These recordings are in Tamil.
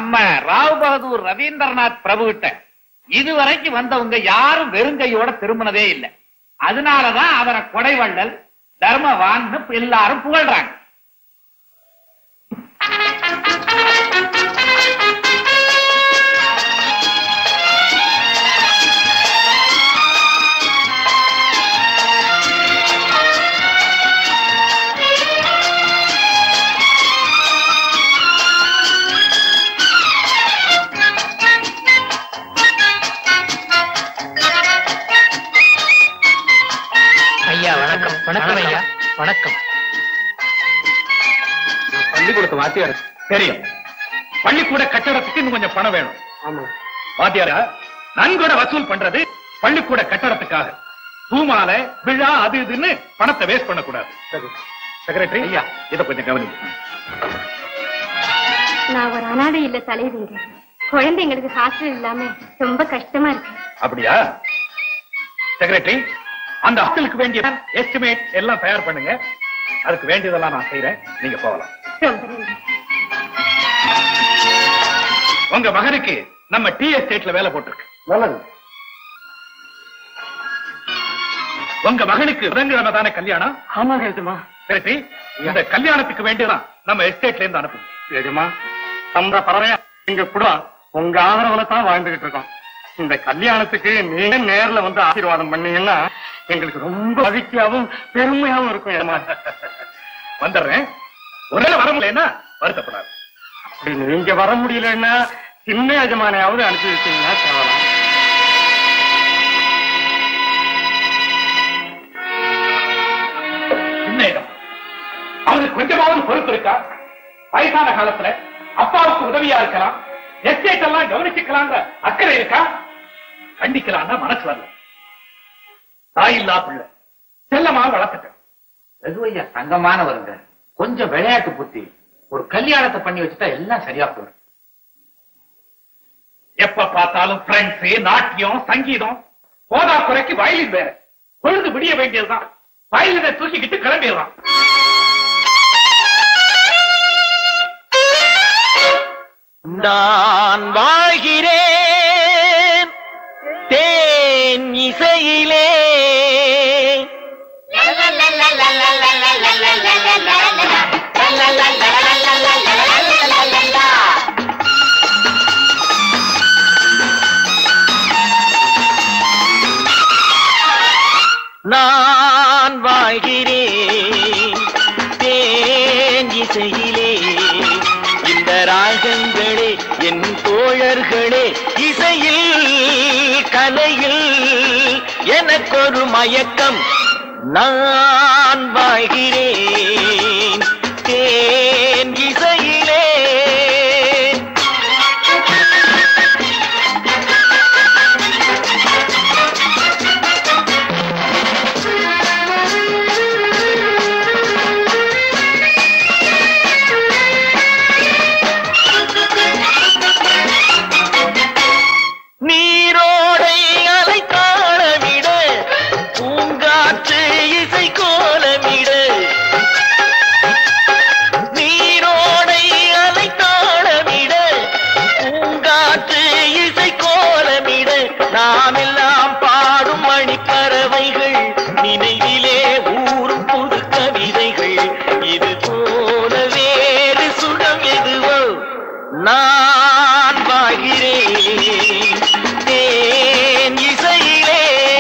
நம்ம ராவ் பகதூர் ரவீந்திரநாத் பிரபு கிட்ட இதுவரைக்கும் வந்தவங்க யாரும் வெறுங்கையோட திரும்பினதே இல்லை அதனாலதான் அவரை கொடைவள்ளல் தர்மவான்னு எல்லாரும் புகழ்றாங்க ஐயா வணக்கம் வணக்கம் ஐயா வணக்கம் பள்ளிக்கூடத்து வாத்தியார் தெரியும் பள்ளிக்கூட கட்டடத்துக்கு இன்னும் கொஞ்சம் பணம் வேணும் ஆமா வாத்தியாரா நன்கொடை வசூல் பண்றது பள்ளிக்கூட கட்டடத்துக்காக பூமாலை விழா அது இதுன்னு பணத்தை வேஸ்ட் பண்ணக்கூடாது செக்ரட்டரி ஐயா இத கொஞ்சம் கவனிங்க நான் ஒரு அனாதை இல்ல தலைவிங்க குழந்தைங்களுக்கு ஹாஸ்டல் இல்லாம ரொம்ப கஷ்டமா இருக்கு அப்படியா செக்ரட்டரி அந்த ஹாஸ்டலுக்கு வேண்டிய எஸ்டிமேட் எல்லாம் தயார் பண்ணுங்க அதுக்கு வேண்டியதெல்லாம் நான் செய்யறேன் நீங்க போகலாம் ரொம்ப நன்றி உங்க மகனுக்கு நம்ம டி எஸ்டேட்ல வேலை போட்டிருக்கு நல்லது உங்க மகனுக்கு புதன்கிழமை தானே கல்யாணம் ஆமாங்க எஜமா செக்ரட்டரி இந்த கல்யாணத்துக்கு வேண்டியதான் நம்ம எஸ்டேட்ல இருந்து அனுப்புங்க எஜமா நம்ம பறவையா இங்க கூட உங்க ஆதரவுல தான் வாழ்ந்துகிட்டு இருக்கோம் இந்த கல்யாணத்துக்கு நீங்க நேர்ல வந்து ஆசீர்வாதம் பண்ணீங்கன்னா எங்களுக்கு ரொம்ப மகிழ்ச்சியாவும் பெருமையாவும் இருக்கும் எஜமா வந்துடுறேன் ஒருவேளை வர முடியலன்னா வருத்தப்படாது அப்படி நீங்க வர முடியலன்னா சின்ன எஜமானையாவது அனுப்பி வச்சீங்கன்னா தேவலாம் சின்ன இடம் அவனுக்கு கொஞ்சமாவது பொறுப்பு இருக்கா வயசான காலத்துல அப்பாவுக்கு உதவியா இருக்கலாம் எஸ்டேட் எல்லாம் கவனிச்சுக்கலாங்க அக்கறை இருக்கா கண்டிக்கலாம்னா மனசு வரல தாயில்லா பிள்ளை செல்லமா வளர்த்துட்டேன் ரகுவையா தங்கமானவருங்க கொஞ்சம் விளையாட்டு புத்தி ஒரு கல்யாணத்தை பண்ணி வச்சுட்டா எல்லாம் சரியா போயிடும் எப்ப பார்த்தாலும் பிரெண்ட்ஸ் நாட்டியம் சங்கீதம் போதா குறைக்கு வயலின் வேற பொழுது விடிய வேண்டியதுதான் வயலினை தூக்கிக்கிட்டு கிளம்பிடலாம் நான் வாழ்கிறேன் தேன் இசையிலே நான் வாழ்கிறேன் தேன் இசையிலே இந்த ராகங்களே என் தோழர்களே இசையில் கலையில் எனக்கொரு மயக்கம் நான் வாழ்கிறேன் தேன் இசையிலே நீரோடை அலை தாளமிட பூங்காற்று இசை கோலமிட நீரோடை அலை தாளமிட பூங்காற்று இசை கோலமிட நாம் எல்லாம் பாடும் மணிப்பறவைகள் நினைவிலே ஊரும் புது கவிதைகள் இது போல வேறு சுகம் எதுவோ நான் வாழ்கிறேன் தேன் இசையிலே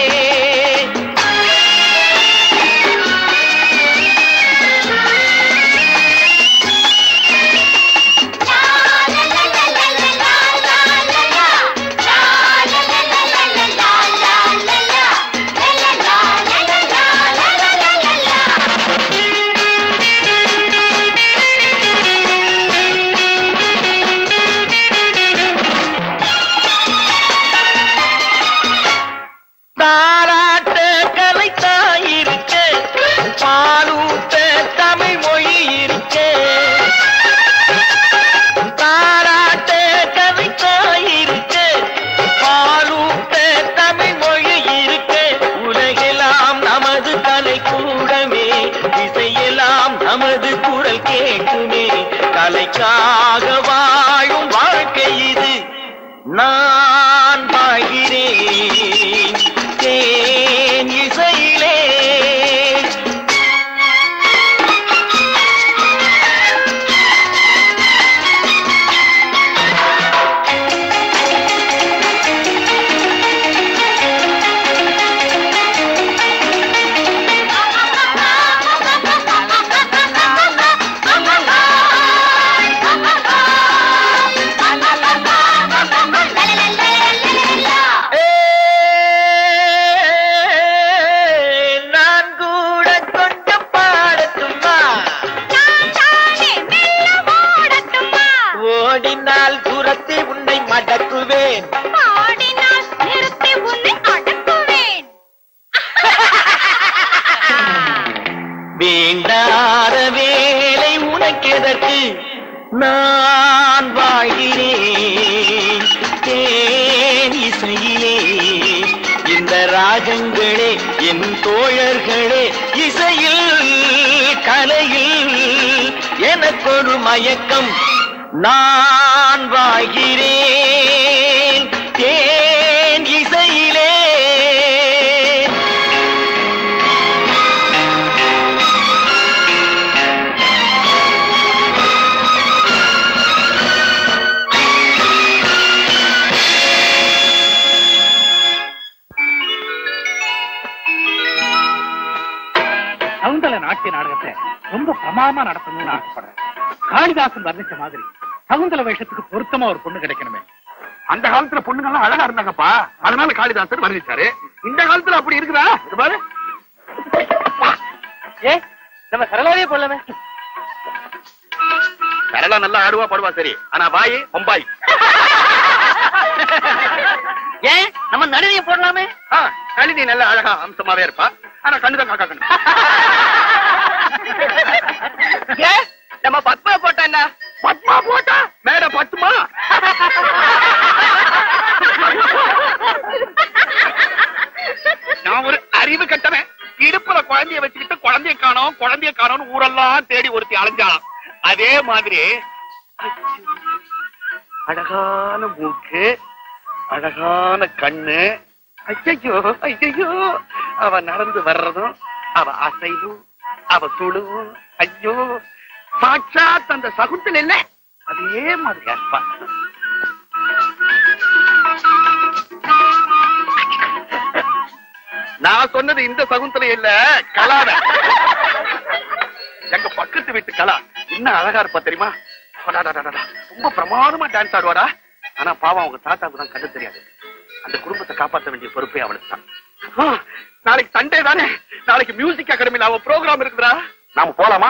தாராட்ட கலை தாயிருக்க பாலூட்ட தமிழ் மொழி இருக்க தாராட்ட கலை தாயிருக்க பாலூட்ட தமிழ் மொழி இருக்க உலகெல்லாம் நமது கலை கூடமே இசையெல்லாம் நமது குரல் கேட்குமே கலைக்காக வாழும் வாழ்க்கை நான் வாழ்கிறேன் தேன் இசையிலே ஏ, நான் கூட கொஞ்சம் பாடட்டுமா ஓடினால் துரத்தி உன்னை மடக்குவேன் வேண்டாத வேலை உனக்கெதற்கு நான் வாழ்கிறேன் தேன் இசையிலே இந்த ராகங்களே என் தோழர்களே இசையில் கலையில் எனக்கொரு மயக்கம் நான் வாழ்கிறேன் தேன் இசையிலே சவுந்தல நாட்டிய நாடகத்தை ரொம்ப பிரமாதமா நடத்தணும்னு ஆசைப்படுறேன் காளிதாசன் வர்ணிச்ச மாதிரி சகுந்தல வேஷத்துக்கு பொருத்தமா ஒரு பொண்ணு கிடைக்கணுமே அந்த காலத்துல பொண்ணுங்கெல்லாம் அழகா இருந்தாங்கப்பா அதனால காளிதாசன் வர்ணிச்சாரு இந்த காலத்துல அப்படி இருக்குதா இது பாரு ஏ நம்ம சரளாவே போடலாமே சரளா நல்லா ஆடுவா பாடுவா சரி ஆனா வாய் பொம்பாய் ஏன் நம்ம நடுவிய போடலாமே ஆ, நளினி நல்ல அழகா அம்சமாவே இருப்பா ஆனா கண்ணுதான் காக்கா கண்ணு ஏன் நம்ம பத்மா போட்டா என்ன பத்மா போட்டா மேட பத்துமா நான் ஒரு அறிவு கட்டவன் இடுப்புல குழந்தைய வச்சுக்கிட்டு குழந்தைய காணோம் குழந்தைய காணோம்னு ஊரெல்லாம் தேடி ஒருத்தி அலைஞ்சாலாம் அதே மாதிரி அச்சோ, அழகான மூக்கு அழகான கண்ணு ஐயோ ஐயோ அவ நடந்து வர்றதும் அவ அசைவும் அவ துளுவும் ஐயோ சாட்சாத் அந்த சகுந்தல் இல்ல அதே மாதிரி அற்பா நான் சொன்னது இந்த சகுந்தலை இல்ல கலாத எங்க பக்கத்து வீட்டு கலா என்ன அழகா இருப்பா தெரியுமா அடாடாடாடா, ரொம்ப பிரமாதமா டான்ஸ் ஆடுவாடா ஆனா பாவம் அவங்க தாத்தாவுக்கு தான் கண்டு தெரியாது அந்த குடும்பத்தை காப்பாற்ற வேண்டிய பொறுப்பே அவளுக்கு தான் ஆ, நாளைக்கு சண்டே தானே நாளைக்கு மியூசிக் அகாடமில அவ ப்ரோக்ராம் இருக்குதுடா நாம போலாமா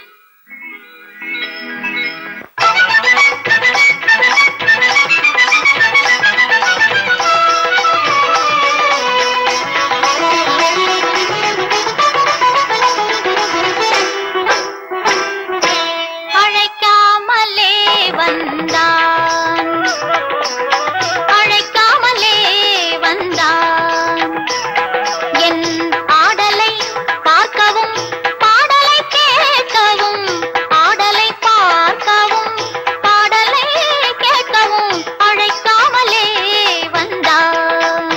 அழைக்காமலே வந்தான் அழைக்காமலே வந்தான் என் ஆடலை பார்க்கவும் பாடலை கேட்கவும் ஆடலை பார்க்கவும் பாடலை கேட்கவும் அழைக்காமலே வந்தான்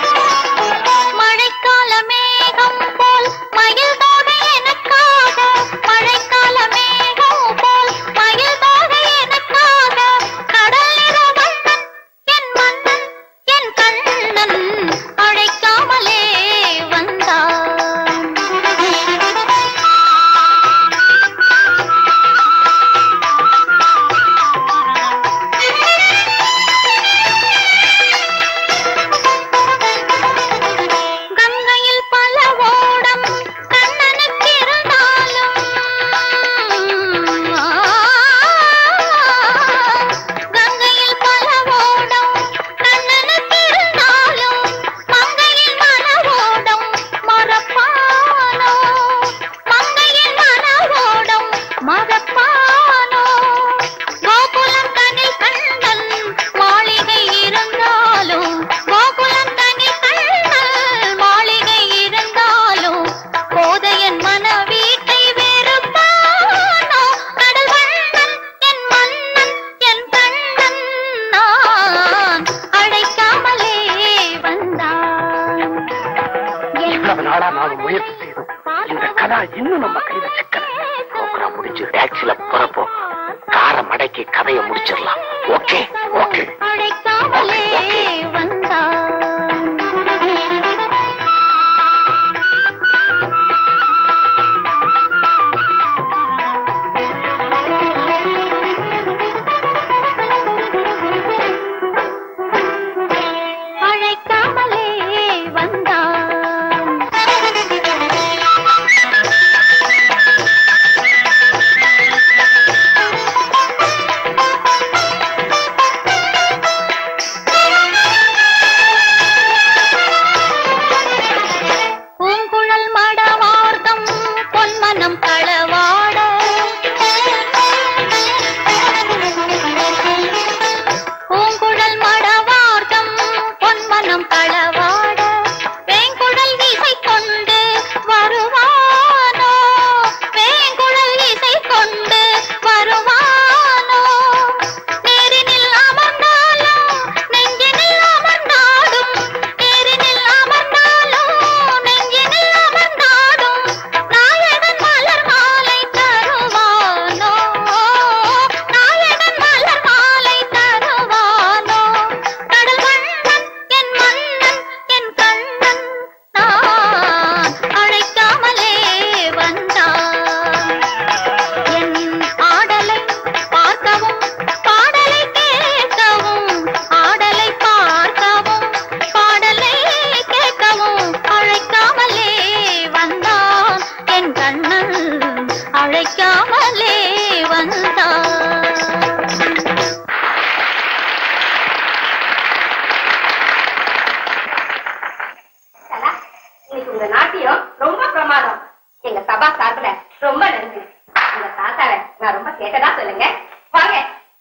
மழைக்கால மேகம் போல் மயில் தோகை எனக்காக நாளா நாம முயற்சி செய்தோம் இந்த கதா இன்னும் நம்ம கையில சிக்கல ப்ரோக்ராம் முடிஞ்சு டாக்ஸில போறப்போ காரை மடக்கி கதையை முடிச்சிடலாம் ஓகே ஓகே அழைக்காமலே வந்தான் அழைக்காமலே வந்தான் பூங்குழல் மடவார்த்தம் பொன்மனம் களவாட பூங்குழல் மடவார்த்தம் பொன்மனம் களவாட வேங்குழல் இசை கொண்டு வருவானோ வேங்குழல் இசை கொண்டு வருவானோ நேரினில் அமர்ந்தாலும் நெஞ்சினில் அமர்ந்தாடும் நேரினில் அமர்ந்தாலும் நெஞ்சினில் அமர்ந்தாடும் நாயகன் மலர் மாலை தருவானோ நாயகன் மலர் மாலை தருவானோ கடல் வண்ணன் என் மன்னன் என் கண்ணன் நான் அழைக்காமலே வந்தான் என் ஆடலை பார்க்கவும் பாடலை கேட்கவும் ஆடலை பார்க்கவும் பாடலை கேட்கவும் அழைக்காமலே வந்தான் என் கண்ணன் அழைக்காமலே வந்தான் கலா, இன்னைக்கு உங்க நாட்டியம் ரொம்ப பிரமாதம் எங்க சபா சார்புல ரொம்ப நன்றி உங்க தாத்தாவை நான் ரொம்ப கேட்டதா சொல்லுங்க வாங்க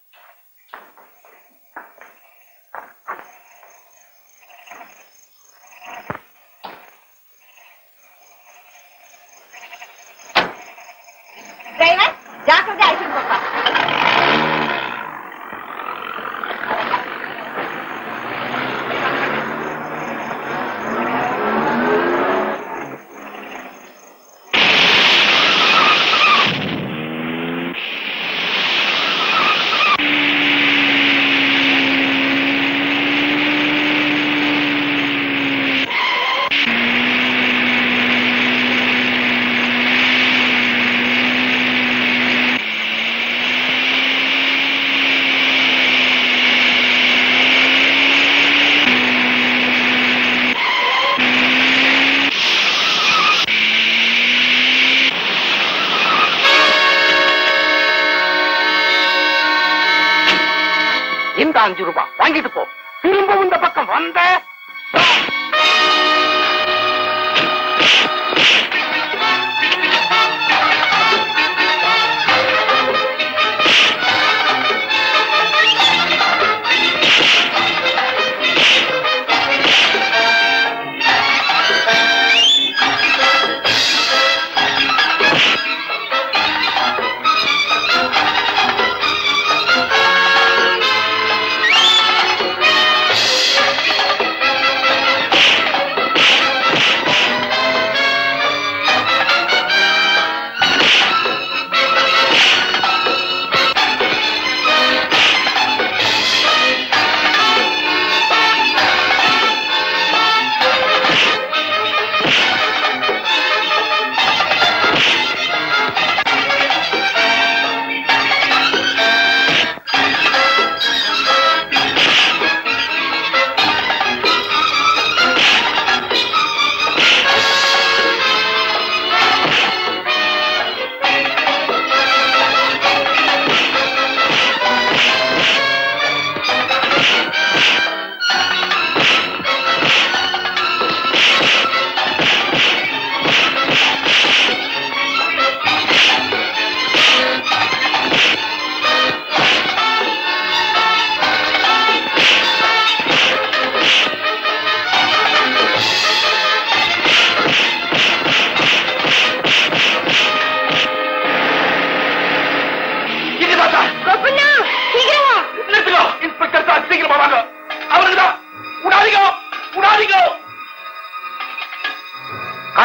டிரைவர் ஜாக்கிரதை அழைச்சிட்டு போப்பா இந்த அஞ்சு ரூபாய் வாங்கிட்டு போ திரும்பவும் இந்த பக்கம் வந்த ஆ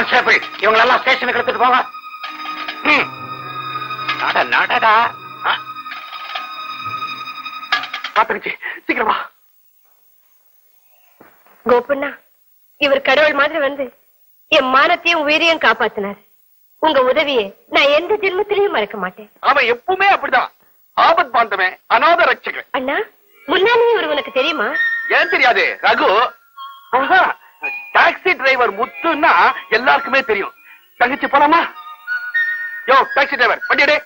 கான்ஸ்டபிள் இவங்களெல்லாம் ஸ்டேஷனுக்கு எடுத்துட்டு போங்க ம். நட நடடா ஆ. பாத்துருச்சு சீக்கிரமா கோபண்ணா இவர் கடவுள் மாதிரி வந்து என் மானத்தையும் உயிரையும் காப்பாத்தினார் உங்க உதவியை நான் எந்த ஜென்மத்திலையும் மறக்க மாட்டேன் அவன் எப்பவுமே அப்படிதான் ஆபத் பாந்தவன் அநாத ரட்சகன் அண்ணா முன்னாலே இவர் உனக்கு தெரியுமா ஏன் தெரியாது ரகு டாக்ஸி டிரைவர் முத்துன்னா எல்லாருக்குமே தெரியும் தங்கச்சி போலாமா யோ டாக்ஸி டிரைவர் வண்டியடே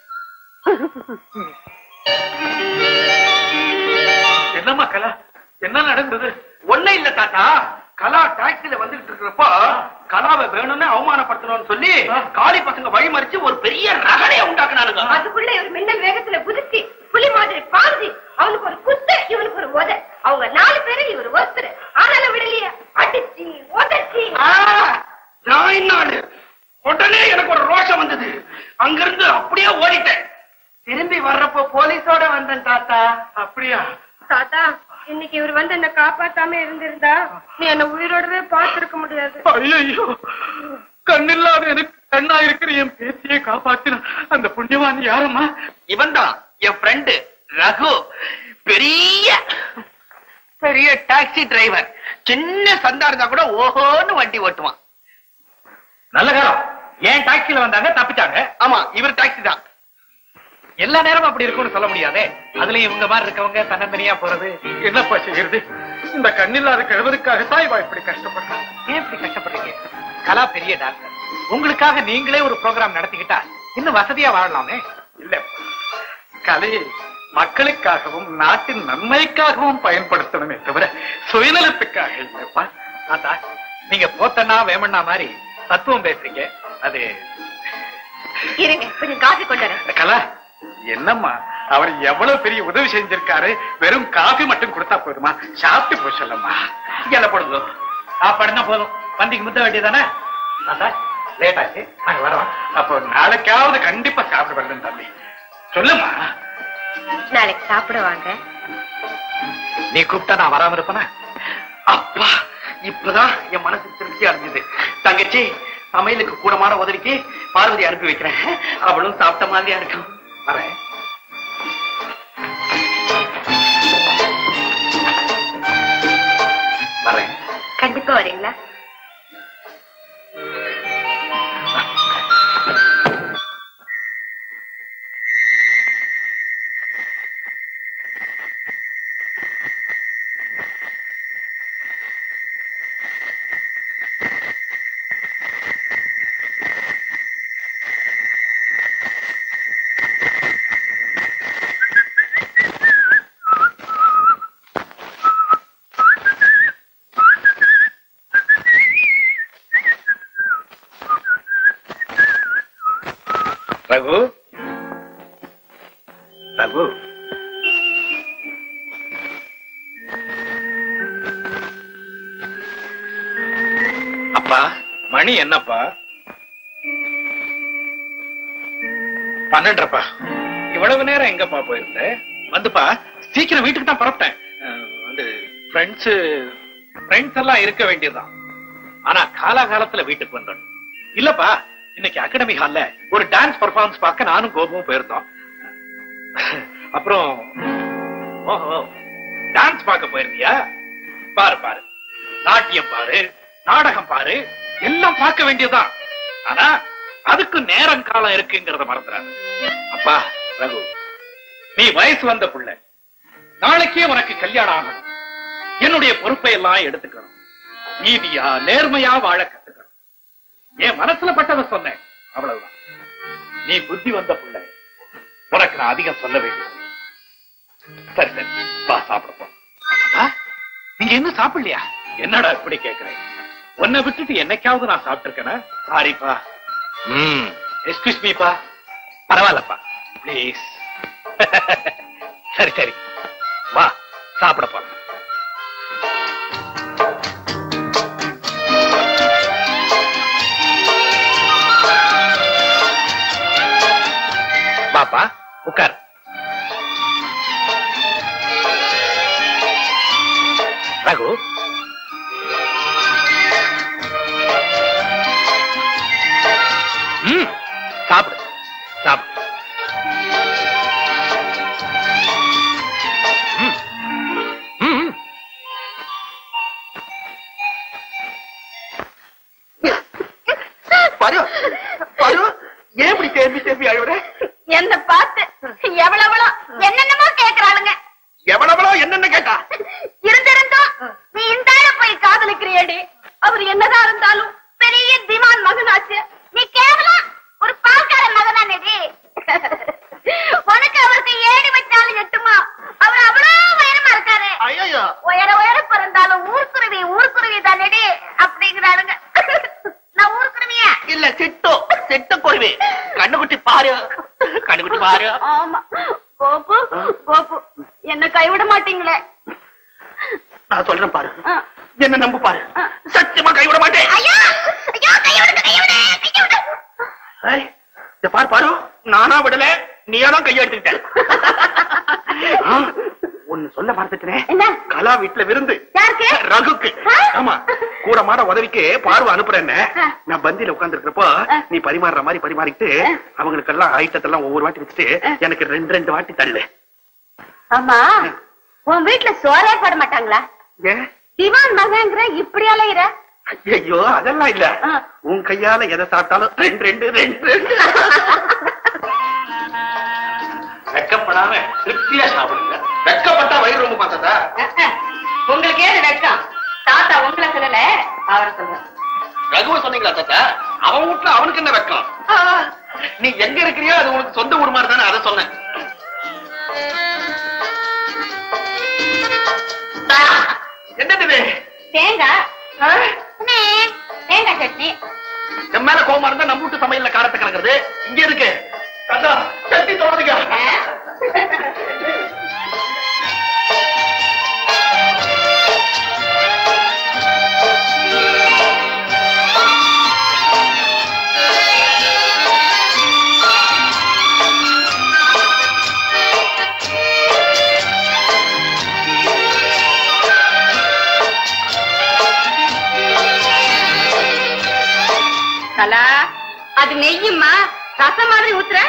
என்னம்மா கலா என்ன நடந்தது ஒண்ணே இல்ல தாத்தா கலா டாக்ஸில வந்துட்டு இருக்கிறப்போ கலாவை வேணும்னு அவமானப்படுத்தணும்னு சொல்லி காளி பசங்க வழிமறிச்சு ஒரு பெரிய ரகலைய உண்டாக்குனானுங்க அதுக்குள்ள இவர் மின்னல் வேகத்துல குதிச்சு புலி மாதிரி பாஞ்சு அவனுக்கு ஒரு குத்து இவனுக்கு ஒரு உத அவங்க நாலு பேரு இவர் ஒருத்தர் ஆனாலும் விடலையே அடிச்சு உதச்சி ஜாயின் நாடு உடனே எனக்கு ஒரு ரோஷம் வந்தது அங்கிருந்து அப்படியே ஓடிட்டேன் திரும்பி வர்றப்போ போலீஸோட வந்தேன் தாத்தா அப்படியா தாத்தா இன்னைக்கு இவர் வந்து என்ன காப்பாத்தாம இருந்திருந்தா நீ என்ன உயிரோடவே பார்த்திருக்க முடியாது ஐயோ கண்ணில்லாத எனக்கு கண்ணா இருக்கிற என் பேத்தியை காப்பாத்தின அந்த புண்ணியவான் யாரம்மா இவன் தான் என் ஃப்ரெண்டு ரகு பெரிய பெரிய டாக்ஸி டிரைவர் சின்ன சந்தா இருந்தா கூட ஓஹோன்னு வண்டி ஓட்டுவான் நல்ல காலம் ஏன் டாக்ஸில வந்தாங்க தப்பிச்சாங்க ஆமா இவர் டாக்ஸி தான் எல்லா நேரமும் அப்படி இருக்கும்னு சொல்ல முடியாதே அதுலயும் இவங்க மாதிரி இருக்கவங்க தன்னந்தனியா போறது என்னப்பா செய்யறது இந்த கண்ணில்லாத கிழவருக்காகத்தான் இவா இப்படி கஷ்டப்படுறான் ஏன் இப்படி கஷ்டப்படுறீங்க கலா பெரிய டாக்டர் உங்களுக்காக நீங்களே ஒரு ப்ரோக்ராம் நடத்திக்கிட்டா இன்னும் வசதியா வாழலாமே இல்ல கலையை மக்களுக்காகவும் நாட்டின் நன்மைக்காகவும் பயன்படுத்தணுமே தவிர சுயநலத்துக்காக இல்லப்பா தாத்தா நீங்க போத்தனா வேமண்ணா மாதிரி தத்துவம் பேசுறீங்க அது இருங்க கொஞ்சம் காஃபி கொண்டு வரேன் கலா என்னம்மா அவர் எவ்வளவு பெரிய உதவி செஞ்சிருக்காரு வெறும் காபி மட்டும் கொடுத்தா போதுமா சாப்பிட்டு போய் சொல்லம்மா என்ன போடுங்க சாப்பாடுனா போதும் வண்டிக்கு முத்த வேண்டியதானே தாத்தா லேட் ஆச்சு நாங்க வரோம் அப்போ நாளைக்காவது கண்டிப்பா சாப்பிட வரணும் தம்பி சொல்லுமா நாளைக்கு சாப்பிட வாங்க நீ கூப்பிட்டா நான் வராம இருப்பேனா அப்பா இப்பதான் என் மனசு திருப்தி அடைஞ்சது தங்கச்சி சமையலுக்கு கூடமான உதவிக்கு பார்வதி அனுப்பி வைக்கிறேன் அவளும் சாப்பிட்ட மாதிரியா இருக்கும் வரேன் வரேன் கண்டிப்பா வரீங்களா ரகு ரகு அப்பா மணி என்னப்பா பன்னெண்டரப்பா இவ்வளவு நேரம் எங்கப்பா போயிருந்த வந்துப்பா சீக்கிரம் வீட்டுக்கு தான் புறப்பட்டேன் அஹ், வந்து ஃப்ரெண்ட்ஸ் ஃப்ரெண்ட்ஸ் எல்லாம் இருக்க வேண்டியதுதான் ஆனா காலாகாலத்துல வீட்டுக்கு வந்துடணும் இல்லப்பா இன்னைக்கு அகாடமி ஹால்ல ஒரு டான்ஸ் பர்ஃபார்மன்ஸ் பார்க்க நானும் கோபமும் போயிருந்தோம் அப்புறம் ஓஹோ டான்ஸ் பார்க்க போயிருந்தியா பாரு பாரு நாட்டியம் பாரு நாடகம் பாரு எல்லாம் பார்க்க வேண்டியதுதான் ஆனா அதுக்கு நேரம் காலம் இருக்குங்கிறத மறந்துடாது அப்பா ரகு நீ வயசு வந்த புள்ள நாளைக்கே உனக்கு கல்யாணம் ஆகணும் என்னுடைய பொறுப்பை எல்லாம் எடுத்துக்கணும் நீதியா நேர்மையா வாழ கத்துக்கணும் என் மனசுல பட்டதை சொன்னேன் அவ்வளவுதான் நீ புத்தி வந்த புள்ள உனக்கு நான் அதிகம் சொல்ல வேண்டியது சரி சரி வா சாப்பிட போ ஆ? நீங்க இன்னும் சாப்பிடலையா என்னடா இப்படி கேக்குறேன் உன்னை விட்டுட்டு என்னைக்காவது நான் சாப்பிட்டிருக்கேனா சாரிப்பா ம் எக்ஸ்கியூஸ் மீப்பா பரவாயில்லப்பா ப்ளீஸ் சரி சரி வா சாப்பிட போலாம் பாப்பா உட்கார் ரகு பாரு பாரு ஏன் இப்படி தேம்பி தேம்பி அழுவுற என்ன பார்த்து எவ்வளவளோ என்னென்னமோ கேக்குறாளுங்க எவ்வளவளோ என்னென்ன கேட்டா இருந்திருந்தோம் நீ இந்த ஆளை போய் காதலிக்கிறியடி அவர் என்னதான் இருந்தாலும் பெரிய திவான் மகனாச்சு நீ கேவலம் ஒரு பால்கார மகனானடி உனக்கு அவருக்கு ஏடி வச்சாலும் எட்டுமா அவர் அவ்வளவு உயரமா இருக்காரு ஐயோ உயர உயர பிறந்தாலும் ஊர்க்குருவி ஊர்க்குருவி தானடி அப்படிங்கிறாளுங்க நான் ஊர்க்குருவியா இல்ல சிட்டு சிட்டு குருவி கண்ணுக்குட்டி பாரு கண்ணுக்குட்டி பாரு ஆமா கோபு கோபு என்ன கைவிட மாட்டீங்களே நான் சொல்றேன் பாரு ஆ. என்ன நம்பு பாரு சத்தியமா கைவிட மாட்டேன் ஐயோ ஐயோ கைவிடுங்க கைவிடு கைவிடு ஏய், இத பாரு பாரு நானா விடல நீயா தான் கையெடுத்துக்கிட்ட ஆ, ஒண்ணு சொல்ல மறந்துட்டேன் என்ன? கலா வீட்டுல விருந்து யாருக்கு? ரகுக்கு ஆ? ஆமா கூட மாட உதவிக்கு பார்வை அனுப்புறேன்னு ஆ. நான் பந்தியில உட்கார்ந்து இருக்கிறப்போ நீ பரிமாறுற மாதிரி பரிமாறிட்டு அவங்களுக்கு எல்லாம் ஐட்டத்தெல்லாம் ஒவ்வொரு வாட்டி வச்சுட்டு எனக்கு ரெண்டு ரெண்டு வாட்டி தள்ளு ஆமா உன் வீட்டுல சோறே போட மாட்டாங்களா ஏன் திவான் மகங்கிற இப்படி அலையிற ஐயோ அதெல்லாம் இல்ல ஆ. உன் கையால எதை சாப்பிட்டாலும் ரெண்டு ரெண்டு ரெண்டு ரெண்டு வெக்கப்படாம திருப்தியா சாப்பிடுங்க வெக்கப்பட்டா வயிறு ரொம்ப பார்த்ததா உங்களுக்கு ஏது வெட்கம் தாத்தா உங்களை சொல்லல அவரை சொல்ற ரகுவ சொன்னீங்களா தாத்தா அவன் வீட்டுல அவனுக்கு என்ன வெக்கம் நீ எங்க இருக்கிறியோ அது உனக்கு சொந்த ஊர் மாதிரி தானே அதை சொன்னேன் என்னது இது? தேங்காய் ஆ? அண்ணே, தேங்காய் சட்னி என் மேல கோவமா இருந்தா நம்ம வீட்டு சமையல்ல காரத்தை கலக்குறது இங்க இருக்கு தாத்தா சட்டி தோணுதுங்க கலா அது நெய்யுமா ரசம் மாதிரி ஊத்துற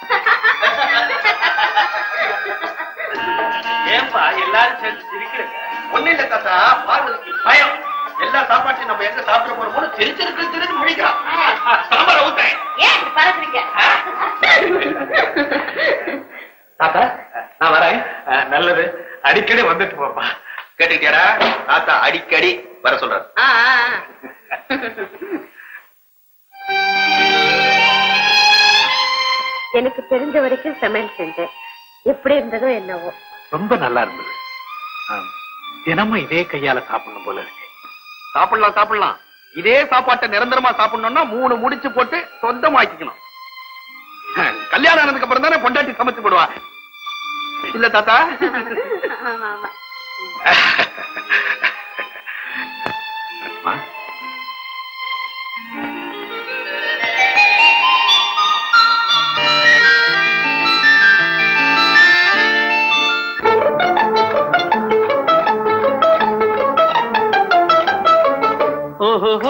ஏன்பா எல்லாரும் சேர்ந்து சிரிக்கிறீங்க ஒண்ணு இல்ல தாத்தா பார்வதிக்கு பயம் எல்லா சாப்பாட்டையும் நம்ம எங்க சாப்பிட போறோமோ சிரிச்சிருக்கு திருன்னு முடிக்கிறான் சாம்பார ஊத்தேன் ஏன் இப்படி பறக்குறீங்க தாத்தா நான் வரேன் நல்லது அடிக்கடி வந்துட்டு போப்பா கேட்டுக்கிட்டியாடா தாத்தா அடிக்கடி வர சொல்றாரு ஆ, ஆ, ஆ. எனக்கு தெரிஞ்ச வரைக்கும் சமையல் செஞ்சேன் எப்படி இருந்ததோ என்னவோ ரொம்ப நல்லா இருந்தது ஆம். தினமும் இதே கையால சாப்பிடணும் போல இருக்கு சாப்பிடலாம் சாப்பிடலாம் இதே சாப்பாட்டை நிரந்தரமா சாப்பிடணும்னா மூணு முடிச்சு போட்டு சொந்தமாக்கிக்கணும் கல்யாணம் ஆனதுக்கு அப்புறம் தானே பொண்டாட்டி சமைச்சு போடுவா இல்ல தாத்தா ஆமா, ஆமா. அம்மா. ஓஹோ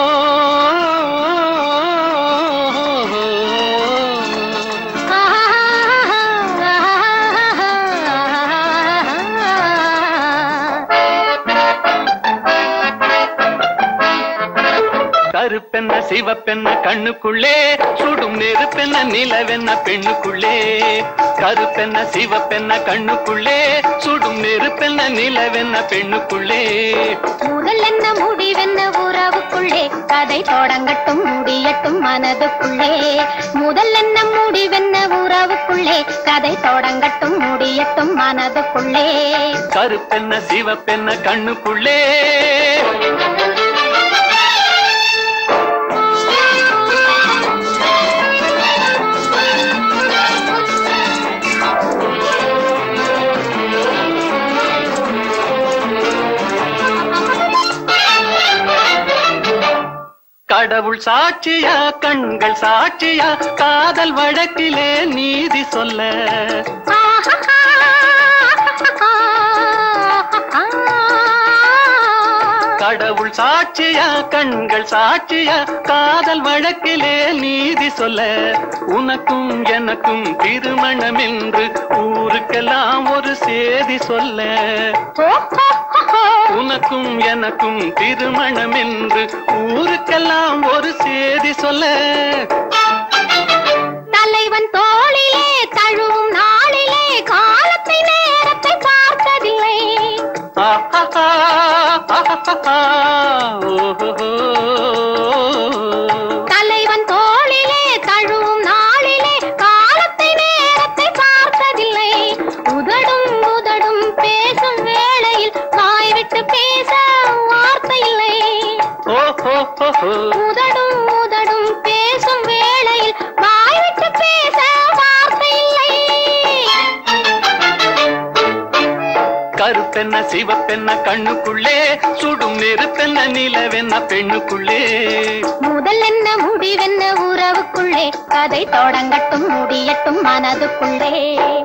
கருப்பென்ன சிவப்பென்ன கண்ணுக்குள்ளே சுடும் நெருப்பென்ன நிலவென்ன பெண்ணுக்குள்ளே கருப்பென்ன சிவப்பென்ன கண்ணுக்குள்ளே சுடும் நெருப்பென்ன நிலவென்ன பெண்ணுக்குள்ளே முதல் என்ன முடிவென்ன உறவுக்குள்ளே கதை தொடங்கட்டும் முடியட்டும் மனதுக்குள்ளே முதல் என்ன முடிவென்ன உறவுக்குள்ளே கதை தொடங்கட்டும் முடியட்டும் மனதுக்குள்ளே கருப்பென்ன சிவப்பென்ன கண்ணுக்குள்ளே கடவுள் சாட்சியா கண்கள் சாட்சியா காதல் வழக்கிலே நீதி சொல்ல கடவுள் சாட்சியா கண்கள் சாட்சியா காதல் வழக்கிலே நீதி சொல்ல உனக்கும் எனக்கும் திருமணம் என்று ஊருக்கெல்லாம் ஒரு சேதி சொல்ல உனக்கும் எனக்கும் திருமணம் என்று ஊருக்கெல்லாம் ஒரு செய்தி சொல்ல தலைவன் தோளிலே தழுவும் நாளிலே காலத்தை நேரத்தை பார்த்ததில்லை ஆஹாஹா, ஆஹாஹா, ஓஹோஹோ. தலைவன் தோளிலே தழுவும் நாளிலே காலத்தை நேரத்தை பார்த்ததில்லை உதடும் உதடும் பேசும் வேளையில் வாய் விட்டு பேச வார்த்தை இல்லை ஓஹோஹோஹோ. உதடும் உதடும் பேசும் வேளையில் வாய் விட்டு பேச வார்த்தை இல்லை கருப்பென்ன சிவப்பென்ன கண்ணுக்குள்ளே சுடும் நெருப்பென்ன நிலவென்ன பெண்ணுக்குள்ளே முதல் என்ன முடிவென்ன உறவுக்குள்ளே கதை தொடங்கட்டும் முடியட்டும் மனதுக்குள்ளே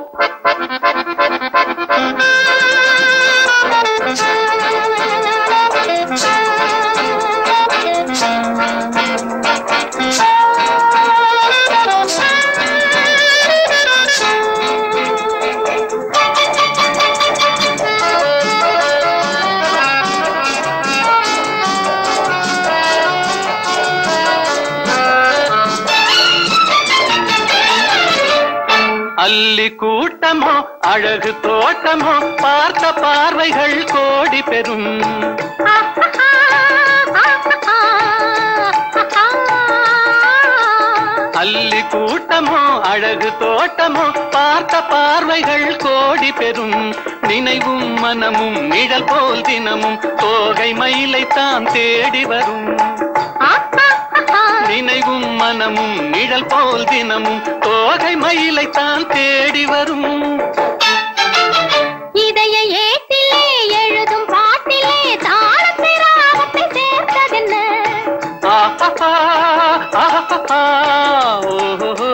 அல்லி கூட்டமோ அழகு தோட்டமோ பார்த்த பார்வைகள் கோடி பெறும் அல்லி கூட்டமோ அழகு தோட்டமோ பார்த்த பார்வைகள் கோடி பெறும் நினைவும் மனமும் நிழல் போல் தினமும் தோகை மயிலை தான் தேடி வரும் நினைவும் மனமும் நிழல் போல் தினமும் தோகை மயிலை தான் தேடி வரும் இதய ஏட்டிலே எழுதும் பாட்டிலே தாளத்தை ராகத்தை சேர்த்ததென்ன ஆஹா, ஆஹா, ஓஹோ.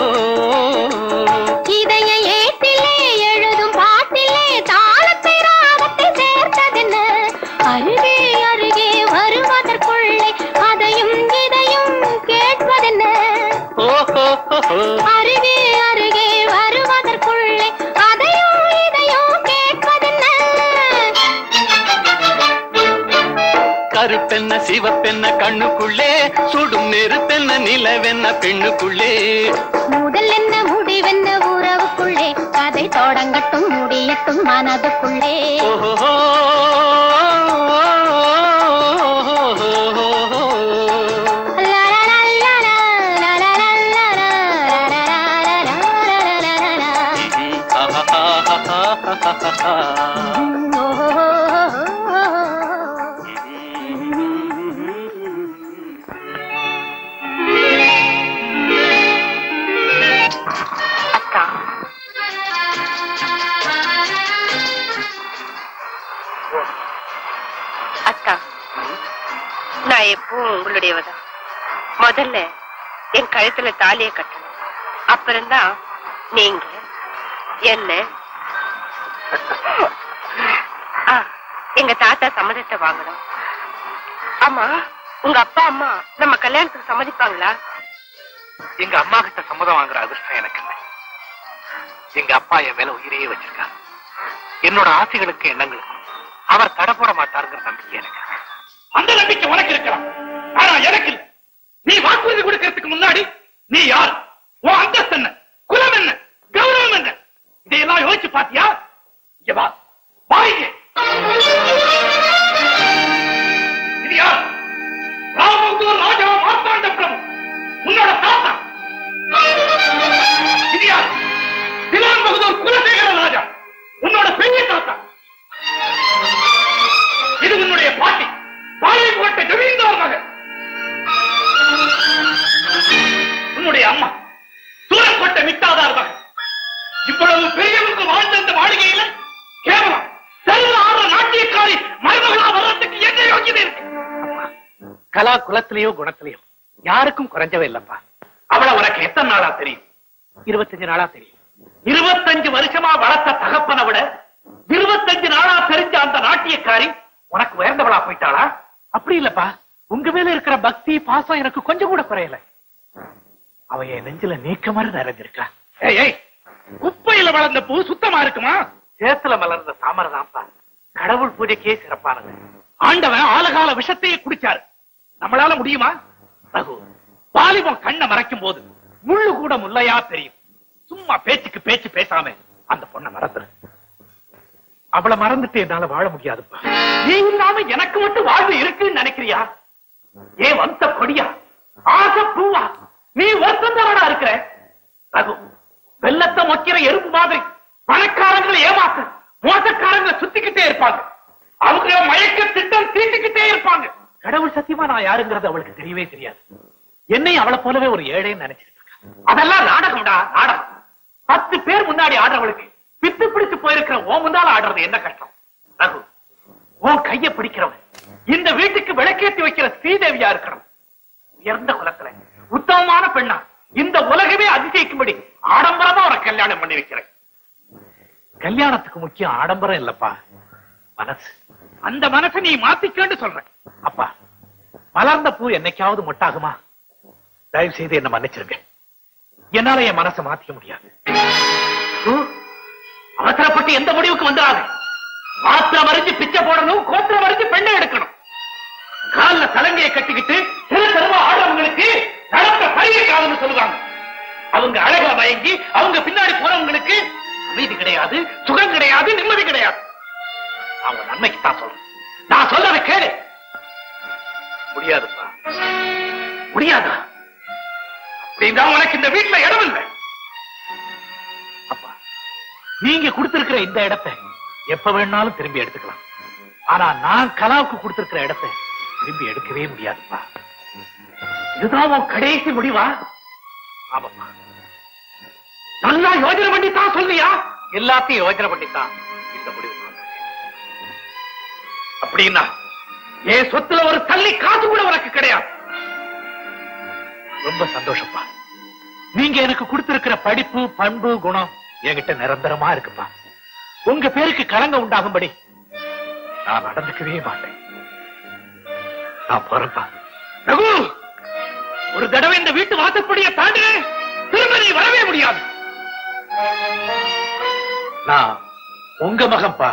இதய ஏட்டிலே எழுதும் பாட்டிலே தாளத்தை ராகத்தை சேர்த்ததென்ன அருகே அருகே வருவதற்குள்ளே அதையும் இதையும் கேட்பதென்ன ஓஹோஹோஹோ. அருகே அருகே வருவதற்குள்ளே அதையும் இதையும் கேட்பதென்ன கருப்பென்ன சிவப்பென்ன கண்ணுக்குள்ளே சுடும் நெருப்பென்ன நிலவென்ன பெண்ணுக்குள்ளே முதல் என்ன முடிவென்ன உறவுக்குள்ளே கதை தொடங்கட்டும் முடியட்டும் மனதுக்குள்ளே ஓஹோ அக்கா அக்கா நான் எப்பவும் உங்களுடையவதான் முதல்ல என் கழுத்துல தாலிய கட்டணும் அப்புறம்தான் நீங்க என்ன ஆ, எங்க தாத்தா சம்மதத்தை வாங்கணும் ஆமா உங்க அப்பா அம்மா நம்ம கல்யாணத்துக்கு சம்மதிப்பாங்களா எங்க அம்மா கிட்ட சம்மதம் வாங்குற அதிர்ஷ்டம் எனக்கு இல்லை எங்க அப்பா என் மேல உயிரையே வச்சிருக்காரு என்னோட ஆசைகளுக்கு எண்ணங்களுக்கும் அவர் தடை போட மாட்டாருங்கிற நம்பிக்கை எனக்கு அந்த நம்பிக்கை உனக்கு இருக்கலாம் ஆனா எனக்கு இல்லை நீ வாக்குறுதி கொடுக்கறதுக்கு முன்னாடி நீ யார் உன் அந்தஸ்து என்ன குலம் என்ன கௌரவம் என்ன இதையெல்லாம் யோசிச்சு பாத்தியா இங்க வா வா இங்க. இது யார் ராமபுத்தூர் ராஜா மார்த்தாண்ட பிரபு உன்னோட தாத்தா இது யார் திலான் பகதூர் குலசேகர ராஜா உன்னோட பெரிய தாத்தா இது உன்னுடைய பாட்டி பாளையங்கோட்டை ஜமீன்தார் மகன் உன்னுடைய அம்மா சூரக்கோட்டை மிட்டாதார் மகன் இவ்வளவு பெரியவங்க வாழ்ந்த இந்த மாளிகையில கேவலம் தெருவில் ஆடுற நாட்டியக்காரி மருமகளா வர்றதுக்கு என்ன யோக்கியதை இருக்கு கலா குலத்திலேயோ குணத்திலேயோ யாருக்கும் குறைஞ்சவே இல்லப்பா அவளை உனக்கு எத்தனை நாளா தெரியும் இருபத்தஞ்சு நாளா தெரியும் இருபத்தஞ்சு வருஷமா வளர்த்த தகப்பனை விட இருபத்தஞ்சு நாளா தெரிஞ்ச அந்த நாட்டியக்காரி உனக்கு உயர்ந்தவளா போயிட்டாளா அப்படி இல்லப்பா உங்க மேல இருக்கிற பக்தி பாசம் எனக்கு கொஞ்சம் கூட குறையல அவ என் நெஞ்சில நீக்க மாதிரி நிறைஞ்சிருக்கா ஏய் ஏய் குப்பையில வளர்ந்த பூ சுத்தமா இருக்குமா சேத்துல மலர்ந்த தாமரை தான்ப்பா கடவுள் பூஜைக்கே சிறப்பானது ஆண்டவன் ஆலகால விஷத்தையே குடிச்சாரு நம்மளால முடியுமா ரகு வாலிபம் கண்ணை மறைக்கும் போது முள்ளு கூட முள்ளையா தெரியும் சும்மா பேச்சுக்கு பேச்சு பேசாம அந்த பொண்ணை மறந்துரு அவளை மறந்துட்டு என்னால வாழ முடியாதுப்பா நீ இல்லாம எனக்கு மட்டும் வாழ்வு இருக்குன்னு நினைக்கிறியா ஏன் வந்த கொடியா ஆசை பூவா நீ ஒருத்தன் தானடா இருக்கிற ரகு வெள்ளத்தை மொக்கிற எறும்பு மாதிரி பணக்காரங்களை ஏமாத்த மோசக்காரங்களை சுத்திக்கிட்டே இருப்பாங்க அவங்க மயக்க திட்டம் தீட்டிக்கிட்டே இருப்பாங்க கடவுள் சத்தியமா நான் யாருங்கிறது அவளுக்கு தெரியவே தெரியாது என்னை அவளை போலவே ஒரு ஏழைன்னு நினைச்சிட்டு இருக்கா அதெல்லாம் நாடகம்டா நாடகம் பத்து பேர் முன்னாடி ஆடுறவளுக்கு பித்து பிடிச்சு போயிருக்கிற ஓ முன்னால ஆடுறது என்ன கஷ்டம் ரகு உன் கைய பிடிக்கிறவன் இந்த வீட்டுக்கு விளக்கேத்தி வைக்கிற ஸ்ரீதேவியா இருக்கணும் உயர்ந்த குலத்துல உத்தமமான பெண்ணா இந்த உலகமே அதிசயிக்கும்படி ஆடம்பரமா ஒரு கல்யாணம் பண்ணி வைக்கிறேன் கல்யாணத்துக்கு முக்கியம் ஆடம்பரம் இல்லப்பா மனசு அந்த மனசை நீ மாத்திக்கன்னு சொல்றேன் அப்பா மலர்ந்த பூ என்னைக்காவது மொட்டாகுமா தயவு செய்து என்ன மன்னிச்சிருங்க என்னால என் மனசை மாத்திக்க முடியாது ஹு, அவசரப்பட்டு எந்த முடிவுக்கு வந்துடாது பாத்திரம் அறிஞ்சு பிச்சை போடணும் கோத்திரம் அறிஞ்சு பெண்ணை எடுக்கணும் கால்ல சலங்கையை கட்டிக்கிட்டு சிறு தெருவா ஆடுறவங்களுக்கு நடத்த பரிகை காலம்னு சொல்லுவாங்க அவங்க அழகா மயங்கி அவங்க பின்னாடி போறவங்களுக்கு அமைதி கிடையாது சுகம் கிடையாது நிம்மதி கிடையாது அவங்க நன்மைக்கு தான் சொல்றேன் நான் சொல்றத கேளு முடியாதுப்பா முடியாதா அப்படின்னா உனக்கு இந்த வீட்டுல இடம் இல்லை அப்பா நீங்க கொடுத்திருக்கிற இந்த இடத்தை எப்ப வேணாலும் திரும்பி எடுத்துக்கலாம் ஆனா நான் கலாவுக்கு கொடுத்திருக்கிற இடத்தை திரும்பி எடுக்கவே முடியாதுப்பா இதுதான் உன் கடைசி முடிவா ஆமாப்பா நல்லா யோஜனை பண்ணி தான் சொல்லியா எல்லாத்தையும் யோஜனை பண்ணி தான் இந்த முடிவு நான் எடுத்தேன். அப்படின்னா என் சொத்துல ஒரு தள்ளி காசு கூட உனக்கு கிடையாது ரொம்ப சந்தோஷப்பா நீங்க எனக்கு கொடுத்திருக்கிற படிப்பு பண்பு குணம் என்கிட்ட நிரந்தரமா இருக்குப்பா உங்க பேருக்கு களங்கம் உண்டாகும்படி நான் நடந்துக்கவே மாட்டேன் நான் போறேன்ப்பா ரகு ஒரு தடவை இந்த வீட்டு வாசப்படியை தாண்டினேன் திரும்ப நீ வரவே முடியாது நான் உங்க மகன்பா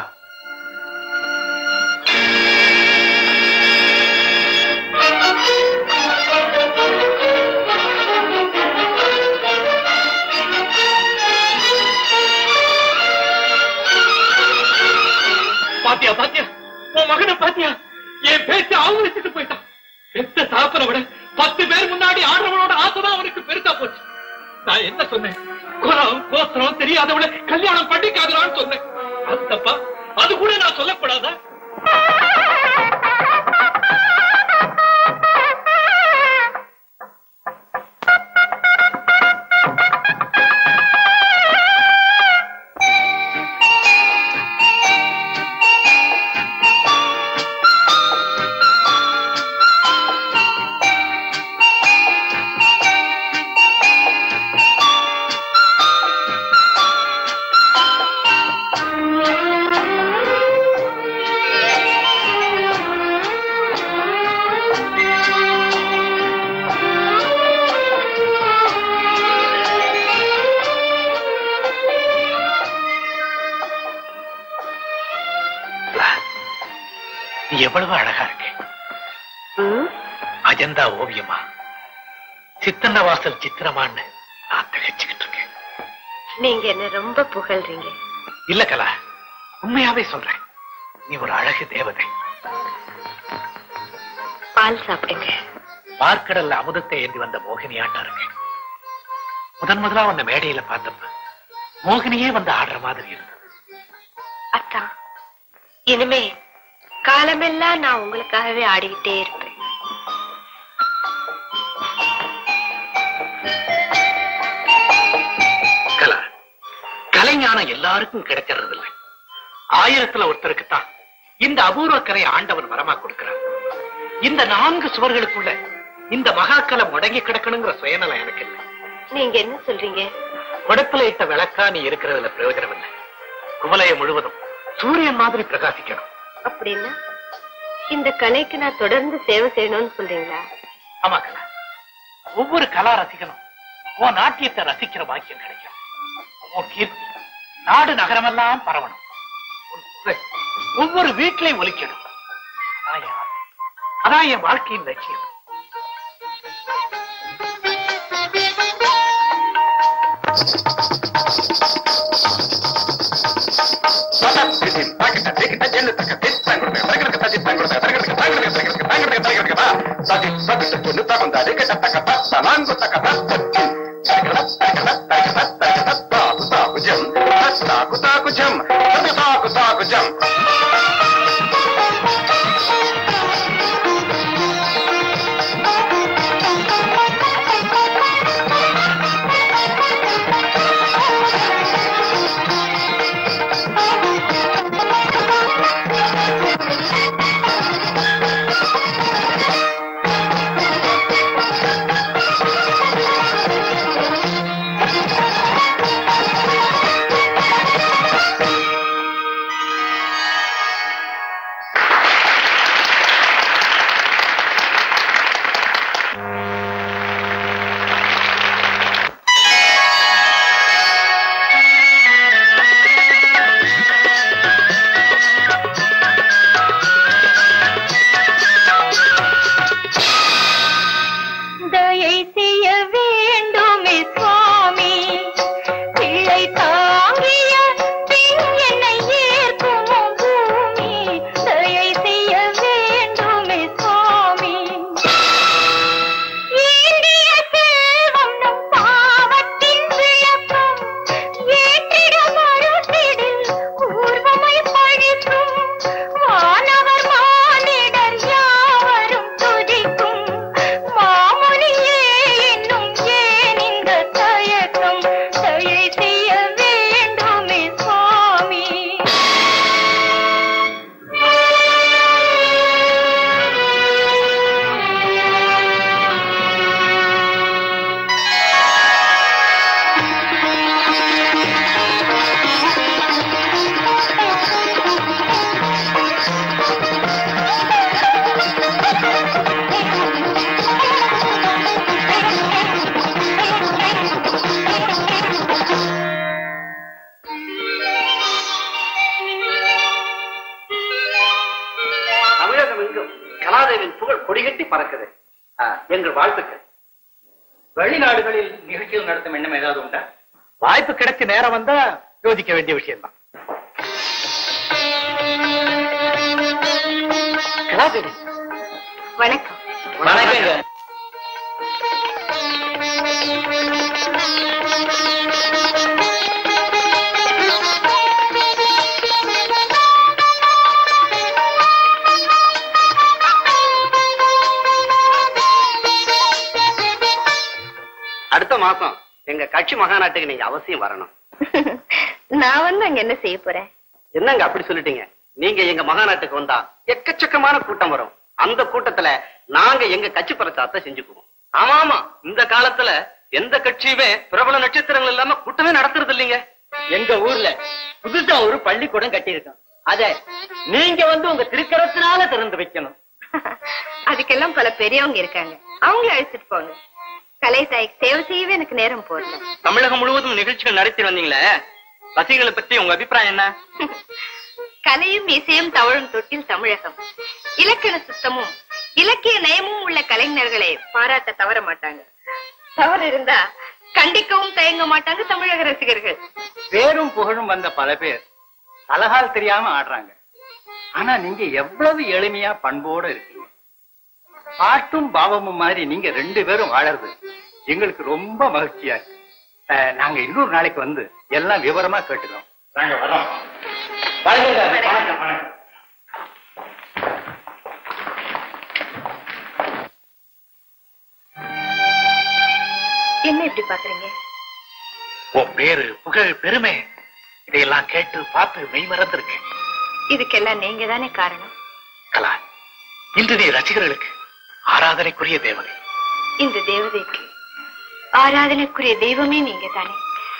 பாத்தியா பாத்தியா உன் மகனை பாத்தியா என் பேச்ச அவமதிச்சுட்டு போயிட்டான் பெத்த சாப்பிட விட பத்து பேர் முன்னாடி ஆடுறவனோட ஆசைதான் அவனுக்கு பெருசா போச்சு நான் என்ன சொன்னேன் குரம் கோத்திரம் தெரியாதவளை கல்யாணம் பண்ணிக்காதலான்னு சொன்னேன் அது தப்பா அது கூட நான் சொல்லக்கூடாதா நீ எவ்வளவு அழகா இருக்க அஜந்தா ஓவியமா சித்தன்ன வாசல் சித்திரமான்னு நான் திகச்சுக்கிட்டு இருக்கேன் நீங்க என்ன ரொம்ப புகழ்றீங்க இல்ல கலா உண்மையாவே சொல்றேன் நீ ஒரு அழகு தேவதை பால் சாப்பிடுங்க பார்க்கடல்ல அமுதத்தை ஏந்தி வந்த மோகினியாட்டா இருக்கு முதன் முதலா உன்னை மேடையில பார்த்தப்ப மோகினியே வந்து ஆடுற மாதிரி இருந்தது அத்தா இனிமே காலமெல்லாம் நான் உங்களுக்காகவே ஆடிக்கிட்டே இருப்பேன் கலா கலைஞானம் எல்லாருக்கும் கிடைக்கிறது இல்ல ஆயிரத்துல ஒருத்தருக்கு தான் இந்த அபூர்வ கலை ஆண்டவன் வரமா கொடுக்கிறான் இந்த நான்கு சுவர்களுக்குள்ள இந்த மகாக்கலை முடங்கி கிடக்கணுங்கிற சுயநலம் எனக்கு இல்லை நீங்க என்ன சொல்றீங்க குடத்துல இட்ட விளக்கா நீ இருக்கிறதுல பிரயோஜனம் இல்லை குவலயம் முழுவதும் சூரியன் மாதிரி பிரகாசிக்கணும் அப்படின்னா இந்த கலைக்கு நான் தொடர்ந்து சேவை செய்யணும்னு சொல்றீங்களா ஆமா கலா ஒவ்வொரு கலா ரசிகனும் உன் நாட்டியத்தை ரசிக்கிற பாக்கியம் கிடைக்கும் உன் கீர்த்தி நாடு நகரமெல்லாம் பரவணும் உன் புகழ் ஒவ்வொரு வீட்டிலையும் ஒலிக்கணும் அதான் என் ஆசை. அதான் என் வாழ்க்கையின் லட்சியம் தயை செய்ய வேண்டுமே சுவாமி பிள்ளை தாங்கிய பின் என்னை ஏற்குமோ பூமி தயை செய்ய வேண்டுமே சுவாமி ஏந்திய செல்வம் நம் பாவத்தின் விளக்கம் ஏற்றிட மறுத்திடில் ஊர்வமை பழிக்கும் வானவர் மானிடர் யாவரும் துதிக்கும் மாமுனியே என்னும் ஏன் இந்த தயக்கம் தயை செய்ய வேண்டுமே சுவாமி தமிழகம் எங்கும் கலாதேவின் புகழ் கொடிகட்டி பறக்குது ஆ, எங்கள் வாழ்த்துக்கள் வெளிநாடுகளில் நிகழ்ச்சிகள் நடத்தும் எண்ணம் ஏதாவது உண்டா வாய்ப்பு கிடைச்ச நேரம் வந்தா யோசிக்க வேண்டிய விஷயம்தான் கலாதேவி வணக்கம் வணக்கங்க அடுத்த மாசம் எங்க கட்சி மகாநாட்டுக்கு நீங்க அவசியம் வரணும் நான் வந்து அங்க என்ன செய்ய போறேன் என்னங்க அப்படி சொல்லிட்டீங்க நீங்க எங்க மகாநாட்டுக்கு வந்தா எக்கச்சக்கமான கூட்டம் வரும் அந்த கூட்டத்துல நாங்க எங்க கட்சி பிரச்சாரத்தை செஞ்சுக்குவோம் ஆமா ஆமா இந்த காலத்துல எந்த கட்சியுமே பிரபல நட்சத்திரங்கள் இல்லாம கூட்டமே நடத்துறது இல்லைங்க எங்க ஊர்ல புதுசா ஒரு பள்ளிக்கூடம் கட்டியிருக்கோம் அத நீங்க வந்து உங்க திருக்கரத்தினால திறந்து வைக்கணும் அதுக்கெல்லாம் பல பெரியவங்க இருக்காங்க அவங்கள அழைச்சிட்டு போங்க கலை தாய்க்கு சேவை செய்யவே எனக்கு நேரம் போடல தமிழகம் முழுவதும் நிகழ்ச்சிகள் நடத்தி வந்தீங்களே ரசிகர்களை பத்தி உங்க அபிப்பிராயம் என்ன கலையும் இசையும் தவழும் தொட்டில் தமிழகம் இலக்கண சுத்தமும் இலக்கிய நயமும் உள்ள கலைஞர்களை பாராட்ட தவற மாட்டாங்க தவறு இருந்தா கண்டிக்கவும் தயங்க மாட்டாங்க தமிழக ரசிகர்கள் பேரும் புகழும் வந்த பல பேர் அழகால் தெரியாம ஆடுறாங்க ஆனா நீங்க எவ்வளவு எளிமையா பண்போட இருக்கீங்க பாட்டும் பாவமும் மாதிரி நீங்க ரெண்டு பேரும் வாழறது எங்களுக்கு ரொம்ப மகிழ்ச்சியா இருக்கு அஹ், நாங்க இன்னொரு நாளைக்கு வந்து எல்லாம் விவரமா கேட்டுக்கிறோம் நாங்க வரோம் வணக்கம் வணக்கம் வணக்கம் என்ன இப்படி பாக்குறீங்க உன் பேரு புகழ் பெருமை இதையெல்லாம் கேட்டு பார்த்து மெய் மறந்திருக்கேன் இதுக்கெல்லாம் நீங்க தானே காரணம் கலா இன்று நீ ரசிகர்களுக்கு ஆராதனைக்குரிய தேவதை இந்த தேவதைக்கு ஆராதனைக்குரிய தெய்வமே நீங்க தானே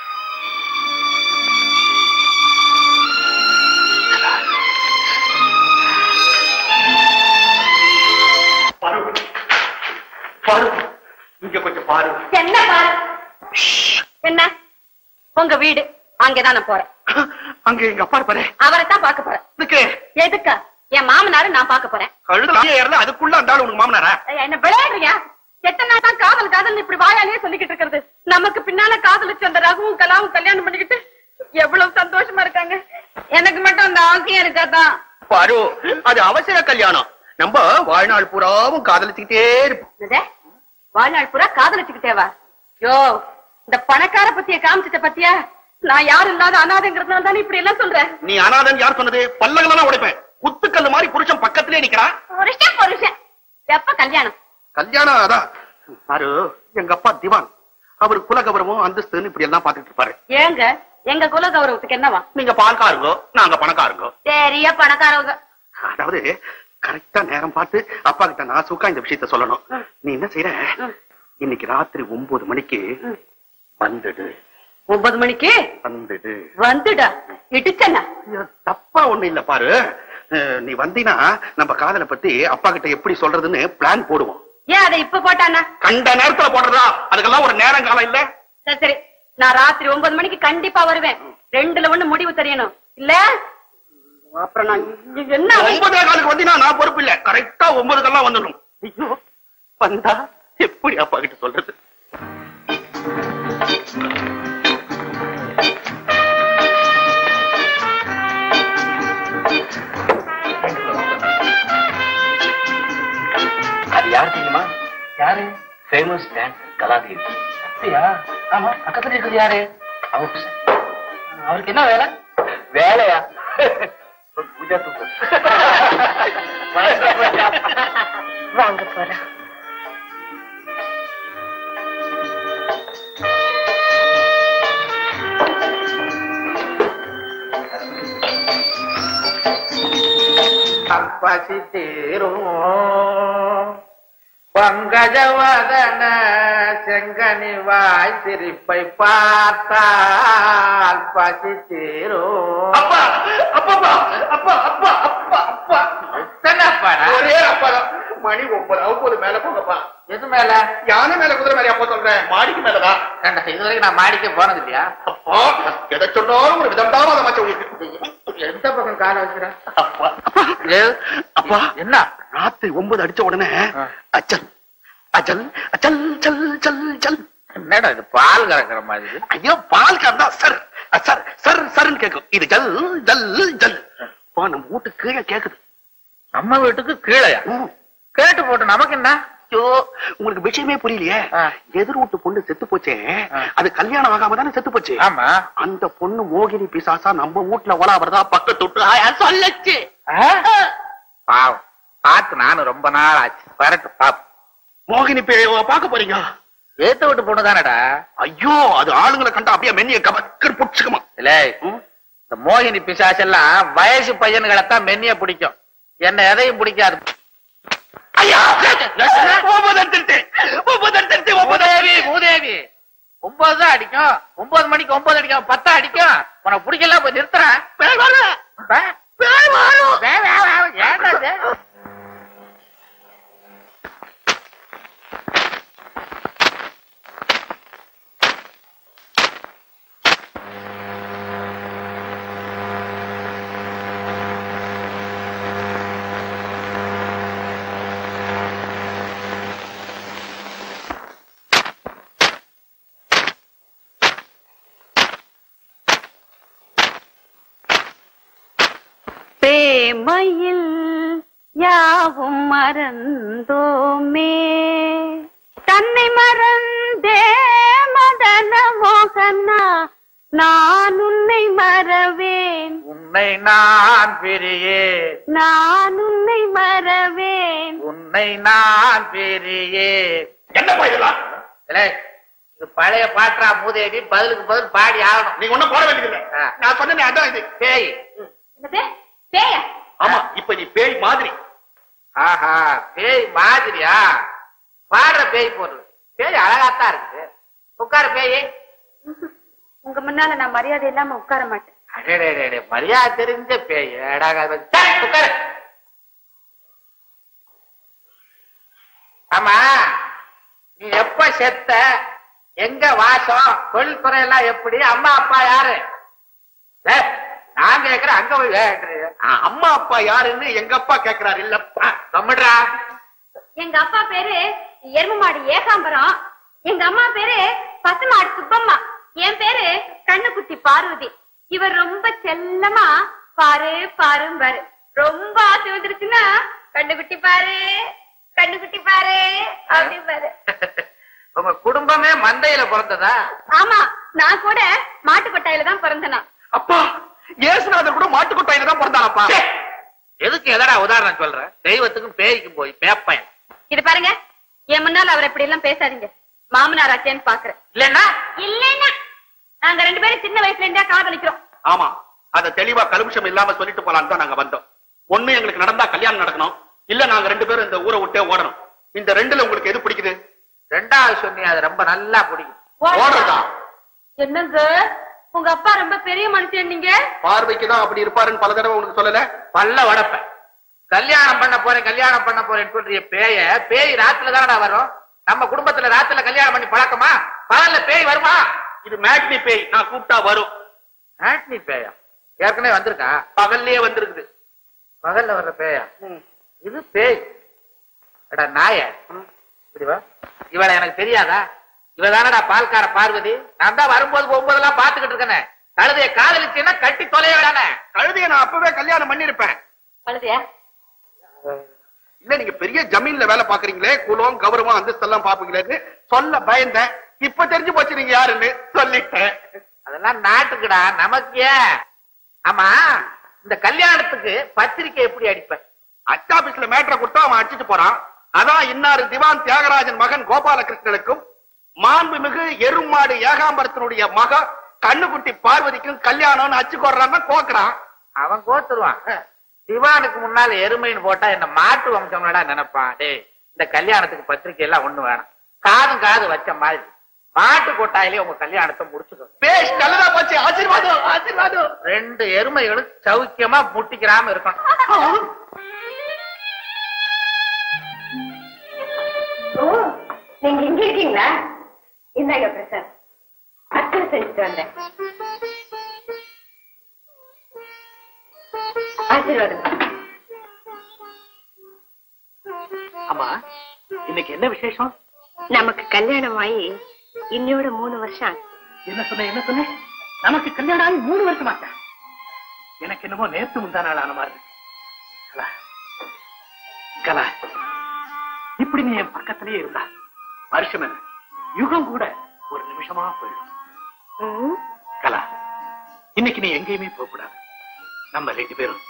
பாரு பாரு இங்க கொஞ்சம் பாரு என்ன பாரு என்ன உங்க வீடு அங்கதான் நான் போறேன் அங்க எங்க அப்பா இருப்பாரு அவரை தான் பார்க்க போறேன் இதுக்கு எதுக்கா என் மாமனாரு நான் பார்க்க போறேன் கழுதுல ஏறல அதுக்குள்ள அந்த ஆளு உனக்கு மாமனாரா ஏய், என்ன விளையாடுறியா எத்தனை நாள் தான் காதல் காதல் இப்படி வாயாலே சொல்லிக்கிட்டு இருக்கிறது நமக்கு பின்னால காதலிச்சு அந்த ரகுவும் கலாவும் கல்யாணம் பண்ணிக்கிட்டு எவ்வளவு சந்தோஷமா இருக்காங்க எனக்கு மட்டும் அந்த ஆசையா இருக்காதான் பாரு அது அவசர கல்யாணம் நம்ம வாழ்நாள் பூராவும் காதலிச்சுக்கிட்டே இருப்போம் என்னது? வாழ்நாள் பூரா காதலிச்சுக்கிட்டேவா யோ இந்த பணக்கார பத்திய காமிச்சிட்ட பத்தியா நான் யாரும் இல்லாத அனாதைங்கிறதுனால தானே இப்படி எல்லாம் சொல்றேன் நீ அனாதன் யார் சொன்னது பல்லகளெல்லாம் உடைப்பேன் குத்துக்கல்லு மாதிரி புருஷன் பக்கத்திலே நிக்கிறான் புருஷன் புருஷன் எப்ப கல்யாணம் கல்யாணம் அதான் பாரு எங்க அப்பா திவான் அவர் குலகௌரவம் அந்தஸ்துன்னு இப்படி எல்லாம் பாத்துட்டு இருப்பாரு ஏங்க எங்க குல கௌரவத்துக்கு என்னவா நீங்க பால்காருங்கோ நாங்க பணக்காருங்கோ பெரிய பணக்காரவங்க அதாவது கரெக்டா நேரம் பார்த்து அப்பா கிட்ட நான் சுக்கா இந்த விஷயத்த சொல்லணும் நீ என்ன செய்யற இன்னைக்கு ராத்திரி ஒன்பது மணிக்கு வந்துடு ஒன்பது மணிக்கு வந்துடு வந்துடா இடிச்சனா ஐயோ, தப்பா ஒண்ணு இல்ல பாரு அஹ், நீ வந்தீனா நம்ம காதலை பத்தி அப்பா கிட்ட எப்படி சொல்றதுன்னு பிளான் போடுவோம் ஏன் அதை இப்ப போட்டானா கண்ட நேரத்துல போடுறதா அதுக்கெல்லாம் ஒரு நேரம் காலம் இல்ல சரி சரி நான் ராத்திரி ஒன்பது மணிக்கு கண்டிப்பா வருவேன் ரெண்டுல ஒண்ணு முடிவு தெரியணும் இல்ல அப்புறம் நான் இ- என்ன ஒன்பதே காலுக்கு வந்தீங்கன்னா நான் பொறுப்பு இல்ல கரெக்டா ஒன்பதுக்கெல்லாம் வந்துடும் ஐயோ வந்தா எப்படி அப்பா கிட்ட சொல்றது அது யார் தெரியுமா யாரு ஃபேமஸ் டான்சர் கலாதேவி அப்படியா ஆமா பக்கத்துல இருக்குது யாரு அவங்க அவருக்கு என்ன வேலை வேலையா பூஜா தூக்கம் வாங்க போறேன் பசி தீரும் பங்கஜவதன செங்கனி வாய் சிரிப்பை பார்த்தால் பசி தீரும் அப்பா அப்பா அப்பா அப்பா அப்பா அப்பா எத்தனைப்பாடா? ஒரே அப்பா தான். மணி ஒன்பது ஒன்பது மேல போங்கப்பா எது மேல யானை மேல குதிரை மேல அப்பா சொல்றேன் மாடிக்கு மேலதான் ஏண்டா, இது வரைக்கும் நான் மாடிக்க போனது இல்லையா அப்பா எதை சொன்னாலும் ஒரு விதம் தான் மச்ச உங்களுக்கு எந்த பக்கம் கால வைக்கிறேன் அப்பா அப்பா என்ன ராத்திரி ஒன்பது அடிச்ச உடனே அச்சல் அச்சல் அச்சல் சல் சல் சல் என்னடா இது பால் கறக்குற மாதிரி ஐயோ பால் கறந்தா சர் அ, சர் சர் சர்ன்னு கேக்கும் இது ஜல் ஜல் ஜல் அப்பா நம்ம வீட்டு கீழே கேக்குது நம்ம வீட்டுக்கு கீழையா ம். கேட்டு போட்டு நமக்கு என்ன ஐயோ உங்களுக்கு விஷயமே புரியலையே ஆ. எதிர் வீட்டு பொண்ணு செத்து போச்சே ஆ. அது கல்யாணம் ஆகாம தானே செத்து போச்சு ஆமா அந்த பொண்ணு மோகினி பிசாசா நம்ம வீட்டுல ஒலாவறதா பக்கத்து விட்டு ஆயா சொல்லச்சு பாவம் பார்த்து நானும் ரொம்ப நாள் ஆச்சு வரட்டு பாப்போம் மோகினி பே பாக்க போறீங்க ஏத்த விட்டு பொண்ணு தானடா ஐயோ அது ஆளுங்களை கண்டா அப்படியே மென்னிய கபக்கர் புடிச்சுக்குமா இல்ல இந்த மோகினி பிசாசெல்லாம் வயசு பையன்களைத்தான் மென்னிய பிடிக்கும் என்ன எதையும் பிடிக்காது ஐயா ஒன்பது திருட்டு ஒன்பது திருட்டு மூதேவி மூதேவி ஒன்பது தான் அடிக்கும் ஒன்பது மணிக்கு ஒன்பது அடிக்கும் பத்தா அடிக்கும் உனக்கு பிடிக்கல போய் நிறுத்துறேன் வே, வே, வே, வே, ஏன்டா இது? பேமையில் யாவும் மறந்தோமே தன்னை மறந்தே மதன மோகனா நான் உன்னை மறவேன் உன்னை நான் பிரியேன் நான் உன்னை மறவேன் உன்னை நான் பிரியேன் என்னப்பா இதெல்லாம் இல்ல இது பழைய பாட்டா மூதேவி பதிலுக்கு பதில் பாடி ஆகணும் நீங்க ஒண்ணும் போட வேண்டியதில்லை ஆ. நான் சொன்னேன் அதான் இது பேய் என்னது? பேயா ஆமா இப்ப நீ பேய் மாதிரி ஆஹா பேய் மாதிரியா பாடுற பேய் போடுறது பேய் அழகாத்தான் இருக்குது உட்கார பேய் உங்க முன்னால நான் மரியாதை இல்லாம உட்கார மாட்டேன் அடேடேடே, மரியாதை தெரிஞ்ச பேய் ஏடாக சரி, உட்காரு ஆமா நீ எப்ப செத்த எங்க வாசம் தொழில்துறை எல்லாம் எப்படி அம்மா அப்பா யாரு ஏய், நான் கேக்குறேன் அங்க போய் கேக்குறீங்க. ஆ, அம்மா அப்பா யாருன்னு எங்க அப்பா கேக்குறாரு இல்லப்பா கம்மிடுறா எங்க அப்பா பேரு எரும மாடு ஏகாம்பரம் எங்க அம்மா பேரு பசுமாடு சுப்பம்மா என் பேரு கண்ணுக்குட்டி பார்வதி இவர் ரொம்ப செல்லமா பாரு பாரும்பாரு ரொம்ப ஆசை வந்துருச்சுன்னா கண்ணுக்குட்டி பாரு கண்ணுக்குட்டி பாரு அப்படிம்பாரு உங்க குடும்பமே மந்தையில பிறந்ததா ஆமா நான் கூட மாட்டு கொட்டாயில தான் பிறந்தனா அப்பா ஏசுநாதர் கூட மாட்டுக்கொட்டாயில தான் பிறந்தானப்பா எதுக்கு எதடா உதாரணம் சொல்ற தெய்வத்துக்கும் பேய்க்கும் போய் பேப்பயன் இது பாருங்க என் முன்னால அவர் இப்படி எல்லாம் பேசாதீங்க மாமனார் ஆச்சேன்னு பாக்குறேன் இல்லன்னா இல்லைன்னா நாங்க ரெண்டு பேரும் சின்ன வயசுல இருந்தே காதலிக்கிறோம் ஆமா அத தெளிவா கலுமிஷம் இல்லாம சொல்லிட்டு போலான்னு தான் நாங்க வந்தோம் ஒண்ணு எங்களுக்கு நடந்தா கல்யாணம் நடக்கணும் இல்ல நாங்க ரெண்டு பேரும் இந்த ஊரை விட்டே ஓடணும் இந்த ரெண்டுல உங்களுக்கு எது பிடிக்குது ரெண்டாவது சொன்னி அது ரொம்ப நல்லா பிடிக்கும் ஓடுறதா என்னங்க உங்க அப்பா ரொம்ப பெரிய மனுஷன் நீங்க பார்வைக்கு தான் அப்படி இருப்பாருன்னு பல தடவை உனக்கு சொல்லல பல்ல வடப்ப கல்யாணம் பண்ண போறேன் கல்யாணம் பண்ண போறேன்னு சொல்றிய பேய பேய் ராத்துல தானடா வரும் நம்ம குடும்பத்துல ராத்துல கல்யாணம் பண்ணி பழக்கமா பகல்ல பேய் வருமா இது மேட்னி பேய் நான் கூப்பிட்டா வரும் மேட்னி பேயா ஏற்கனவே வந்திருக்கா பகல்லயே வந்திருக்குது பகல்ல வர்ற பேயா இது பேய் எடா நாய இப்படி வா இவளை எனக்கு தெரியாதா இவ தானடா பால்கார பார்வதி நான் தான் வரும்போது போகும்போதெல்லாம் பாத்துக்கிட்டு இருக்கேனே கழுதைய காதலிச்சுன்னா கட்டி தொலைய விடானே கழுதைய நான் அப்பவே கல்யாணம் பண்ணிருப்பேன் அழுதையா இல்ல நீங்க பெரிய ஜமீன்ல வேலை பாக்குறீங்களே குலம் கௌரவம் அந்தஸ்து எல்லாம் பாப்பீங்களேன்னு சொல்ல பயந்தேன் இப்ப தெரிஞ்சு போச்சு நீங்க யாருன்னு சொல்லிட்டேன் அதெல்லாம் நாட்டுக்குடா நமக்கு ஏன் ஆமா இந்த கல்யாணத்துக்கு பத்திரிக்கை எப்படி அடிப்பேன் அச்சாபீஸ்ல மேட்டரை கொடுத்தா அவன் அடிச்சுட்டு போறான் அதான் இன்னாரு திவான் தியாகராஜன் மகன் கோபாலகிருஷ்ணனுக்கும் மாண்புமிகு எருமாடு ஏகாம்பரத்தினுடைய மக கண்ணுக்குட்டி பார்வதிக்கும் கல்யாணம்னு அச்சு கோடுறான்னு கோக்குறான் அவன் கோத்துருவான் திவானுக்கு முன்னால எருமைன்னு போட்டா என்ன மாட்டு வம்சம்லடா நினைப்பான் டேய் இந்த கல்யாணத்துக்கு பத்திரிக்கை எல்லாம் ஒண்ணு வேணாம் காதும் காது வச்ச மாதிரி மாட்டு கொட்டாயிலே உங்க கல்யாணத்தை முடிச்சுக்கோ பேஷ் நல்லதா போச்சு ஆசீர்வாதம் ஆசீர்வாதம் ரெண்டு எருமைகளும் சௌக்கியமா முட்டிக்கிறாம இருக்கணும் ஓ நீங்க இங்க இருக்கீங்களா இந்தாங்க பிரசாத் அக்கறை செஞ்சுட்டு வந்தேன் ஆசீர்வாதம் ஆமா இன்னைக்கு என்ன விசேஷம் நமக்கு கல்யாணம் ஆகி இன்னையோட மூணு வருஷம் ஆச்சு. என்ன சொன்ன என்ன சொன்ன நமக்கு கல்யாணம் ஆகி மூணு வருஷம் ஆச்சா எனக்கு என்னமோ நேத்து முந்தா நாள் ஆன மாதிரி இருக்கு. கலா கலா இப்படி நீ என் பக்கத்திலேயே இருந்தா வருஷம் என்ன யுகம் கூட ஒரு நிமிஷமா போயிடும் ம், கலா இன்னைக்கு நீ எங்கேயுமே போக கூடாது நம்ம ரெண்டு பேரும்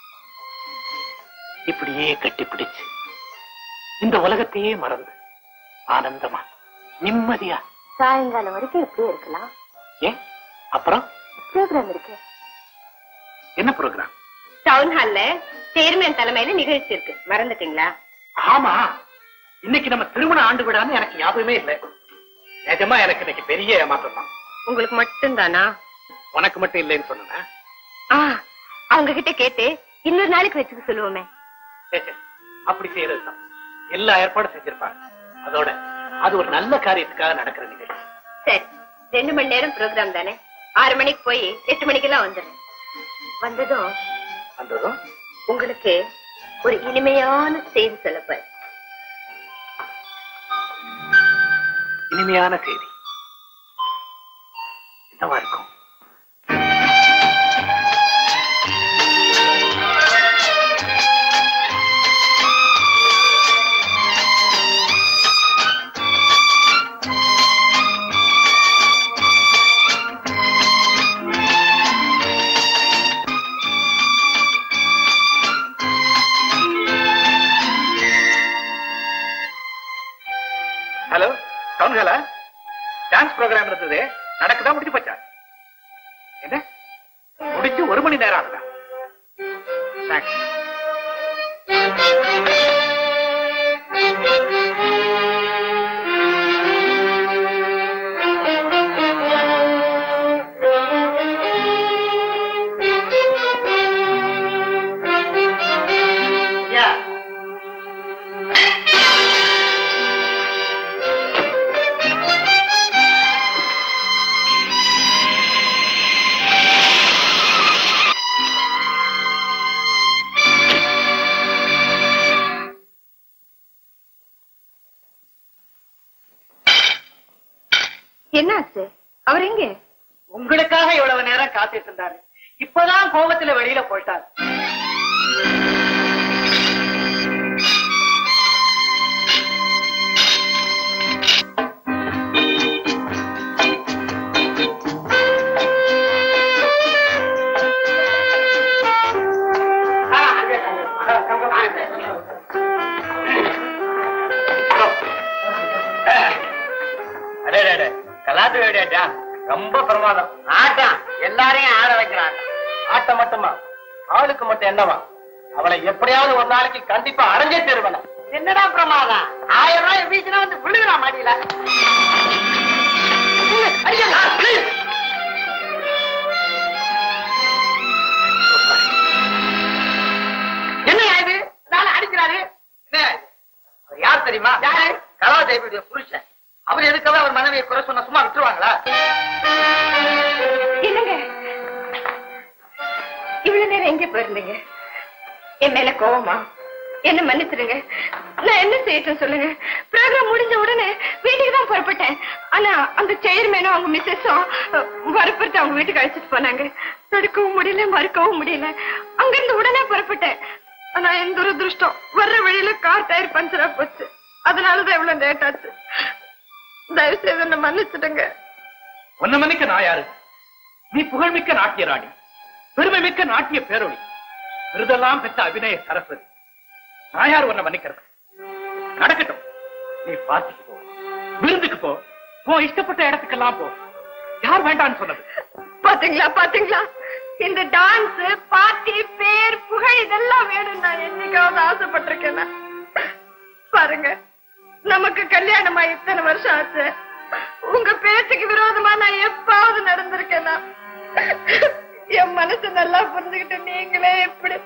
இப்படியே கட்டி பிடிச்சு இந்த உலகத்தையே மறந்து ஆனந்தமா நிம்மதியா சாயங்காலம் வரைக்கும் இப்படியே இருக்கலாம் ஏன் அப்புறம் ப்ரோக்ராம் இருக்கு என்ன ப்ரோக்ராம் டவுன் ஹால்ல சேர்மன் தலைமையில நிகழ்ச்சி இருக்கு மறந்துட்டீங்களா ஆமா இன்னைக்கு நம்ம திருமண ஆண்டு விடான்னு எனக்கு ஞாபகமே இல்லை நிஜமா எனக்கு இன்னைக்கு பெரிய ஏமாற்றம் தான் உங்களுக்கு மட்டும்தானா உனக்கு மட்டும் இல்லைன்னு சொன்னேன் ஆ அவங்க கிட்ட கேட்டு இன்னொரு நாளைக்கு வச்சுக்க சொல்லுவோமே அப்படி செய்யறதுதான் எல்லா ஏற்பாடும் செஞ்சிருப்பாங்க அதோட அது ஒரு நல்ல காரியத்துக்காக நடக்கிற நிகழ்ச்சி சரி ரெண்டு மணி நேரம் ப்ரோக்ராம் தானே ஆறு மணிக்கு போய் எட்டு மணிக்கெல்லாம் வந்துடுறேன் வந்ததும் வந்ததும் உங்களுக்கு ஒரு இனிமையான செய்தி சொல்லப்போறேன் இனிமையான செய்தி என்னவா இருக்கும் ஹலோ டவுன் ஹலா டான்ஸ் ப்ரோக்ராம் இருந்தது நடக்குதா முடிஞ்சு போச்சா என்ன முடிச்சு ஒரு மணி நேரம் ஆகுதா தேங்க்ஸ் என்னாச்சு அவர் எங்க உங்களுக்காக இவ்வளவு நேரம் காத்துட்டு இருந்தாரு இப்பதான் கோபத்துல வெளியில போயிட்டார் அடே அடே, அடே கலாத்து வேடியாச்சா ரொம்ப பிரமாதம் ஆட்டம் எல்லாரையும் ஆட வைக்கிறான் ஆட்டம் மட்டுமா ஆளுக்கு மட்டும் என்னவா அவளை எப்படியாவது ஒரு நாளைக்கு கண்டிப்பா அடைஞ்சே தருவன என்னடா பிரமாதம் ஆயிரம் ரூபாய் வீசினா வந்து விழுகிறான் மாடியில அடிக்கலா, please. என்னையா இது நாளை அடிக்கிறாரு என்ன? அவர் யார் தெரியுமா யாரு கலாதேவியுடைய புருஷன் அவர் எதுக்காக அவர் மனைவியை குறை சொன்னா சும்மா விட்டுருவாங்களா என்னங்க இவ்வளவு நேரம் எங்க போயிருந்தீங்க என் மேல கோவமா என்ன மன்னிச்சிடுங்க நான் என்ன செய்யட்டும் சொல்லுங்க ப்ரோக்ராம் முடிஞ்ச உடனே வீட்டுக்கு தான் புறப்பட்டேன் ஆனா அந்த சேர்மேனும் அவங்க மிஸ்ஸஸும் வரப்பட்டு அவங்க வீட்டுக்கு அழைச்சிட்டு போனாங்க தடுக்கவும் முடியல மறுக்கவும் முடியல அங்கிருந்து உடனே புறப்பட்டேன் ஆனா என் துரதிருஷ்டம் வர்ற வழியில கார் டயர் பஞ்சரா போச்சு அதனாலதான் இவ்வளவு லேட் ஆச்சு தயவு செய்து என்ன மன்னிச்சிடுங்க உன்ன மன்னிக்க நான் யாரு நீ புகழ்மிக்க நாட்டிய ராணி பெருமை மிக்க நாட்டிய பேரொளி விருதெல்லாம் பெற்ற அபிநய சரஸ்வதி நான் யார் உன்னை மன்னிக்கிறது நடக்கட்டும் நீ பார்ட்டிக்கு போ விருந்துக்கு போ போ இஷ்டப்பட்ட இடத்துக்கெல்லாம் போ யார் வேண்டான்னு சொன்னது பாத்தீங்களா பாத்தீங்களா இந்த டான்ஸ் பார்ட்டி பேர் புகழ் இதெல்லாம் வேணும் நான் என்னைக்காவது ஆசைப்பட்டிருக்கேன் பாருங்க நமக்கு கல்யாணமா இத்தனை வருஷம் ஆச்சு உங்க பேச்சுக்கு விரோதமா நான் எப்பாவது நடந்திருக்கேனா என் மனசு நல்லா புரிஞ்சுக்கிட்டு நீங்களே எப்படி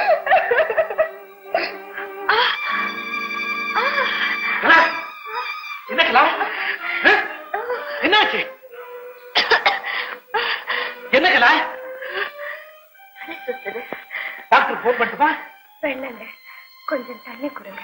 கலா, என்ன கலா ஆ? என்னாச்சு என்ன கலா டாக்டர் போன் பண்ணட்டுமா வேண்டாங்க கொஞ்சம் தண்ணி கொடுங்க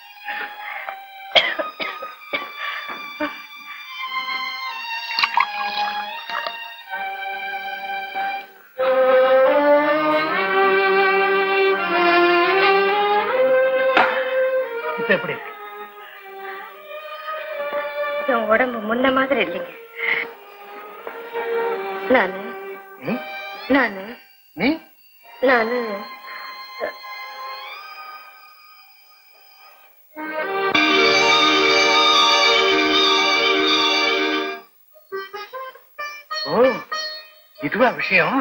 இப்ப எப்படி இருக்கு என் உடம்பு முன்ன மாதிரி இல்லைங்க நானு நானு நீ நானு ஓ இதுவா விஷயம்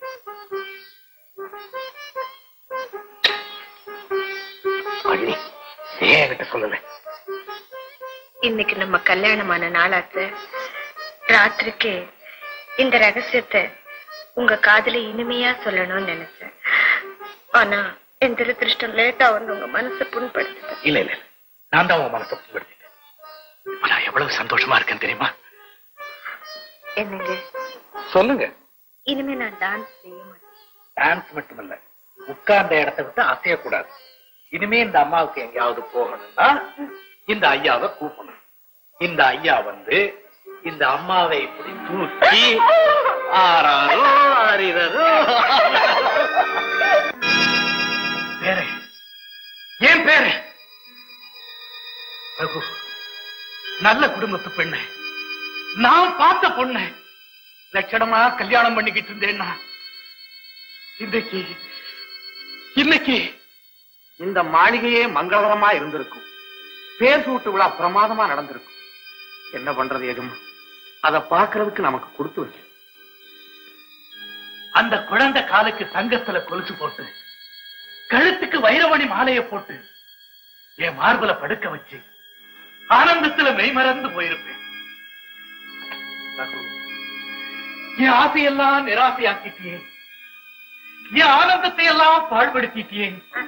அண்ணி ஏன் என்கிட்ட சொல்லல இன்னைக்கு நம்ம கல்யாணமான நாளாச்சு ராத்திரிக்கு இந்த ரகசியத்தை உங்க காதுல இனிமையா சொல்லணும்னு நினைச்சேன் ஆனா என் திருஷ்டம் லேட்டா வந்து உங்க மனசை புண்படுத்துது இல்ல இல்ல இல்ல. நான் தான் உன் மனசை புண்படுத்திட்டேன் இப்ப நான் எவ்வளவு சந்தோஷமா இருக்கேன் தெரியுமா என்னங்க சொல்லுங்க இனிமே நான் டான்ஸ் செய்ய மாட்டேன் டான்ஸ் மட்டுமல்ல உட்கார்ந்த இடத்தை விட்டு அசையக்கூடாது இனிமே இந்த அம்மாவுக்கு எங்கேயாவது போகணும்னா இந்த ஐயாவை கூப்பிடணும் இந்த ஐயா வந்து இந்த அம்மாவை இப்படி தூக்கி ஆறாரோ ஆறிரோ பேரு ஏன் பேரு ரகு நல்ல குடும்பத்து பெண்ணு நான் பார்த்த பொண்ணு லட்சணமா கல்யாணம் பண்ணிக்கிட்டு இருந்தேன்னா இன்னைக்கு இன்னைக்கு இந்த மாளிகையே மங்களகரமா இருந்திருக்கும் பேர் சூட்டு விழா பிரமாதமா நடந்திருக்கும் என்ன பண்றது எஜமா அத பாக்குறதுக்கு நமக்கு கொடுத்து வச்சு அந்த குழந்தை காலுக்கு தங்கத்துல கொலுசு போட்டு கழுத்துக்கு வைரமணி மாலையை போட்டு என் மார்புல படுக்க வச்சு ஆனந்தத்துல மெய்மறந்து போயிருப்பேன் ரகு, என் ஆசையெல்லாம் நிராசையாக்கிட்டியே என் ஆனந்தத்தை எல்லாம் பாழ்படுத்திட்டியே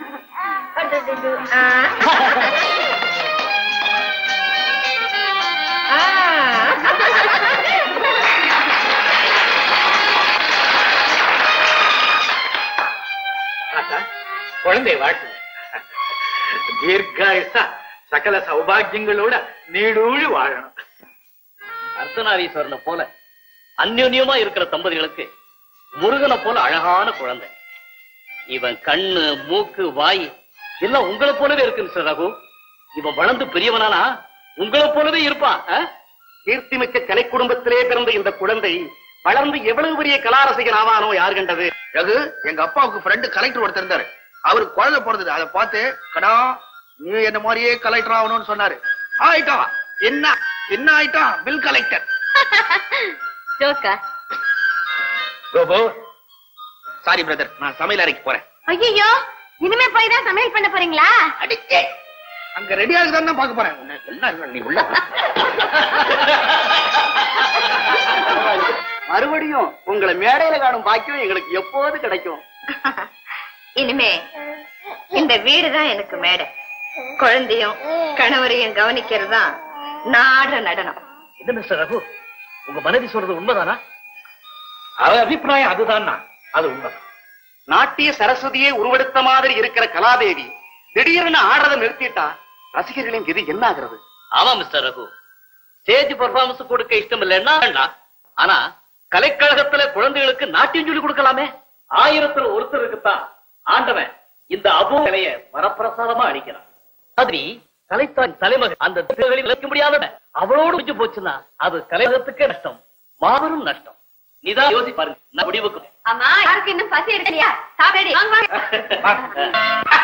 ஆத்தா, குழந்தை வாழ்த்து தீர்காயுசா சகல சௌபாகியங்களோட நீடூழி வாழணும் அர்த்தநாரீஸ்வரனை போல அந்யோன்யமா இருக்கிற தம்பதிகளுக்கு முருகனை போல அழகான குழந்தை இவன் கண்ணு மூக்கு வாய் எல்லாம் உங்களை போலவே இருக்கு மிஸ்டர் ரகு இவன் வளர்ந்து பெரியவனானா உங்களை போலவே இருப்பான் ஆ? கீர்த்திமிக்க கலை குடும்பத்திலே பிறந்த இந்த குழந்தை வளர்ந்து எவ்வளவு பெரிய கலாரசிகன் ஆவானோ யார் கண்டது ரகு எங்க அப்பாவுக்கு ஃப்ரெண்டு கலெக்டர் ஒருத்தர் இருந்தாரு அவருக்கு குழந்தை பிறந்தது அதை பார்த்து கடா நீ என்ன மாதிரியே கலெக்டர் ஆகணும்னு சொன்னாரு ஆயிட்டான் என்ன என்ன ஆயிட்டான் பில் கலெக்டர் ஜோக்கா கோபு சாரி பிரதர் நான் சமையல் அறைக்கு போறேன் ஐயோ இனிமே போய் தான் சமையல் பண்ண போறீங்களா அடிச்சே அங்க ரெடி ஆகுதான் தான் பார்க்க போறேன் உன்னை எல்லாம் நீ உள்ள போ. மறுபடியும் உங்களை மேடையில காணும் பாக்கியம் எங்களுக்கு எப்போது கிடைக்கும் இனிமே இந்த வீடுதான் எனக்கு மேடை குழந்தையும் கணவரையும் கவனிக்கிறது தான் நாடுற நடனம் என்ன மிஸ்டர் ரகு உங்க மனைவி சொல்றது உண்மைதானா அவ அபிப்பிராயம் அதுதான் அது உண்மை நாட்டிய சரஸ்வதியே உருவெடுத்த மாதிரி இருக்கிற கலாதேவி திடீர்னு ஆடுறதை நிறுத்திட்டா ரசிகர்களின் இது என்ன ஆகுறது ஆமா மிஸ்டர் ரகு ஸ்டேஜ் பெர்ஃபார்மன்ஸ் கொடுக்க இஷ்டம் இல்லைன்னா வேண்டாம். ஆனா கலைக்கழகத்துல குழந்தைகளுக்கு நாட்டியம் சொல்லி கொடுக்கலாமே ஆயிரத்துல ஒருத்தருக்குத்தான் ஆண்டவன் இந்த அபோ கலைய வரப்பிரசாதமா அடிக்கிறான் மாதிரி கலைத்தான் தலைமகன் அந்த திசைகளில் விளக்க முடியாத அவளோடு முடிஞ்சு போச்சுன்னா அது கலைஞத்துக்கே நஷ்டம் மாபெரும் நஷ்டம் நீதான் யோசி பாருங்க நான் முடிவுக்கு ஆமா யாருக்கு இன்னும் பசி எடுக்கலையா சாப்பிடு வாங்க வாங்க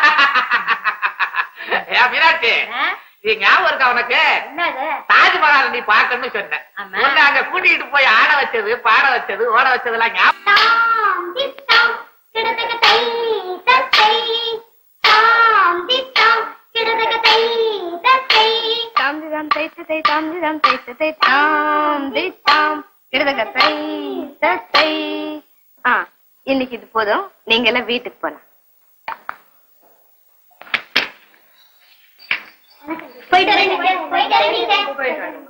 ஏன் மீனாட்சி ஆ? இது ஞாபகம் இருக்கா உனக்கு என்னது தாஜ்மஹால் நீ பார்க்கணும்னு சொன்னேன் ஆமா. உன்னை அங்க கூட்டிட்டு போய் ஆட வச்சது பாட வச்சது ஓட வச்சதெல்லாம் ஞாபகம் தாம் தித்தாம் கிடதக தை தத்தை தாம் தித்தாம் கிடதக தை தத்தை தாம் திதாம் தைத்து தை தாம் திதாம் தைத்து தை தாம் தித்தாம் கிடதக தை தத்தை ஆ இன்னைக்கு இது போதும் நீங்க எல்லாம் வீட்டுக்கு போலாம் போயிட்டு வரேன் டீச்சர் போயிட்டு வரேன் டீச்சர்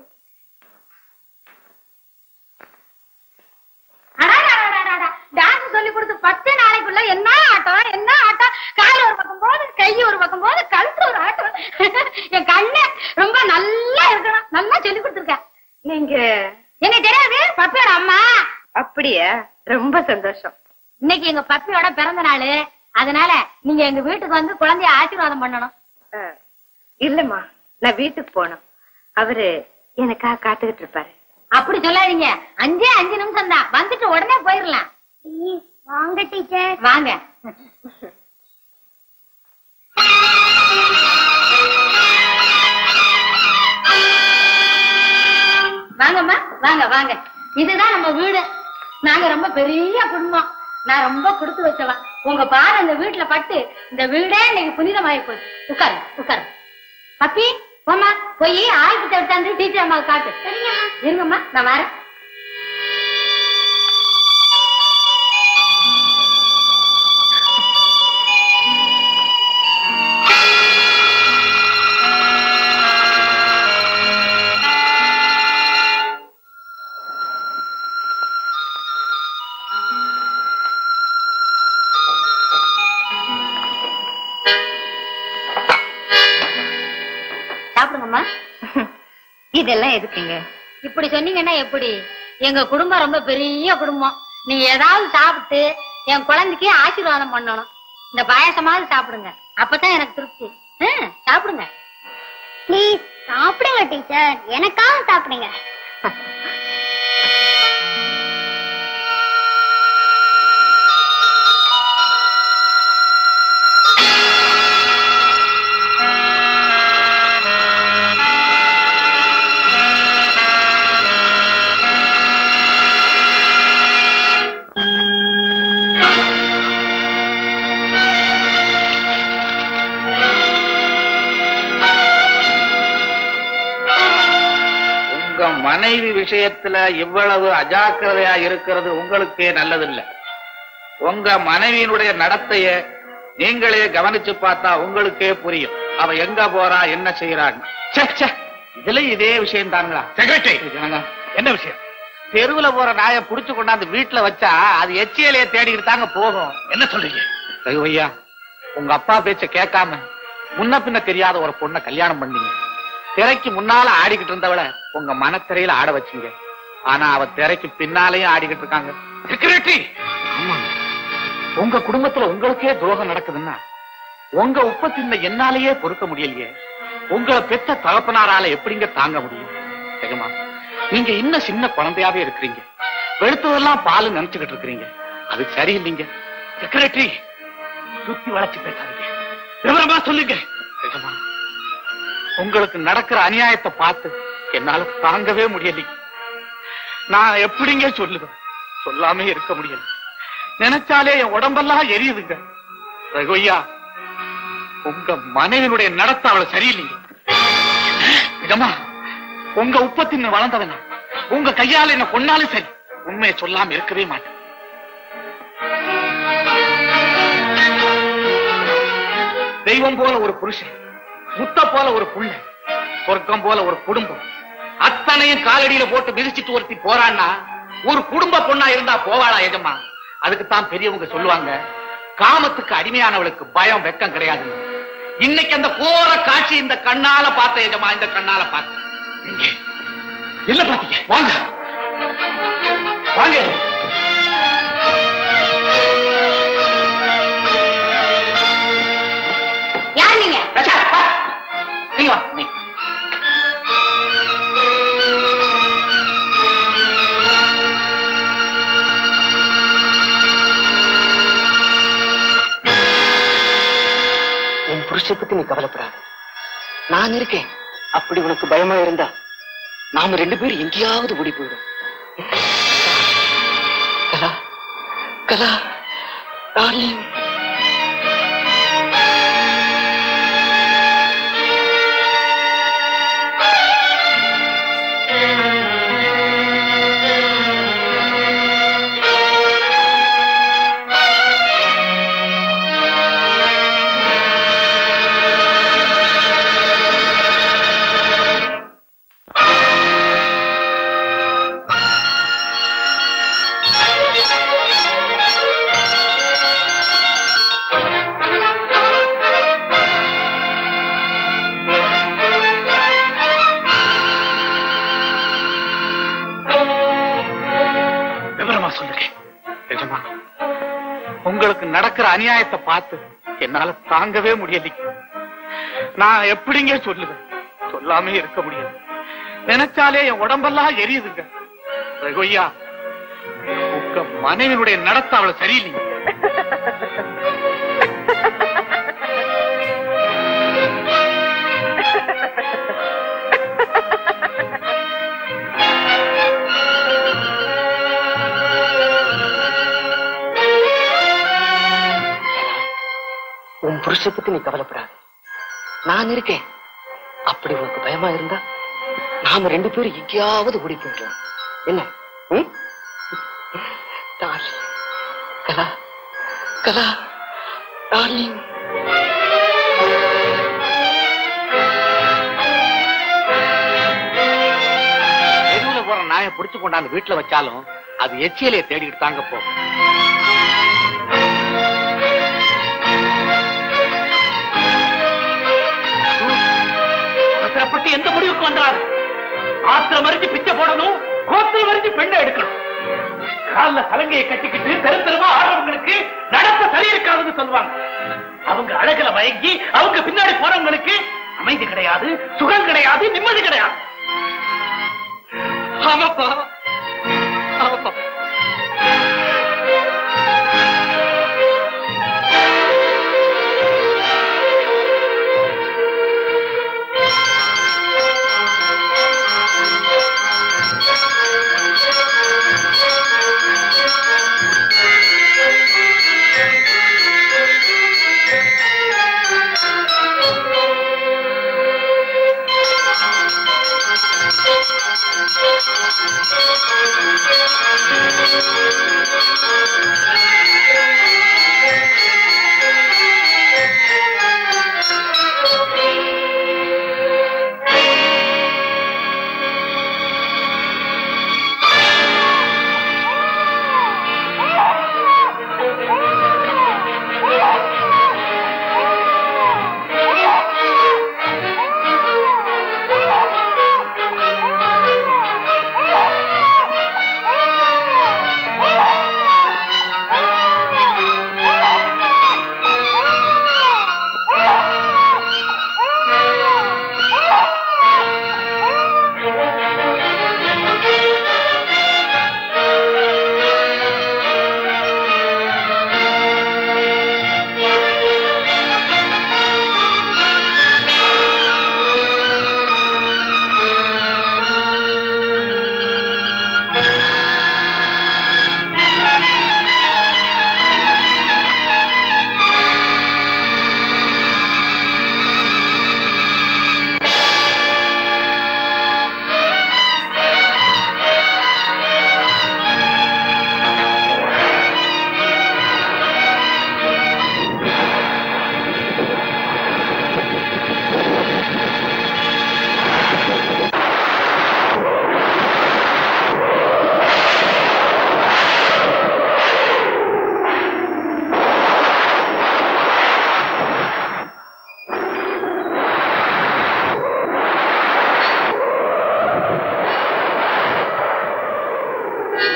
டான்ஸ் சொல்லி கொடுத்து பத்து நாளைக்குள்ள என்ன ஆட்டம் என்ன ஆட்டம் கால் ஒரு பக்கம் போது கை ஒரு பக்கம் போது கழுத்து ஒரு ஆட்டம் என் கண்ணு ரொம்ப நல்லா இருக்கணும் நல்லா சொல்லி கொடுத்துருக்கேன் நீங்க எனக்கு தெரியாது பப்பியோட அம்மா அப்படியா ரொம்ப சந்தோஷம் இன்னைக்கு எங்க பப்பியோட பிறந்த நாள் அதனால நீங்க எங்க வீட்டுக்கு வந்து குழந்தைய ஆசீர்வாதம் பண்ணணும் ஆ, இல்லம்மா நான் வீட்டுக்கு போனோம் அவரு எனக்காக காத்துக்கிட்டு இருப்பாரு அப்படி சொல்லாதீங்க அஞ்சே அஞ்சு நிமிஷம் தான் வந்துட்டு உடனே போயிடலாம் ப்ளீஸ் வாங்க டீச்சர் வாங்க வாங்கம்மா வாங்க வாங்க இதுதான் நம்ம வீடு நாங்க ரொம்ப பெரிய குடும்பம் நான் ரொம்ப கொடுத்து வச்சவன் உங்க பாரு இந்த வீட்டுல பட்டு இந்த வீடே இன்னைக்கு புனிதமாயி போச்சு உட்காரு உட்காரு பப்பி போம்மா போய் ஆயுதத்தை எடுத்தாந்து டீச்சர் அம்மாவுக்கு காட்டு இருங்கம்மா நான் வரேன் சாப்பிடுங்கம்மா இதெல்லாம் எதுக்குங்க இப்படி சொன்னீங்கன்னா எப்படி எங்க குடும்பம் ரொம்ப பெரிய குடும்பம் நீங்க ஏதாவது சாப்பிட்டு என் குழந்தைக்கு ஆசீர்வாதம் பண்ணணும் இந்த பாயசமாவது சாப்பிடுங்க அப்பதான் எனக்கு திருப்தி ம், சாப்பிடுங்க ப்ளீஸ் சாப்பிடுங்க டீச்சர் எனக்காக சாப்பிடுங்க உங்க மனைவி விஷயத்துல இவ்வளவு அஜாக்கிரதையா இருக்கிறது உங்களுக்கே நல்லதில்லை உங்க மனைவியினுடைய நடத்தைய நீங்களே கவனிச்சு பார்த்தா உங்களுக்கே புரியும் அவ எங்க போறா என்ன செய்யறான்னு ச்சே, ச்சே, இதுல இதே விஷயம் தாங்களா என்ன விஷயம் தெருவுல போற நாயை புடிச்சு கொண்டாந்து வீட்டுல வச்சா அது எச்சியலையே தேடிக்கிட்டு தாங்க போகும் என்ன சொல்றீங்க ஐயா உங்க அப்பா பேச்ச கேட்காம முன்ன பின்ன தெரியாத ஒரு பொண்ணை கல்யாணம் பண்ணீங்க திரைக்கு முன்னால ஆடிக்கிட்டு இருந்தவள உங்க மனத்திரையில ஆட வச்சீங்க ஆனா அவ திரைக்கு பின்னாலேயும் ஆடிக்கிட்டு இருக்காங்க செக்ரட்டரி உங்க குடும்பத்துல உங்களுக்கே துரோகம் நடக்குதுன்னா உங்க உப்பத்தின்மை என்னாலேயே பொறுக்க முடியலையே உங்களை பெத்த தகப்பனாரால எப்படிங்க தாங்க முடியும் நிஜமா நீங்க இன்னும் சின்ன குழந்தையாவே இருக்கிறீங்க வெளுத்ததெல்லாம் பால் நினைச்சுக்கிட்டு இருக்கிறீங்க அது சரியில்லைங்க செக்ரட்டரி சுத்தி வளைச்சு பேசாதீங்க விவரமா சொல்லுங்க நிஜமா உங்களுக்கு நடக்கிற அநியாயத்தை பார்த்து என்னால தாங்கவே முடியலைங்க நான் எப்படிங்க சொல்லுவேன் சொல்லாமே இருக்க முடியல நினைச்சாலே என் உடம்பெல்லாம் எரியுதுங்க ரகுய்யா உங்க மனைவினுடைய நடத்த அவளை சரியில்லைங்க நிஜமா உங்க உப்பத்தின் வளர்ந்தவன உங்க கையால என்ன கொன்னாலும் சரி உண்மையை சொல்லாம இருக்கவே மாட்டேன் தெய்வம் போல ஒரு புருஷன் முத்த போல ஒரு புள்ள சொர்க்கம் போல ஒரு குடும்பம் அத்தனையும் காலடியில போட்டு மிதிச்சிட்டு ஒருத்தி போறான்னா ஒரு குடும்ப பொண்ணா இருந்தா போவாளா எஜமா அதுக்கு தான் பெரியவங்க சொல்லுவாங்க காமத்துக்கு அடிமையானவளுக்கு பயம் வெக்கம் கிடையாது இன்னைக்கு அந்த போற காட்சி இந்த கண்ணால பார்த்த எஜமா இந்த கண்ணால பார்த்த எங்க? என்ன பாத்தீங்க வாங்க வாங்க யார் நீங்க ராஜா, வா. நீங்க வா நீ உன் புருஷை பத்தி நீ கவலைப்படாத நான் இருக்கேன் அப்படி உனக்கு பயமா இருந்தா நாம ரெண்டு பேரும் எங்கேயாவது ஓடி போயிடும் கலா கலா டார்லிங் விவரமா சொல்லுங்க நிஜமா உங்களுக்கு நடக்கிற அநியாயத்தை பார்த்து என்னால தாங்கவே முடியலைங்க நான் எப்படிங்க சொல்லுவேன் சொல்லாமே இருக்க முடியாது நினைச்சாலே என் உடம்பெல்லாம் எரியுதுங்க ரகுய்யா உங்க மனைவினுடைய நடத்த அவளை சரியில்லைங்க உன் புருஷை பத்தி நீ கவலைப்படாத நான் இருக்கேன் அப்படி உனக்கு பயமா இருந்தா நாம ரெண்டு பேரும் எங்கேயாவது ஓடி போயிடலாம் என்ன ம்? டார்லிங் கலா கலா டார்லிங் தெருவுல போற நாயை பிடிச்சு கொண்டாந்து வீட்டுல வச்சாலும் அது எச்சியலையை தேடிட்டு தாங்க போகும் அவசரப்பட்டு எந்த முடிவுக்கு வந்தாரு ஆத்திரம் மறிஞ்சு பிச்சை போடணும் கோத்தில் மறிஞ்சு பெண்ணை எடுக்கணும் கால்ல சலங்கையை கட்டிக்கிட்டு தெரு தெருவா ஆடுறவங்களுக்கு நடத்த சரி இருக்காதுன்னு சொல்லுவாங்க அவங்க அழகுல மயங்கி அவங்க பின்னாடி போறவங்களுக்கு அமைதி கிடையாது சுகம் கிடையாது நிம்மதி கிடையாது ஆமாப்பா ஆமாப்பா Thank you.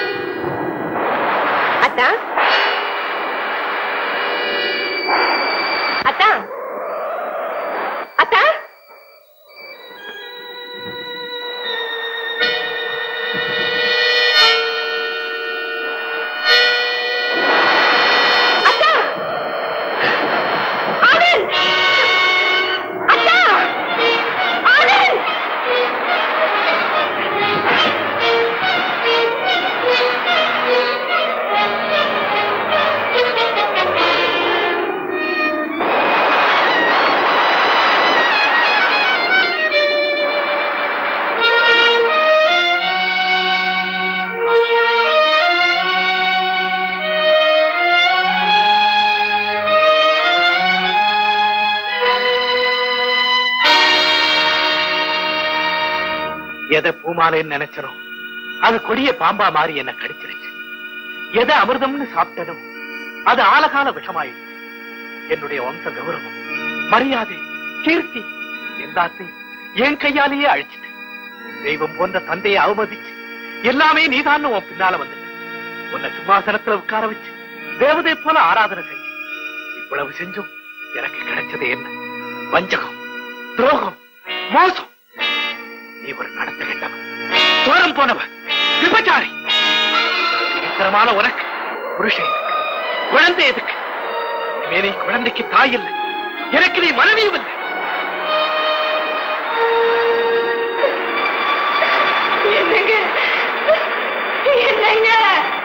அத்தா அத்தா அத்தா அத்தா ஆனந்த் அத்தா ஆனந்த் எதை பூமாலைன்னு நினைச்சனும் அது கொடிய பாம்பா மாறி என்ன கடிச்சிருச்சு எதை அமிர்தம்னு சாப்பிட்டனும் அது ஆலகால விஷமாயிடுச்சு என்னுடைய வம்ச கௌரவம் மரியாதை கீர்த்தி எல்லாத்தையும் என் கையாலேயே அழிச்சிட்டு தெய்வம் போன்ற தந்தையை அவமதிச்சு எல்லாமே நீதான் உன் பின்னால வந்துட்ட உன்னை சிம்மாசனத்துல உட்கார வச்சு தேவதை போல ஆராதனை செஞ்சு இவ்வளவு செஞ்சும் எனக்கு கிடைச்சது என்ன வஞ்சகம் துரோகம் மோசம் நீ ஒரு நடத்த கெட்டவன் தூரம் போனவன் விபச்சாரி விசித்திரமான உனக்கு புருஷன் எதுக்கு? குழந்தை எதுக்கு இனிமே நீ குழந்தைக்கு தாய் இல்லை எனக்கு நீ மனைவியும் இல்லை என்னங்க என்னங்க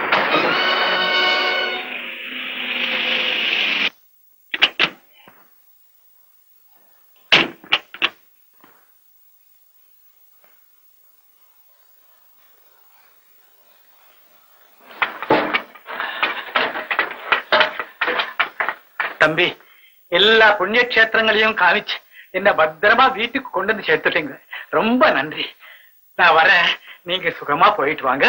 தம்பி எல்லா புண்ணிய கஷேத்திரங்களையும் காமிச்சு என்ன பத்திரமா வீட்டுக்கு கொண்டு வந்து சேர்த்துட்டீங்க ரொம்ப நன்றி நான் வரேன் நீங்க சுகமா போயிட்டு வாங்க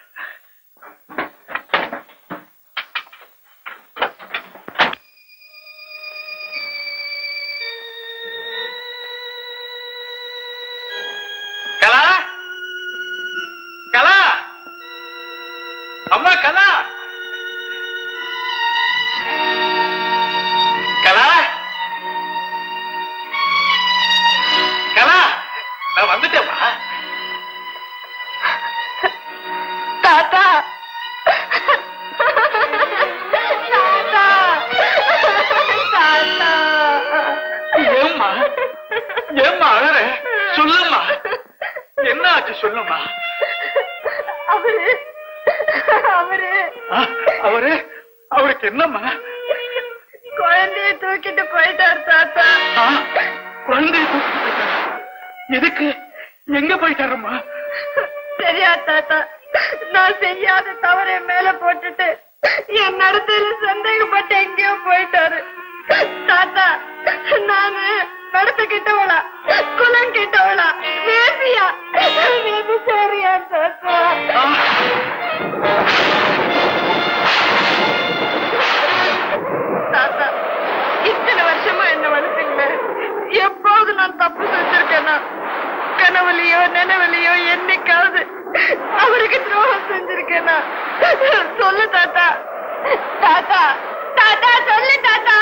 கலா கலா அம்மா கலா கலா கலா நான் வந்துட்டேம்மா தாத்தா தாத்தா தாத்தா ஏம்மா ஏம்மா அழற சொல்லுமா என்ன ஆச்சு சொல்லுமா அவரு அவரு ஆ, அவரு அவருக்கு என்னம்மா குழந்தைய தூக்கிட்டு போயிட்டாரு தாத்தா ஆ, குழந்தைய தூக்கிட்டு போயிட்டாரா? எதுக்கு எங்க போயிட்டாரம்மா சரியா தாத்தா நான் செய்யாத தவற என் மேல போட்டுட்டு என் நடத்தையில சந்தேகப்பட்டு எங்கேயோ போயிட்டாரு தாத்தா நானு நடத்த கிட்டவளா குலம் கிட்டவளா வேசியா வேசி சரியா தாத்தா தாத்தா இத்தனை வருஷமா என்ன வளர்த்தீங்களே எப்போது நான் தப்பு செஞ்சிருக்கேனா கனவுலையோ நினைவுலையோ என்னைக்காவது அவருக்கு துரோகம் செஞ்சிருக்கேனா சொல்லு தாத்தா தாத்தா தாத்தா சொல்லு தாத்தா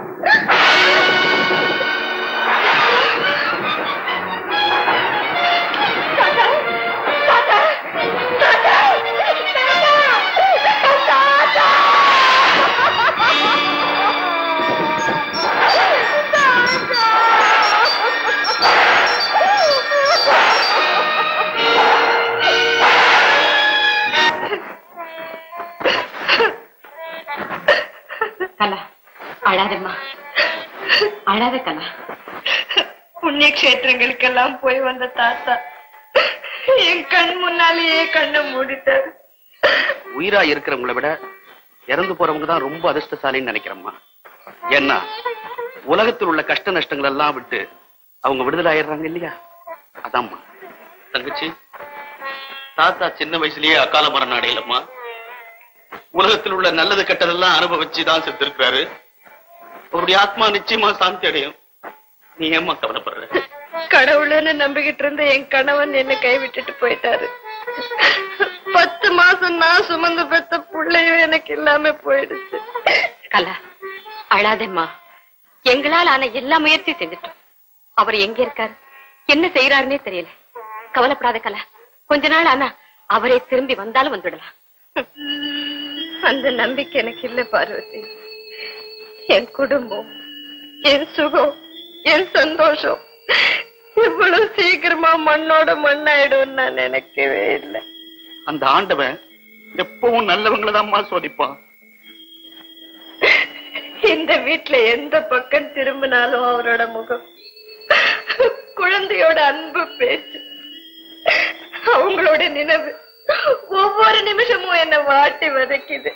தாத்தா தாத்தா தாத்தா தாத்தா கலா அழாதம்மா அழாத கலா புண்ணிய கஷேத்திரங்களுக்கெல்லாம் போய் வந்த தாத்தா என் கண் முன்னாலேயே கண்ணை மூடிட்டாரு உயிரா இருக்கிறவங்கள விட இறந்து போறவங்க தான் ரொம்ப அதிர்ஷ்டசாலின்னு நினைக்கிறேம்மா ஏன்னா உலகத்தில் உள்ள கஷ்ட நஷ்டங்கள் எல்லாம் விட்டு அவங்க விடுதலை ஆயிடுறாங்க இல்லையா அதாம்மா தங்கச்சி தாத்தா சின்ன வயசுலயே அக்கால மரணம் அடையலம்மா உலகத்தில் உள்ள நல்லது கெட்டதெல்லாம் அனுபவிச்சு தான் செத்துருக்கிறாரு அவருடைய ஆத்மா நிச்சயமா சாந்தி அடையும் நீ ஏம்மா கவலைப்படுற கடவுளுன்னு நம்பிக்கிட்டு இருந்த என் கணவன் என்ன கைவிட்டுட்டு போயிட்டாரு பத்து மாசம் நான் சுமந்து பெத்த பிள்ளையும் எனக்கு இல்லாம போயிடுச்சு கலா அழாதேம்மா எங்களால் ஆன எல்லா முயற்சியும் செஞ்சுட்டோம் அவர் எங்க இருக்காரு என்ன செய்யறாருன்னே தெரியல கவலைப்படாத கலா கொஞ்ச நாள் ஆனா அவரே திரும்பி வந்தாலும் வந்துடலாம் அந்த நம்பிக்கை எனக்கு இல்ல பார்வதி என் குடும்பம் என் சுகம் என் சந்தோஷம் இவ்வளவு சீக்கிரமா மண்ணோட மண்ணாயிடும் நான் நினைக்கவே இல்லை அந்த ஆண்டவன் எப்பவும் நல்லவங்களை தான் சோதிப்பான் இந்த வீட்டுல எந்த பக்கம் திரும்பினாலும் அவரோட முகம் குழந்தையோட அன்பு பேச்சு அவங்களோட நினைவு ஒவ்வொரு நிமிஷமும் என்ன வாட்டி வதக்குது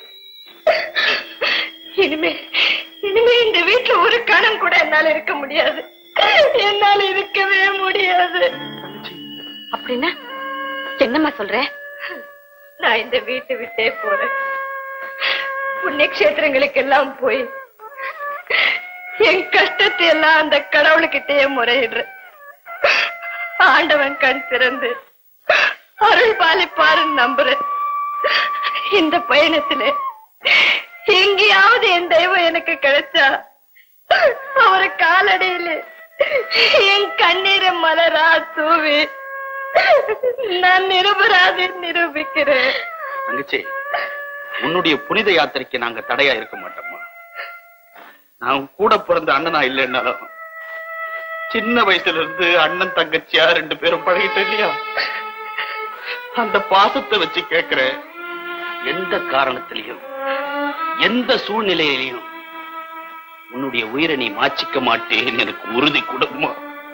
இனிமே இனிமே இந்த வீட்டுல ஒரு கணம் கூட என்னால இருக்க முடியாது என்னால இருக்கவே முடியாது அப்படின்னா என்னம்மா சொல்ற நான் இந்த வீட்டை விட்டே போறேன் புண்ணியக்ஷேத்திரங்களுக்கு எல்லாம் போய் என் கஷ்டத்தை எல்லாம் அந்த கடவுளுக்கிட்டே முறையிடுறேன் ஆண்டவன் கண் திறந்து அருள் பாலிப்பாருன்னு நம்புறேன் இந்த பயணத்துல எங்கேயாவது என் தெய்வம் எனக்கு கிடைச்சா அவரை காலடியில என் கண்ணீரை மலரா தூவி நான் நிரபராதி நிரூபிக்கிறேன் தங்கச்சி உன்னுடைய புனித யாத்திரைக்கு நாங்க தடையா இருக்க மாட்டோம்மா நான் கூட பிறந்த அண்ணனா இல்லைன்னாலும் சின்ன வயசுல இருந்து அண்ணன் தங்கச்சியா ரெண்டு பேரும் பழகிட்டோம் இல்லையா அந்த பாசத்தை வச்சு கேக்குறேன் எந்த காரணத்திலையும் எந்த சூழ்நிலையிலையும் உன்னுடைய உயிரை நீ மாச்சிக்க மாட்டேன்னு எனக்கு உறுதி கொடுமா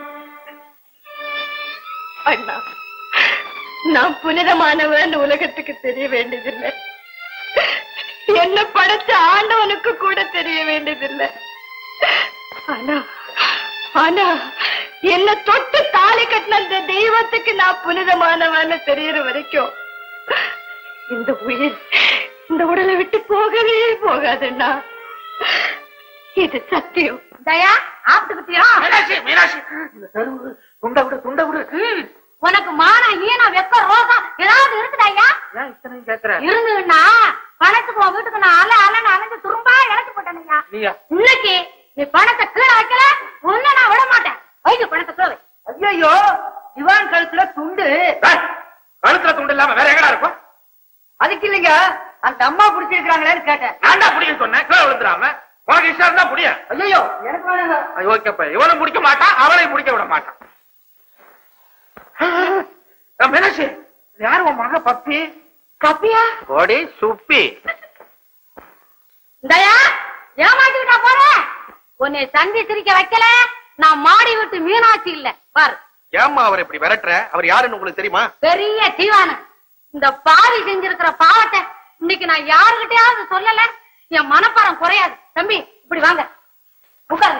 அண்ணா நான் புனிதமானவன் உலகத்துக்கு தெரிய வேண்டியதில்லை என்ன படைச்ச ஆண்டவனுக்கு கூட தெரிய வேண்டியதில்லை ஆனா ஆனா என்ன தொட்டு தாலி கட்டின அந்த தெய்வத்துக்கு நான் புனிதமானவன்னு தெரியற வரைக்கும் இந்த உயிர் இந்த உடலை விட்டு போகவே போகாதுண்ணா இது சத்தியம் தயா ஆப்துக்கிட்டியா மீனாட்சி மீனாட்சி இந்த தெருவு துண்ட விடு துண்ட விடு உனக்கு மானம் ஈனம் வெக்க ரோசம் ஏதாவது இருக்குதா ஐயா ஏன் இத்தனை கேக்குற இருந்துன்னா பணத்துக்கு உன் வீட்டுக்கு நான் அல அலன்னு அலைஞ்சு துரும்பா இழைச்சு போட்டேன் ஐயா நீயா இன்னைக்கு நீ பணத்தை கீழே வைக்கல உன்னை நான் விட மாட்டேன் வைக்க பணத்தை கீழே வை ஐயோ திவான் கழுத்துல துண்டு டேய், கழுத்துல துண்டு இல்லாம வேற எங்கடா இருக்கும் அதுக்கு இல்லைங்க அந்த அம்மா பிடிச்சிருக்காங்களேன்னு கேட்டேன் நான் தான் புடிக்க சொன்னேன் கீழே விழுந்துடாம உனக்கு இஷ்டம் இருந்தா புடிய ஐயோ எனக்கு வேணுங்க ஓகேப்பா இவனும் முடிக்க மாட்டான் அவளையும் முடிக்க விட மாட்டான் அஹ், மீனாட்சி இது யாரு உன் மக பப்பி கப்பியா ஓடி சுப்பி தயா ஏமாத்திக்கிட்டா போற உன்னை சந்தி சிரிக்க வைக்கல நான் மாடி விட்டு மீனாட்சி இல்ல பாரு ஏம்மா அவர் இப்படி விரட்டுற அவர் யாருன்னு உங்களுக்கு தெரியுமா பெரிய தீவானன் இந்த பாவி செஞ்சிருக்கிற பாவத்தை இன்னைக்கு நான் யாருகிட்டயாவது சொல்லல என் மனப்பாரம் குறையாது தம்பி இப்படி வாங்க உட்காருங்க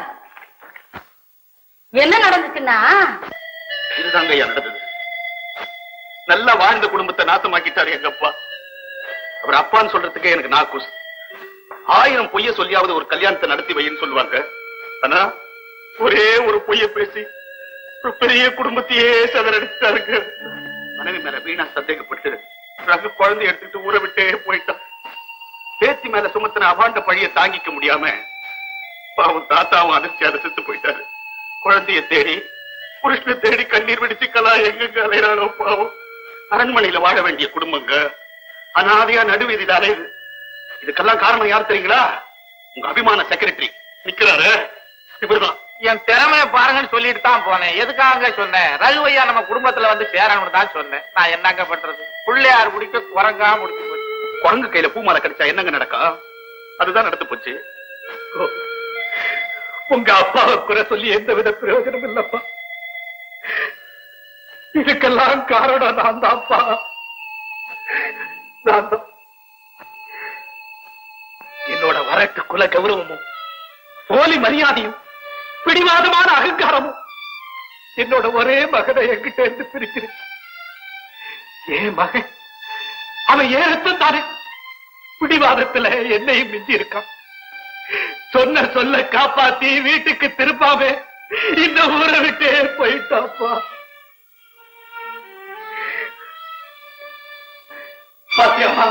என்ன நடந்துச்சுன்னா இதுதாங்க ஐயா நடந்தது நல்லா வாழ்ந்த குடும்பத்தை நாசமாக்கிட்டாரு எங்க அப்பா அவர் அப்பான்னு சொல்றதுக்கே எனக்கு நாக்கூஸ் ஆயிரம் பொய்ய சொல்லியாவது ஒரு கல்யாணத்தை நடத்தி வைன்னு சொல்லுவாங்க ஆனா ஒரே ஒரு பொய்ய பேசி ஒரு பெரிய குடும்பத்தையே சதறடித்தாருங்க மனைவி மேல வீணா சந்தேகப்பட்டு ரகு குழந்தை எடுத்துட்டு ஊரை விட்டே போயிட்டான் பேத்தி மேல சுமத்தின அபாண்ட பழிய தாங்கிக்க முடியாம பாவம் தாத்தாவும் அதிர்ச்சியால செத்து போயிட்டாரு குழந்தைய தேடி புருஷனை தேடி கண்ணீர் வெடிச்சு கலா எங்கெங்க அலையிறாளோ பாவம் அரண்மனையில வாழ வேண்டிய குடும்பங்க அனாதையா நடுவீதியில அலையுது இதுக்கெல்லாம் காரணம் யார் தெரியுங்களா உங்க அபிமான செக்ரட்டரி நிக்கிறாரு இவர்தான் என் திறமைய பாருங்கன்னு சொல்லிட்டு தான் போனேன் எதுக்காக சொன்னேன் ரகுவையா நம்ம குடும்பத்துல வந்து சேரணும்னு தான் சொன்னேன் நான் என்னங்க பண்றது பிள்ளையார் குடிக்க குரங்கா முடிச்சு போச்சு குரங்கு கையில பூமாலை கிடைச்சா என்னங்க நடக்கும் அதுதான் நடந்து போச்சு ஓ, உங்க அப்பாவை குறை சொல்லி எந்த வித பிரயோஜனம் இல்லப்பா இதுக்கெல்லாம் காரணம் நான் தான்ப்பா நான் தான் என்னோட வரட்டு குல கௌரவமும் போலி மரியாதையும் பிடிவாதமான அகங்காரமும் என்னோட ஒரே மகனை என்கிட்ட இருந்து பிரிச்சிருச்சு ஏன் மகன் அவன் ஏன் தானே பிடிவாதத்துல என்னையும் மிஞ்சி இருக்கான் சொன்ன சொல்ல காப்பாத்தி வீட்டுக்கு திருப்பாம இந்த ஊரை விட்டே போயிட்டாப்பா பாத்தியம்மா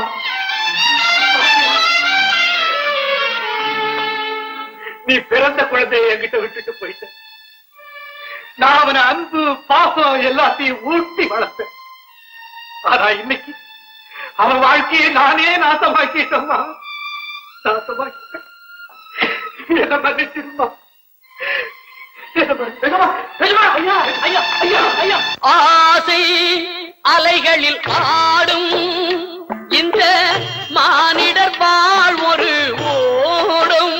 நீ பிறந்த குழந்தையை என்கிட்ட விட்டுட்டு போயிட்ட நான் அவன அன்பு பாசம் எல்லாத்தையும் ஊட்டி வளர்த்தேன் ஆனா இன்னைக்கு அவன் வாழ்க்கையை நானே நாசமாக்கிட்டோம்மா நாசமாக்கிட்டேன் என்ன மன்னிச்சிருமா என்ன மன்னிச்சிருமா ஐயா ஐயா ஐயா ஐயா ஆசை அலைகளில் ஆடும் இந்த மானிடர் வாழ் ஒரு ஓடும்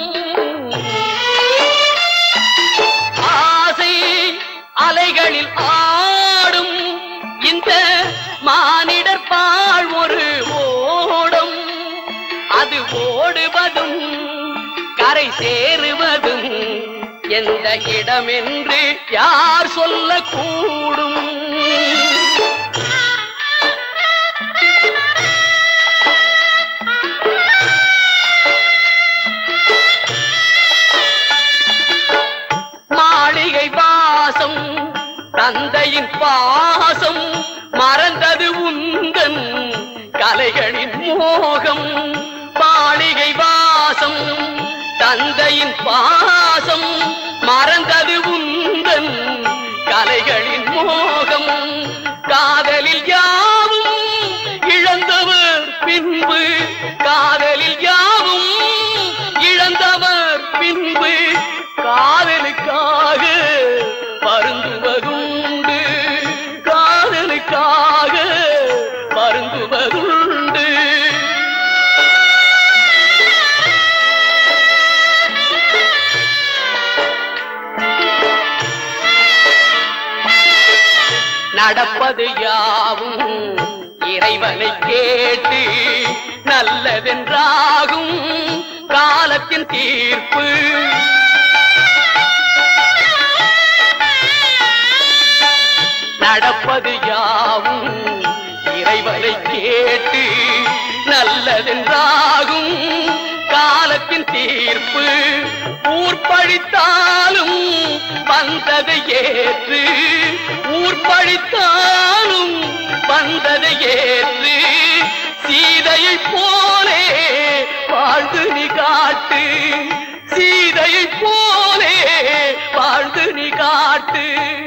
ஆசை அலைகளில் ஆடும் இந்த மானிடர் வாழ் ஒரு ஓடும் அது ஓடுவதும் கரை சேருவதும் எந்த இடமென்று யார் சொல்லக்கூடும் மாளிகை வாசம் தந்தையின் பாசம் மறந்தது உந்தன் கலைகளின் மோகம் மாளிகை வாசம் தந்தையின் பாசம் மறந்தது உந்தன் கலைகளின் மோகம் காதலில் யாவும் இழந்தவர் பின்பு காதலில் யாவும் இழந்தவர் பின்பு காதலுக்காக வருந்துவதுண்டு காதலுக்காக வருந்துவதுண்டு நடப்பது யாவும் இறைவனை கேட்டு நல்லதென்றாகும் காலத்தின் தீர்ப்பு நடப்பது யாவும் இறைவனை கேட்டு நல்லதென்றாகும் காலத்தின் தீர்ப்பு ஊர் பழித்தாலும் வந்ததை ஏற்று ஊர் பழித்தாலும் வந்ததை ஏற்று சீதையை போலே வாழ்ந்து நீ காட்டு சீதையை போலே வாழ்ந்து நீ காட்டு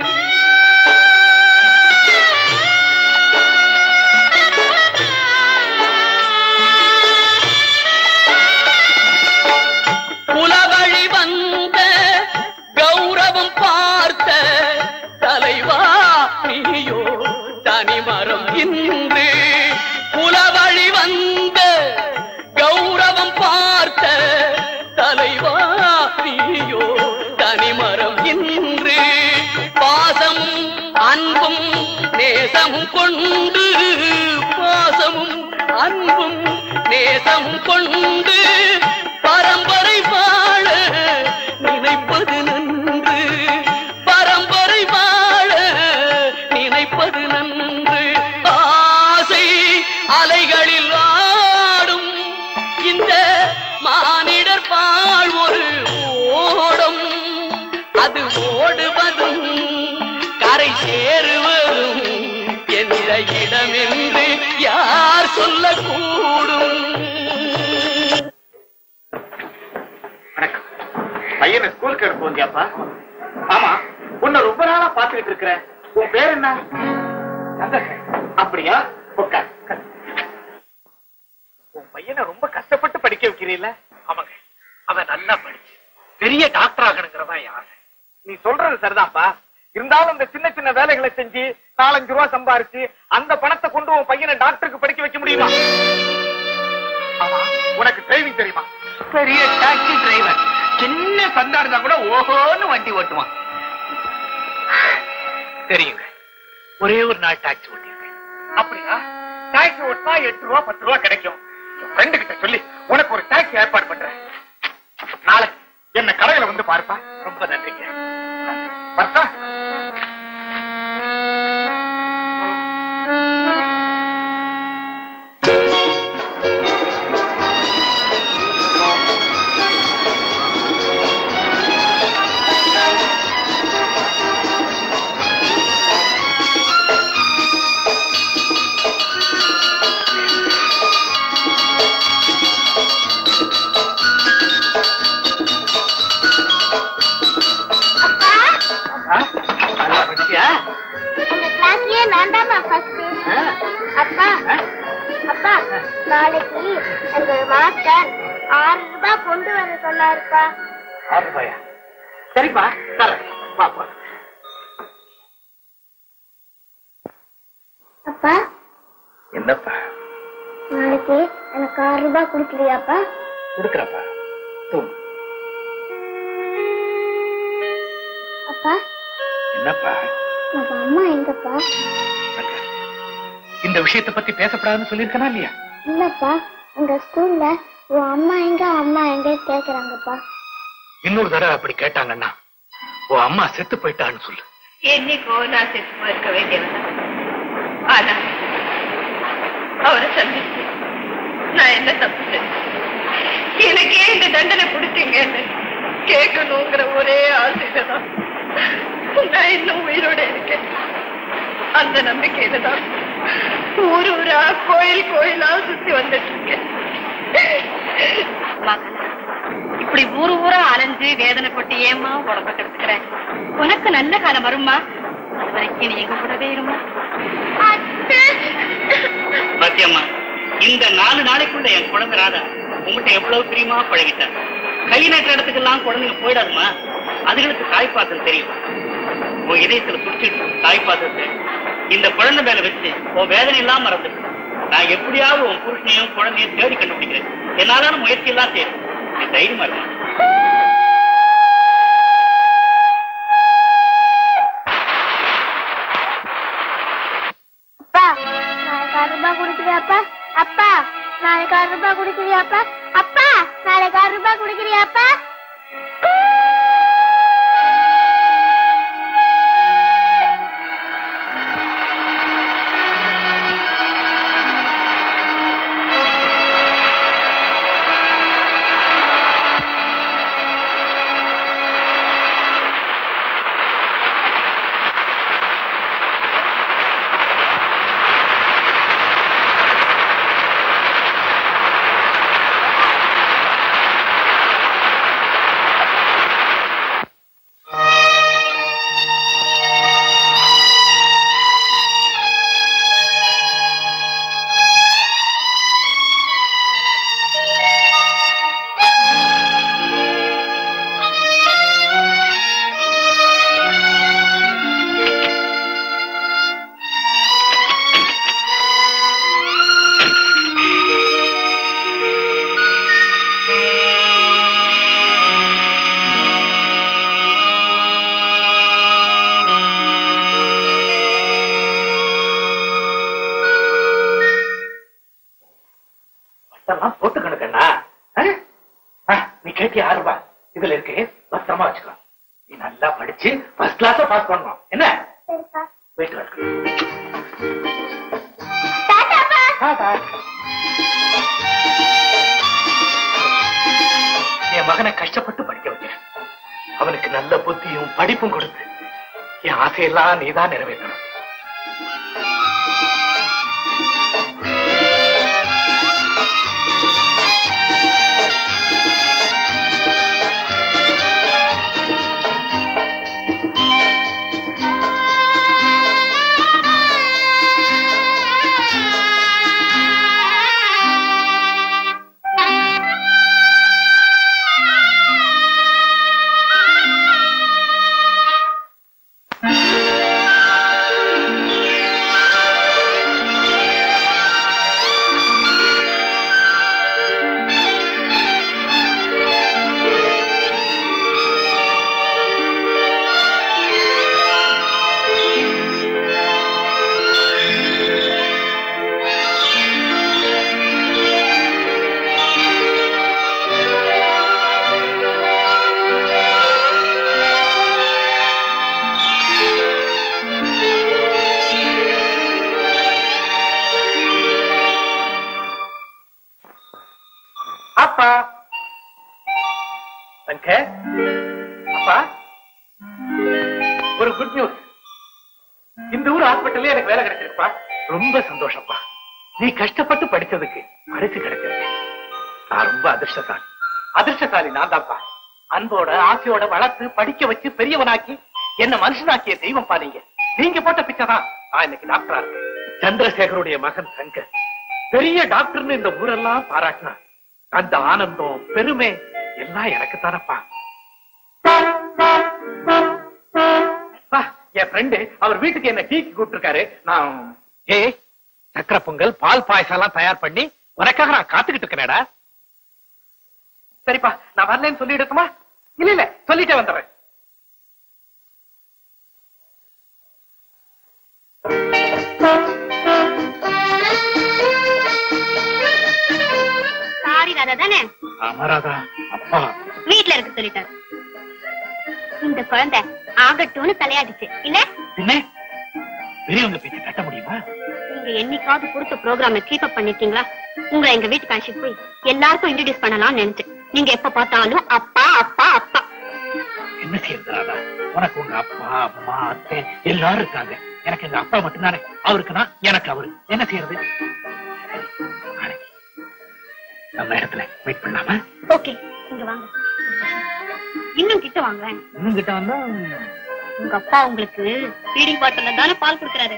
குலவழி வந்த கௌரவம் பார்த்த தலைவா நீயோ தனிமரம் இன்று குலவழி வந்த கௌரவம் பார்த்த தலைவா நீயோ தனிமரம் இன்று பாசமும் அன்பும் நேசமும் கொண்டு பாசமும் அன்பும் நேசமும் கொண்டு பரம்பரை வாழ நினைப்பது நன்று பரம்பரை வாழ நினைப்பது நன்று ஆசை அலைகளில் ஆடும் இந்த மானிடர் வாழ் ஒரு ஓடம் அது ஓடுவதும் கரை சேருவதும் எந்த இடமென்று யார் சொல்லக்கூடும் வணக்கம் பையனை ஸ்கூலுக்கு எடுத்து வந்தியாப்பா ஆமா உன்னை ரொம்ப நாளா பாத்துக்கிட்டு இருக்கிறேன் உன் பேர் என்ன சந்திரசேகர். அப்படியா உட்கார் உட்கார். உன் பையனை ரொம்ப கஷ்டப்பட்டு படிக்க வைக்கிறீல்ல ஆமாங்க அவன் நல்லா படிச்சு பெரிய டாக்டர் ஆகணுங்கிறதான் என் ஆசை நீ சொல்றது சரிதான்ப்பா இருந்தாலும் இந்த சின்ன சின்ன வேலைகளை செஞ்சு நாலஞ்சு ரூபா சம்பாரிச்சு அந்த பணத்தை கொண்டு உன் பையனை டாக்டருக்கு படிக்க வைக்க முடியுமா ஆமா உனக்கு டிரைவிங் தெரியுமா பெரிய டாக்ஸி டிரைவர் சின்ன சந்தா இருந்தா கூட ஓஹோன்னு வண்டி ஓட்டுவான் தெரியுங்க ஒரே ஒரு நாள் டாக்ஸி ஓட்டியிருக்கேன் அப்படியா டாக்ஸி ஓட்டினா எட்டு ரூபா பத்து ரூபா கிடைக்கும் ஃப்ரெண்டு கிட்ட சொல்லி உனக்கு ஒரு டாக்ஸி ஏற்பாடு பண்றேன் நாளைக்கு என்ன கடையில வந்து பாருப்பா ரொம்ப நன்றிங்க வரட்டா எங்க மாஸ்டர் ஆறு ரூபாய் கொண்டு வர சொன்னாருப்பா ஆறு ரூபாயா சரிப்பா தரேன் பாப்பா அப்பா என்னப்பா நாளைக்கு எனக்கு ஆறு ரூபாய் கொடுக்கலையாப்பா கொடுக்குறப்பா தூங்கு அப்பா என்னப்பா நம்ம அம்மா எங்கப்பா சங்கர், இந்த விஷயத்தை பத்தி பேசப்படாதுன்னு சொல்லியிருக்கனா இல்லையா இல்லப்பா உங்க ஸ்கூல்ல உன் அம்மா எங்க அம்மா எங்க கேக்குறாங்கப்பா இன்னொரு தடவை அப்படி கேட்டாங்கன்னா உன் அம்மா செத்து போயிட்டான்னு சொல்லு என்னைக்கோ நான் செத்து போயிருக்க வேண்டியவன் ஆனா அவரை சந்திச்சு நான் என்ன தப்பு செஞ்சேன் எனக்கு ஏன் இந்த தண்டனை கொடுத்தீங்கன்னு கேட்கணுங்கிற ஒரே ஆசையில தான் நான் இன்னும் உயிரோட இருக்கேன் அந்த நம்பிக்கையில தான் ஊர் ஊரா கோயில் கோயிலா சுத்தி வந்துட்டு இருக்கேன் இப்படி ஊரு ஊரா அலைஞ்சு வேதனைப்பட்டு ஏமா உடம்ப கெடுத்துக்கிற உனக்கு நல்ல காலம் வருமா அது வரைக்கும் நீ எங்க கூடவே இருமா பாத்தியம்மா இந்த நாலு நாளைக்குள்ள என் குழந்தை ராதா உங்ககிட்ட எவ்வளவு பிரியமா பழகிட்டார் கை நட்ட இடத்துக்கெல்லாம் குழந்தைங்க போயிடாதுமா அதுகளுக்கு தாய்ப்பாசம் தெரியும் உன் இதயத்துல துடிச்சிட்டு தாய்ப்பாசத்தை இந்த குழந்தை மேல வச்சு உன் வேதனை எல்லாம் மறந்து நான் எப்படியாவது உன் புருஷனையும் குழந்தையும் தேடி கண்டுபிடிக்கிறேன் என்னாலான முயற்சி எல்லாம் செய்யும் நீ தைரியமா இருமா அப்பா நாளைக்கு ஆறு ரூபாய் கொடுக்குறியாப்பா அப்பா நாளைக்கு ஆறு ரூபாய் கொடுக்குறியாப்பா அப்பா நாளைக்கு ஆறு ரூபாய் கொடுக்குறியாப்பா பத்தெல்லாம் போட்டு கணக்கண்ணா நீ கேட்டிய ஆறு ரூபாய் இதுல இருக்கு பத்திரமா வச்சுக்கலாம் நீ நல்லா படிச்சு ஃபர்ஸ்ட் கிளாஸா பாஸ் பண்ணணும் என்ன சரிப்பா போயிட்டு வர டாட்டாப்பா என் மகனை கஷ்டப்பட்டு படிக்க வைக்கிறேன் அவனுக்கு நல்ல புத்தியும் படிப்பும் கொடுத்து என் ஆசையெல்லாம் நீதான் நிறைவேற்றணும் அப்பா சங்கர் அப்பா ஒரு குட் நியூஸ் இந்த ஊர் ஹாஸ்பிட்டல்ல எனக்கு வேலை கிடைச்சிருப்பா ரொம்ப சந்தோஷம்ப்பா நீ கஷ்டப்பட்டு படிச்சதுக்கு பரிசு கிடைச்சிருக்கு நான் ரொம்ப அதிர்ஷ்டசாலி அதிர்ஷ்டசாலி நான் தான்ப்பா அன்போட ஆசையோட வளர்த்து படிக்க வச்சு பெரியவனாக்கி என்ன மனுஷனாக்கிய தெய்வம் பாருங்க நீங்க போட்ட பிச்சை தான் நான் இன்னைக்கு டாக்டரா இருக்கேன் சந்திரசேகருடைய மகன் சங்கர் பெரிய டாக்டர்னு இந்த ஊரெல்லாம் பாராட்டினா அந்த ஆனந்தம் பெருமை எல்லாம் எனக்கு தானப்பா என் ஃப்ரெண்டு அவர் வீட்டுக்கு என்ன டீக்கு கூப்பிட்டுருக்காரு நான் ஏய் சக்கரை பொங்கல் பால் பாயசம் எல்லாம் தயார் பண்ணி உனக்காக நான் காத்துக்கிட்டு இருக்கிறேடா சரிப்பா நான் வரலன்னு சொல்லிடட்டுமா இல்ல இல்ல சொல்லிட்டே வந்துடுறேன் சாரி ராதா தானே அமராதா அப்பா வீட்ல இருக்க சொல்லிட்டாரு இந்த குழந்தை ஆகட்டும்னு தலையாடிச்சு இல்ல என்ன பெரியவங்க பேச்சு கட்ட முடியுமா நீங்க என்னைக்காவது கொடுத்த ப்ரோக்ராம கீப் அப் பண்ணிட்டீங்களா உங்களை எங்க வீட்டுக்கு அழைச்சிட்டு போய் எல்லாருக்கும் இன்ட்ரடியூஸ் பண்ணலாம்னு நினைச்சேன் நீங்க எப்ப பார்த்தாலும் அப்பா அப்பா அப்பா என்ன செய்யறது ராதா உனக்கு உங்க அப்பா அம்மா அத்தை எல்லாரும் இருக்காங்க எனக்கு எங்க அப்பா மட்டும்தானே அவருக்கு நான் எனக்கு அவரு என்ன செய்யறது நாளைக்கு நம்ம இடத்துல வெயிட் பண்ணலாமா ஓகே இங்க வாங்க இன்னும் கிட்ட வாங்க இன்னும் கிட்ட வந்தா உங்க அப்பா உங்களுக்கு ஃபீடிங் பாட்டில தானே பால் கொடுக்கறாரு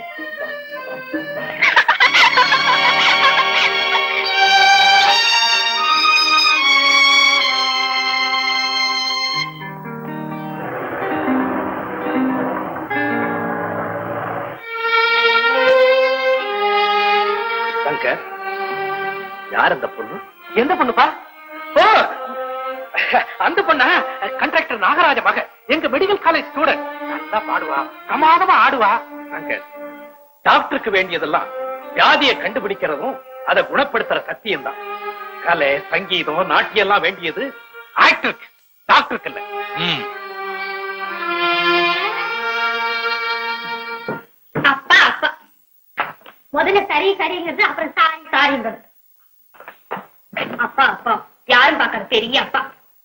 சங்கர் யார் அந்த பொண்ணு எந்த பொண்ணுப்பா ஓ அந்த பொண்ணா கண்ட்ராக்டர் நாகராஜ மக எங்க மெடிக்கல் காலேஜ் ஸ்டூடெண்ட் நல்லா பாடுவா பிரமாதமா ஆடுவா சங்கர் டாக்டருக்கு வேண்டியதெல்லாம் வியாதியை கண்டுபிடிக்கிறதும் அதை குணப்படுத்துற சத்தியம் தான் கலை சங்கீதம் நாட்டியம் எல்லாம் வேண்டியது ஆக்டருக்கு டாக்டருக்கு இல்ல ம். அப்பா அப்பா முதல்ல சரி சரிங்கிறது அப்புறம் சாரி சாரிங்கிறது அப்பா அப்பா யாரும் பாக்குற பெரிய அப்பா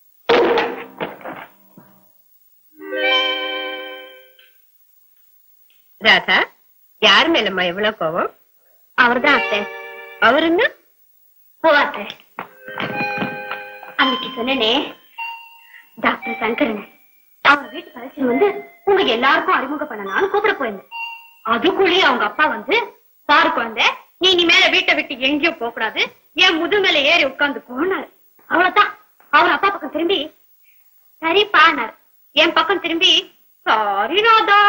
ராதா யார் மேலம்மா எவ்வளவு கோவம் அவர்தான் அத்தை அவர் என்ன போ அத்தை அன்னைக்கு சொன்னனே டாக்டர் சங்கரன் அவர் வீட்டு கலெக்ஷன் வந்து உங்க எல்லாருக்கும் அறிமுகம் பண்ணலாம்னு கூப்பிட போயிருந்தேன் அதுக்குள்ளேயே அவங்க அப்பா வந்து பாரு குழந்தை நீ நீ மேல வீட்டை விட்டு எங்கேயும் போக கூடாது என் முது மேல ஏறி உட்கார்ந்து போனாரு அவ்வளவுதான் அவர் அப்பா பக்கம் திரும்பி சரி பானார் என் பக்கம் திரும்பி சாரி ராதா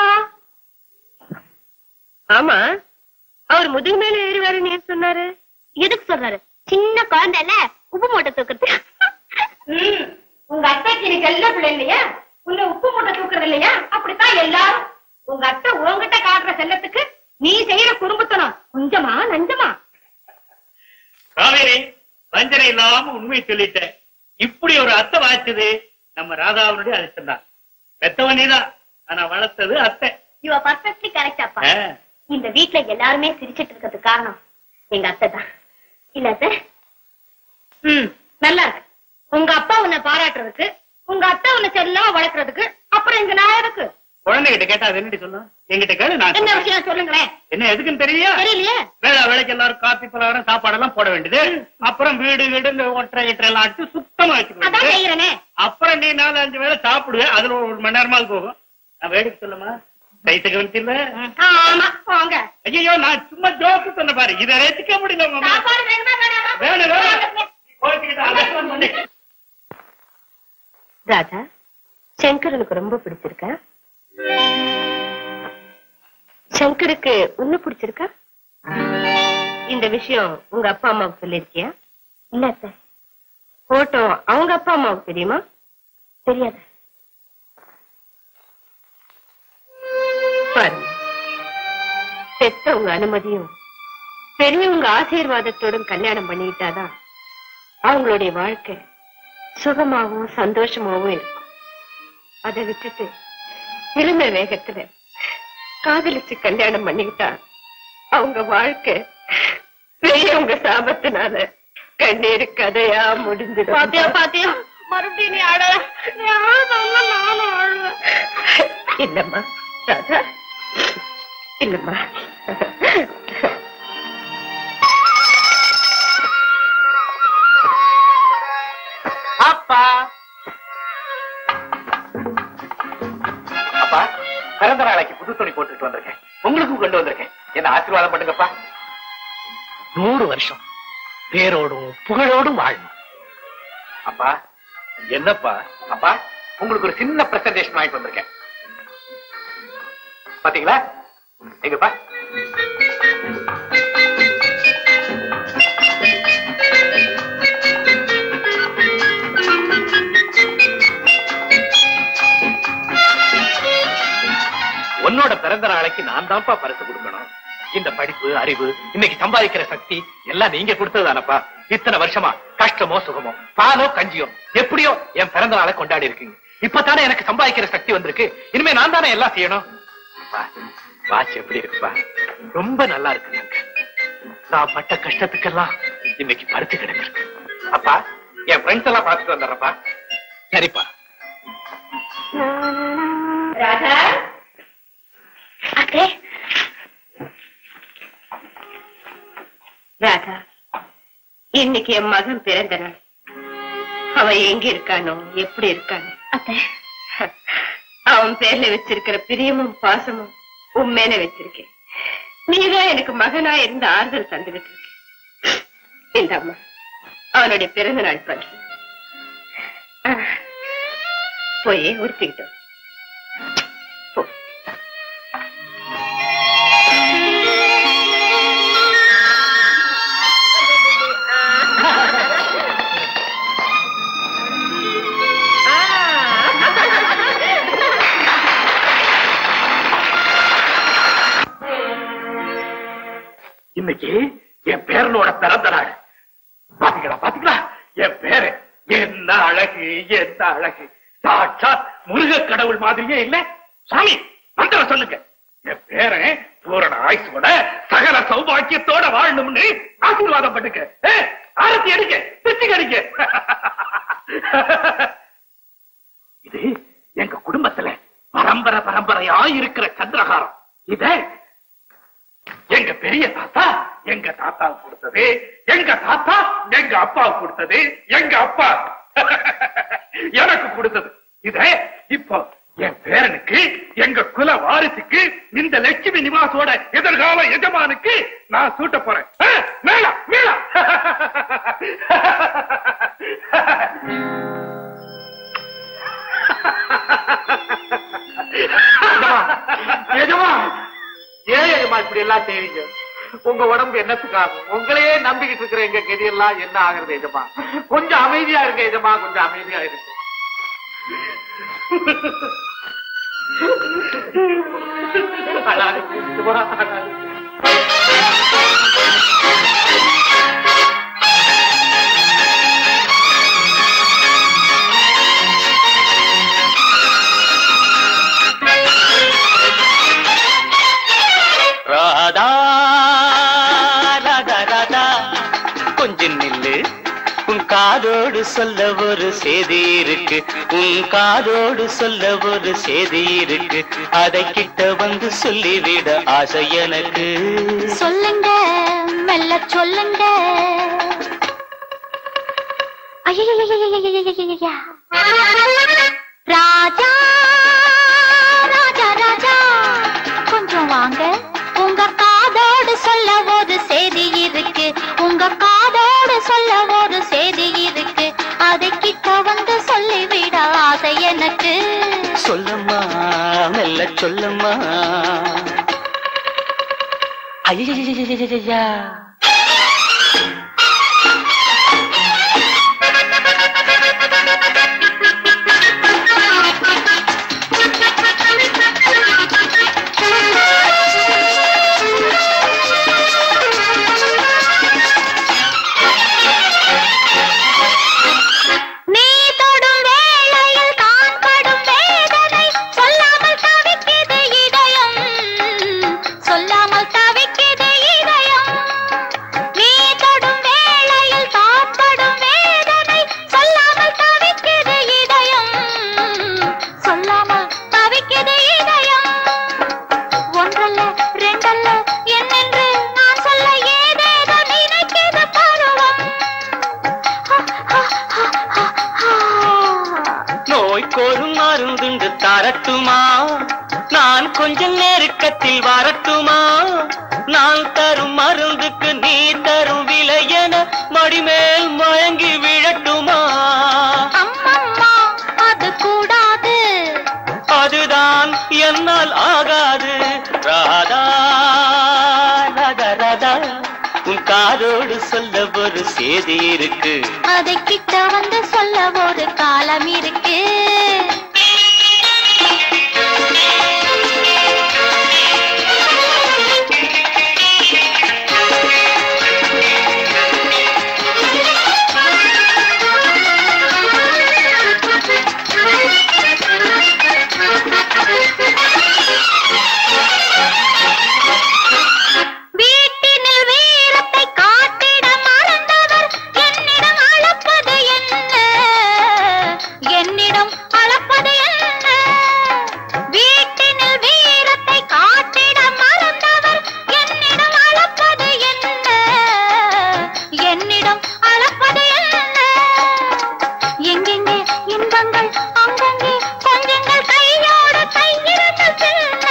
ஆமா அவர் முதுகு மேல ஏறுவாருன்னு ஏன் சொன்னாரு எதுக்கு சொல்றாரு சின்ன குழந்தைல உப்பு மூட்டை தூக்குறது ம், உங்க அத்தைக்கு நீ செல்ல பிள்ளை இல்லையா உன்னை உப்பு மூட்டை தூக்குறது இல்லையா அப்படித்தான் எல்லாரும் உங்க அத்தை உங்ககிட்ட காட்டுற செல்லத்துக்கு நீ செய்யற குடும்பத்தனம் கொஞ்சமா நஞ்சமா காவேரி வஞ்சனை இல்லாம உண்மையை சொல்லிட்டேன் இப்படி ஒரு அத்தை வாய்ச்சது நம்ம ராதாவுடைய அதிர்ஷ்டம் தான் பெத்தவன் நீதான் ஆனா வளர்த்தது அத்தை யூ ஆர் பர்ஃபெக்ட்லி கரெக்ட் அப்பா ஆ. இந்த வீட்ல எல்லாருமே சிரிச்சிட்டு இருக்கிறதுக்கு காரணம் எங்க அத்தை தான் இல்ல அத்தை ம் நல்லா இருக்கு உங்க அப்பா உன்னை பாராட்டுறதுக்கு உங்க அத்தை உன்னை செல்லமா வளர்க்கறதுக்கு அப்புறம் எங்க நான் எதுக்கு குழந்தைகிட்ட கேட்டா அது என்னடி சொல்லும் என்கிட்ட கேளு நான் என்ன சொல்றேன். விஷயம் சொல்லுங்களேன் என்ன எதுக்குன்னு தெரியலையா தெரியலையே வேலை வேலைக்கு எல்லாரும் காப்பி பலகாரம் சாப்பாடெல்லாம் போட வேண்டியது அப்புறம் வீடு வீடு இந்த ஒற்றை கிட்ட எல்லாம் அடிச்சு சுத்தமா வச்சுக்க அதான் வேண்டியது செய்யறனே அப்புறம் நீ நாலு அஞ்சு வேளை சாப்பிடுவேன் அதுல ஒரு மணி நேரமாவது போகும் நான் வேடிக்கை சொல்லுமா கைத்த கவனிச்சில்ல ஆமா போங்க ஐயோ நான் சும்மா ஜோக்கு சொன்ன பாரு இதை ரசிக்க முடியல மாமா சாப்பாடு வேணுமா வேணாமா? வேணும் வேணும் கோச்சுக்கிட்டு அலட்சியம் பண்ணி. ராதா சங்கரனுக்கு ரொம்ப பிடிச்சிருக்கா சங்கருக்கு உன்ன பிடிச்சிருக்கா இந்த விஷயம் உங்க அப்பா அம்மாவுக்கு சொல்லிருக்கியா இல்ல அத்தை போட்டோ அவங்க அப்பா அம்மாவுக்கு தெரியுமா தெரியாது பாருங்க பெத்தவங்க அனுமதியும் பெரியவங்க ஆசீர்வாதத்தோடும் கல்யாணம் பண்ணிக்கிட்டாதான் அவங்களுடைய வாழ்க்கை சுகமாவும் சந்தோஷமாவும் இருக்கும் அதை விட்டுட்டு இளமை வேகத்துல காதலிச்சு கல்யாணம் பண்ணிக்கிட்டா அவங்க வாழ்க்கை பெரியவங்க சாபத்தினால கண்ணீர் கதையா முடிஞ்சிடும் பாத்தியா பாத்தியா மறுபடியும் நீ அழ நீ அழாதவங்க நானும் அழுவேன் இல்லம்மா ராதா இல்லம்மா அப்பா அப்பா பிறந்த நாளைக்கு புது துணி போட்டுட்டு வந்திருக்கேன் உங்களுக்கும் கொண்டு வந்திருக்கேன் என்ன ஆசீர்வாதம் பண்ணுங்கப்பா நூறு வருஷம் பேரோடும் புகழோடும் வாழணும் அப்பா என்னப்பா அப்பா உங்களுக்கு ஒரு சின்ன பிரசன்டேஷன் வாங்கிட்டு வந்திருக்கேன் பாத்தீங்களா எங்கப்பா உன்னோட பிறந்த நாளைக்கு நான் தான்ப்பா பரிசு கொடுக்கணும் இந்த படிப்பு அறிவு இன்னைக்கு சம்பாதிக்கிற சக்தி எல்லாம் நீங்க கொடுத்ததுதானப்பா இத்தனை வருஷமா கஷ்டமோ சுகமோ பாலோ கஞ்சியோ எப்படியோ என் பிறந்த நாளை கொண்டாடி இருக்கீங்க இப்பதானே எனக்கு சம்பாதிக்கிற சக்தி வந்திருக்கு இனிமே நான் தானே எல்லாம் செய்யணும் அப்பா, வாட்ச் எப்படி இருக்குப்பா ரொம்ப நல்லா இருக்கு நான் பட்ட கஷ்டத்துக்கெல்லாம் இன்னைக்கு பருத்து கிடந்திருக்கு அப்பா என் ஃப்ரெண்ட்ஸ் எல்லாம் பார்த்துட்டு வந்துடுறப்பா சரிப்பா ராதா அத்தே ராதா இன்னைக்கு என் மகன் பிறந்த நாள் அவன் எங்க இருக்கானோ எப்படி இருக்கானோ அத்தை அவன் பேர்ல வச்சிருக்கிற பிரியமும் பாசமும் உன் மேல வச்சிருக்கேன் நீதான் எனக்கு மகனா இருந்து ஆறுதல் தந்துகிட்டு இருக்க இந்த அம்மா அவனுடைய பிறந்த நாள் பரிசு ஆ, போய் உடுத்திக்கிட்டோம் போ இன்னைக்கு என் பேரனோட பிறந்த நாள் பாத்தீங்களா பாத்தீங்களா என் பேரு என்ன அழகு என்ன அழகு சாட்சாத் முருக கடவுள் மாதிரியே இல்ல சாமி மந்திரம் சொல்லுங்க என் பேரன் பூரண ஆயுசோட சகல சௌபாக்கியத்தோட வாழணும்னு ஆசீர்வாதம் பண்ணுங்க ஏ, ஆரத்தி அடிங்க திருச்சி அடிங்க இது எங்க குடும்பத்துல பரம்பரை பரம்பரையா இருக்கிற சந்திரகாரம் இத எங்க பெரிய தாத்தா எங்க தாத்தாவுக்கு கொடுத்தது எங்க தாத்தா எங்க அப்பாவுக்கு கொடுத்தது எங்க அப்பா எனக்கு கொடுத்தது இத இப்போ என் பேரனுக்கு எங்க குல வாரிசுக்கு இந்த லட்சுமி நிவாசோட எதிர்கால எஜமானுக்கு நான் சூட்ட போறேன் ஆ, மேளம் மேளம் எஜமா ஏன் எஜமா இப்படி எல்லாம் செய்றீங்க உங்க உடம்பு என்னத்துக்கு ஆகும் உங்களையே நம்பிக்கிட்டு இருக்கிற எங்க கதி எல்லாம் என்ன ஆகுறது எஜமா கொஞ்சம் அமைதியா இருங்க எஜமா கொஞ்சம் அமைதியா இருக்கு அழாதீங்க, எஜமா, அழாதீங்க. ராதா ராதா ராதா கொஞ்சம் நில்லு உன் காதோடு சொல்ல ஒரு செய்தி இருக்கு உன் காதோடு சொல்ல ஒரு செய்தி இருக்கு அதை கிட்ட வந்து சொல்லிவிட ஆசை எனக்கு சொல்லுங்க மெல்ல சொல்லுங்க ஐயையையையையையையையையா. ராஜா ராஜா ராஜா கொஞ்சம் வாங்க உங்க காதோடு சொல்ல ஒரு செய்தி இருக்கு உங்க காதோடு சொல்ல ஒரு செய்தி இருக்கு அதை கிட்ட வந்து சொல்லிவிட ஆசை எனக்கு சொல்லம்மா மெல்ல சொல்லம்மா ஐயா நீ தொடும் வேளையில் தான் படும் வேதனை சொல்லாமல் தவிக்குது இதயம் சொல்லாமல் தவிக்குது இதயம் நீ தொடும் வேளையில் தான் படும் வேதனை சொல்லாமல் தவிக்குது இதயம் சொல்லாமல் தவிக்குது இதயம் ஒன்றல்ல ரெண்டல்ல என்னென்று நான் சொல்ல ஏதேதோ நினைக்குது பருவம் நோய்க்கொரு மருந்துண்டு தரட்டுமா நான் கொஞ்சம் நெருக்கத்தில் வரட்டுமா நான் தரும் மருந்துக்கு நீ தரும் விலை என மடி மடிமேல் மயங்கி விழட்டுமா அம்மம்மா அது கூடாது அதுதான் என்னால் ஆகாது ராதா ராதா ராதா உன் காதோடு சொல்ல ஒரு செய்தி இருக்கு அதை கிட்ட வந்து சொல்ல ஒரு காலம் இருக்கு வீட்டினில் வீரத்தை காட்டிட மறந்தவர் என்னிடம் அளப்பது என்ன என்னிடம் அளப்பது என்ன வீட்டினில் வீரத்தை காட்டிட மறந்தவர் என்னிடம் அளப்பது என்ன என்னிடம் அளப்பது என்ன எங்கெங்கே இன்பங்கள் அங்கங்கே கொஞ்சங்கள் கையோடு கையிருந்து செல்ல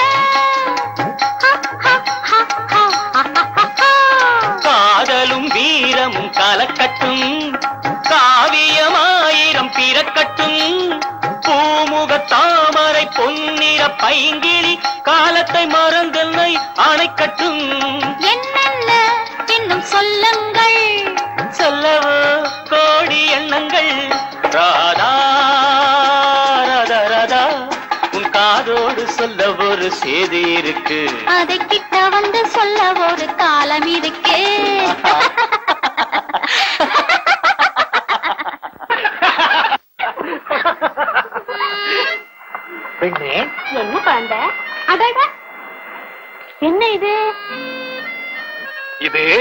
காதலும் வீரமும் கலக்கட்டும் காவியமாயிரம் பிறக்கட்டும் பூமுக தாமரை பொன்னிற பைங்கிளி காலத்தை மறந்தனை அணைக்கட்டும் என்னென்ன இன்னும் சொல்லுங்கள் சொல்லவோ கோடி எண்ணங்கள் ராதா ராதா ராதா உன் காதோடு சொல்ல ஒரு செய்தி இருக்கு அதை கிட்ட வந்து சொல்ல ஒரு காலம் இருக்கு பெண்ணே என்ன குழந்தை அடடா என்ன இது இது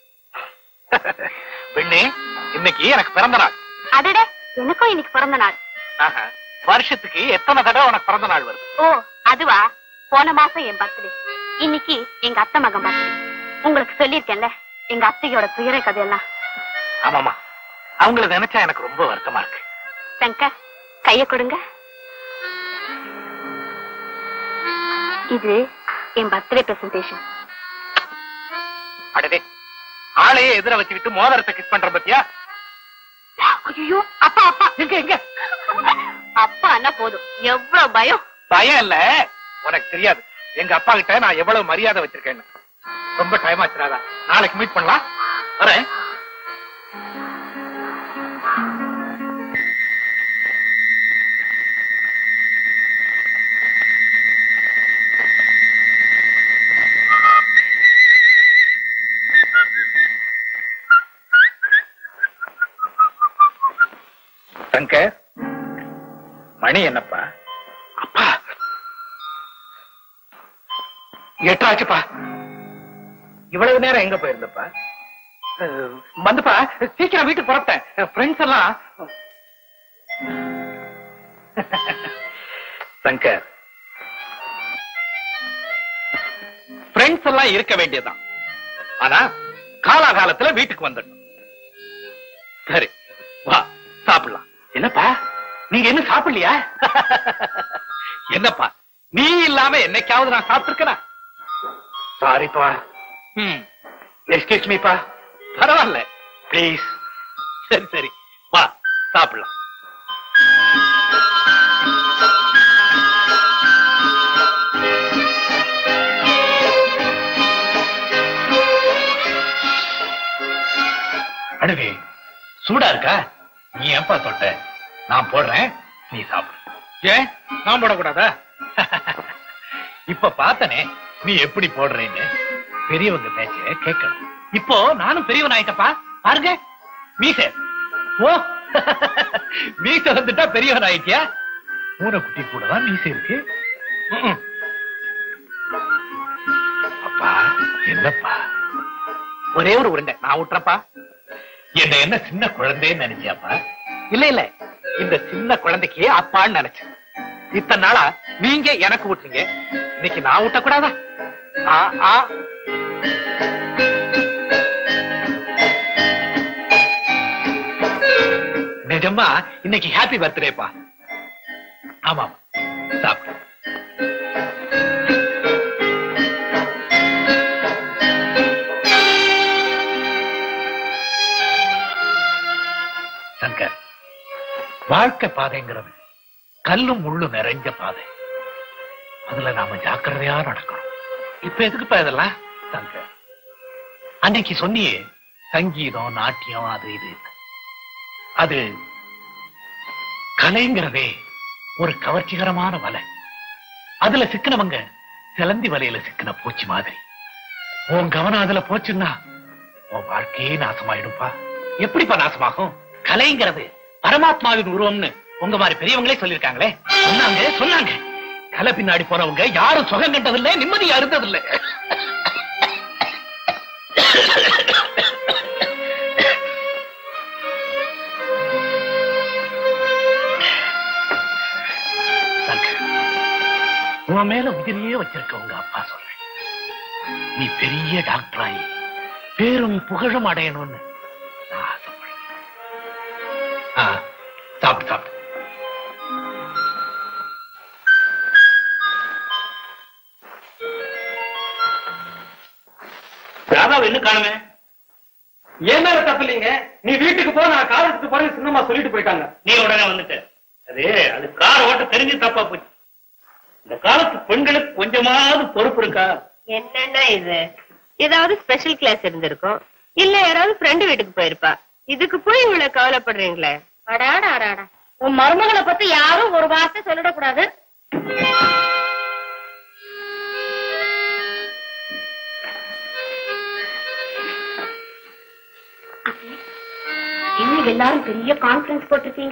பெண்ணே இன்னைக்கு எனக்கு பிறந்த நாள் அடடே எனக்கும் இன்னைக்கு பிறந்த நாள் ஆஹா. வருஷத்துக்கு எத்தனை தடவை உனக்கு பிறந்த நாள் வருது ஓ அதுவா போன மாசம் என் பர்த்டே இன்னைக்கு எங்க அத்தை மகன் பர்த்டே உங்களுக்கு சொல்லியிருக்கேன்ல எங்க அத்தையோட துயர கதையெல்லாம் ஆமாமா அவங்கள நினைச்சா எனக்கு ரொம்ப வருத்தமா இருக்கு சங்கர் கைய கொடுங்க இது என் பர்த்டே பிரசன்டேஷன் அடடே ஆளையே எதிர வச்சுக்கிட்டு மோதிரத்தை கிஸ் பண்ற பத்தியா ஐயோ அப்பா அப்பா எங்க எங்க அப்பா என்ன போதும் எவ்வளவு பயம் பயம் இல்ல உனக்கு தெரியாது எங்க அப்பா கிட்ட நான் எவ்வளவு மரியாதை வச்சிருக்கேன்னு ரொம்ப டைம் ஆச்சுராதா நாளைக்கு மீட் பண்ணலாம் வரேன் சங்கர் மணி என்னப்பா அப்பா எட்டாச்சுப்பா இவ்வளவு நேரம் எங்க போயிருந்தப்பா அஹ், வந்துப்பா சீக்கிரம் வீட்டுக்கு புறப்பட்டேன் ஃப்ரெண்ட்ஸ் எல்லாம் சங்கர் ஃப்ரெண்ட்ஸ் எல்லாம் இருக்க வேண்டியதுதான் ஆனா காலாகாலத்துல வீட்டுக்கு வந்துடணும் சரி வா சாப்பிடலாம் என்னப்பா நீங்க என்ன சாப்பிடலையா என்னப்பா நீ இல்லாம என்னைக்காவது நான் சாப்பிட்டிருக்கேனா சாரிப்பா ம் எஸ்கேஸ் மீப்பா பரவாயில்ல ப்ளீஸ் சரி சரி வா சாப்பிடலாம் அடவே சூடா இருக்கா நீ ஏன்பா தொட்ட நான் போடுறேன் நீ சாப்பிடு ஏன் நான் போடக்கூடாதா இப்ப பார்த்தனே நீ எப்படி போடுறேன்னு பெரியவங்க பேச்ச கேட்கணும் இப்போ நானும் பெரியவன் ஆயிட்டப்பா பாருங்க மீச ஓ மீச வந்துட்டா பெரியவன் ஆயிட்டியா பூனைக்குட்டி கூட தான் மீச இருக்கு ம்ம். அப்பா என்னப்பா ஒரே ஒரு உருண்டை நான் விட்டுறப்பா என்ன என்ன சின்ன குழந்தைன்னு நினைச்சியாப்பா இல்ல இல்ல இந்த சின்ன குழந்தைக்கு அப்பான்னு நினைச்சேன் இத்தனை நாளா நீங்க எனக்கு விட்டுறீங்க இன்னைக்கு நான் விட்டக்கூடாதா ஆ ஆ நிஜமா இன்னைக்கு ஹாப்பி பர்த்டேப்பா ஆமா சாப்பிடு சங்கர் வாழ்க்கை பாதைங்கிறது கல்லும் முள்ளும் நிறைஞ்ச பாதை அதுல நாம ஜாக்கிரதையா நடக்கணும் இப்ப எதுக்குப்பா இதெல்லாம் சங்கர் அன்னைக்கு சொன்னியே சங்கீதம் நாட்டியம் அது இது அது கலைங்கிறதே ஒரு கவர்ச்சிகரமான வலை அதுல சிக்கினவங்க சிலந்தி வலையில சிக்கின பூச்சி மாதிரி உன் கவனம் அதுல போச்சுன்னா உன் வாழ்க்கையே நாசமாயிடும்பா எப்படிப்பா நாசமாகும் கலைங்கிறது பரமாத்மாவின் உருவம்னு உங்க மாதிரி பெரியவங்களே சொல்லிருக்காங்களே சொன்னாங்க சொன்னாங்க கலை பின்னாடி போறவங்க யாரும் சுகம் கண்டதில்லை நிம்மதியா இருந்ததில்லை சங்கர், உன் மேல உயிரியே வச்சிருக்க உங்க அப்பா சொல்றேன் நீ பெரிய டாக்டராயி பேரும் புகழும் அடையணும்னு நான் ஆசைப்படுறேன் ஆ, சாப்பிடு சாப்பிடு ராதாவை இன்னும் காணுமே ஏன் மேல தப்பு இல்லைங்க நீ வீட்டுக்கு போ நான் காலத்துக்கு போறேன் சின்னம்மா சொல்லிட்டு போயிட்டாங்க நீ உடனே வந்துட்ட அது அது கார் ஓட்ட தெரிஞ்சு தப்பா போச்சு இந்த காலத்து பெண்களுக்கு கொஞ்சமாவது பொறுப்பு இருக்கா என்னன்னா இது ஏதாவது ஸ்பெஷல் கிளாஸ் இருந்திருக்கும் இல்ல யாராவது ஃப்ரெண்டு வீட்டுக்கு போயிருப்பா இதுக்கு போய் இவ்வளவு கவலைப்படுறீங்களே அடாடா அடாடா உன் மருமகளை பத்தி யாரும் ஒரு வார்த்தை சொல்லிடக்கூடாது என்ன எல்லாரும் பெரிய கான்ஃபரன்ஸ் போட்டிருக்கீங்க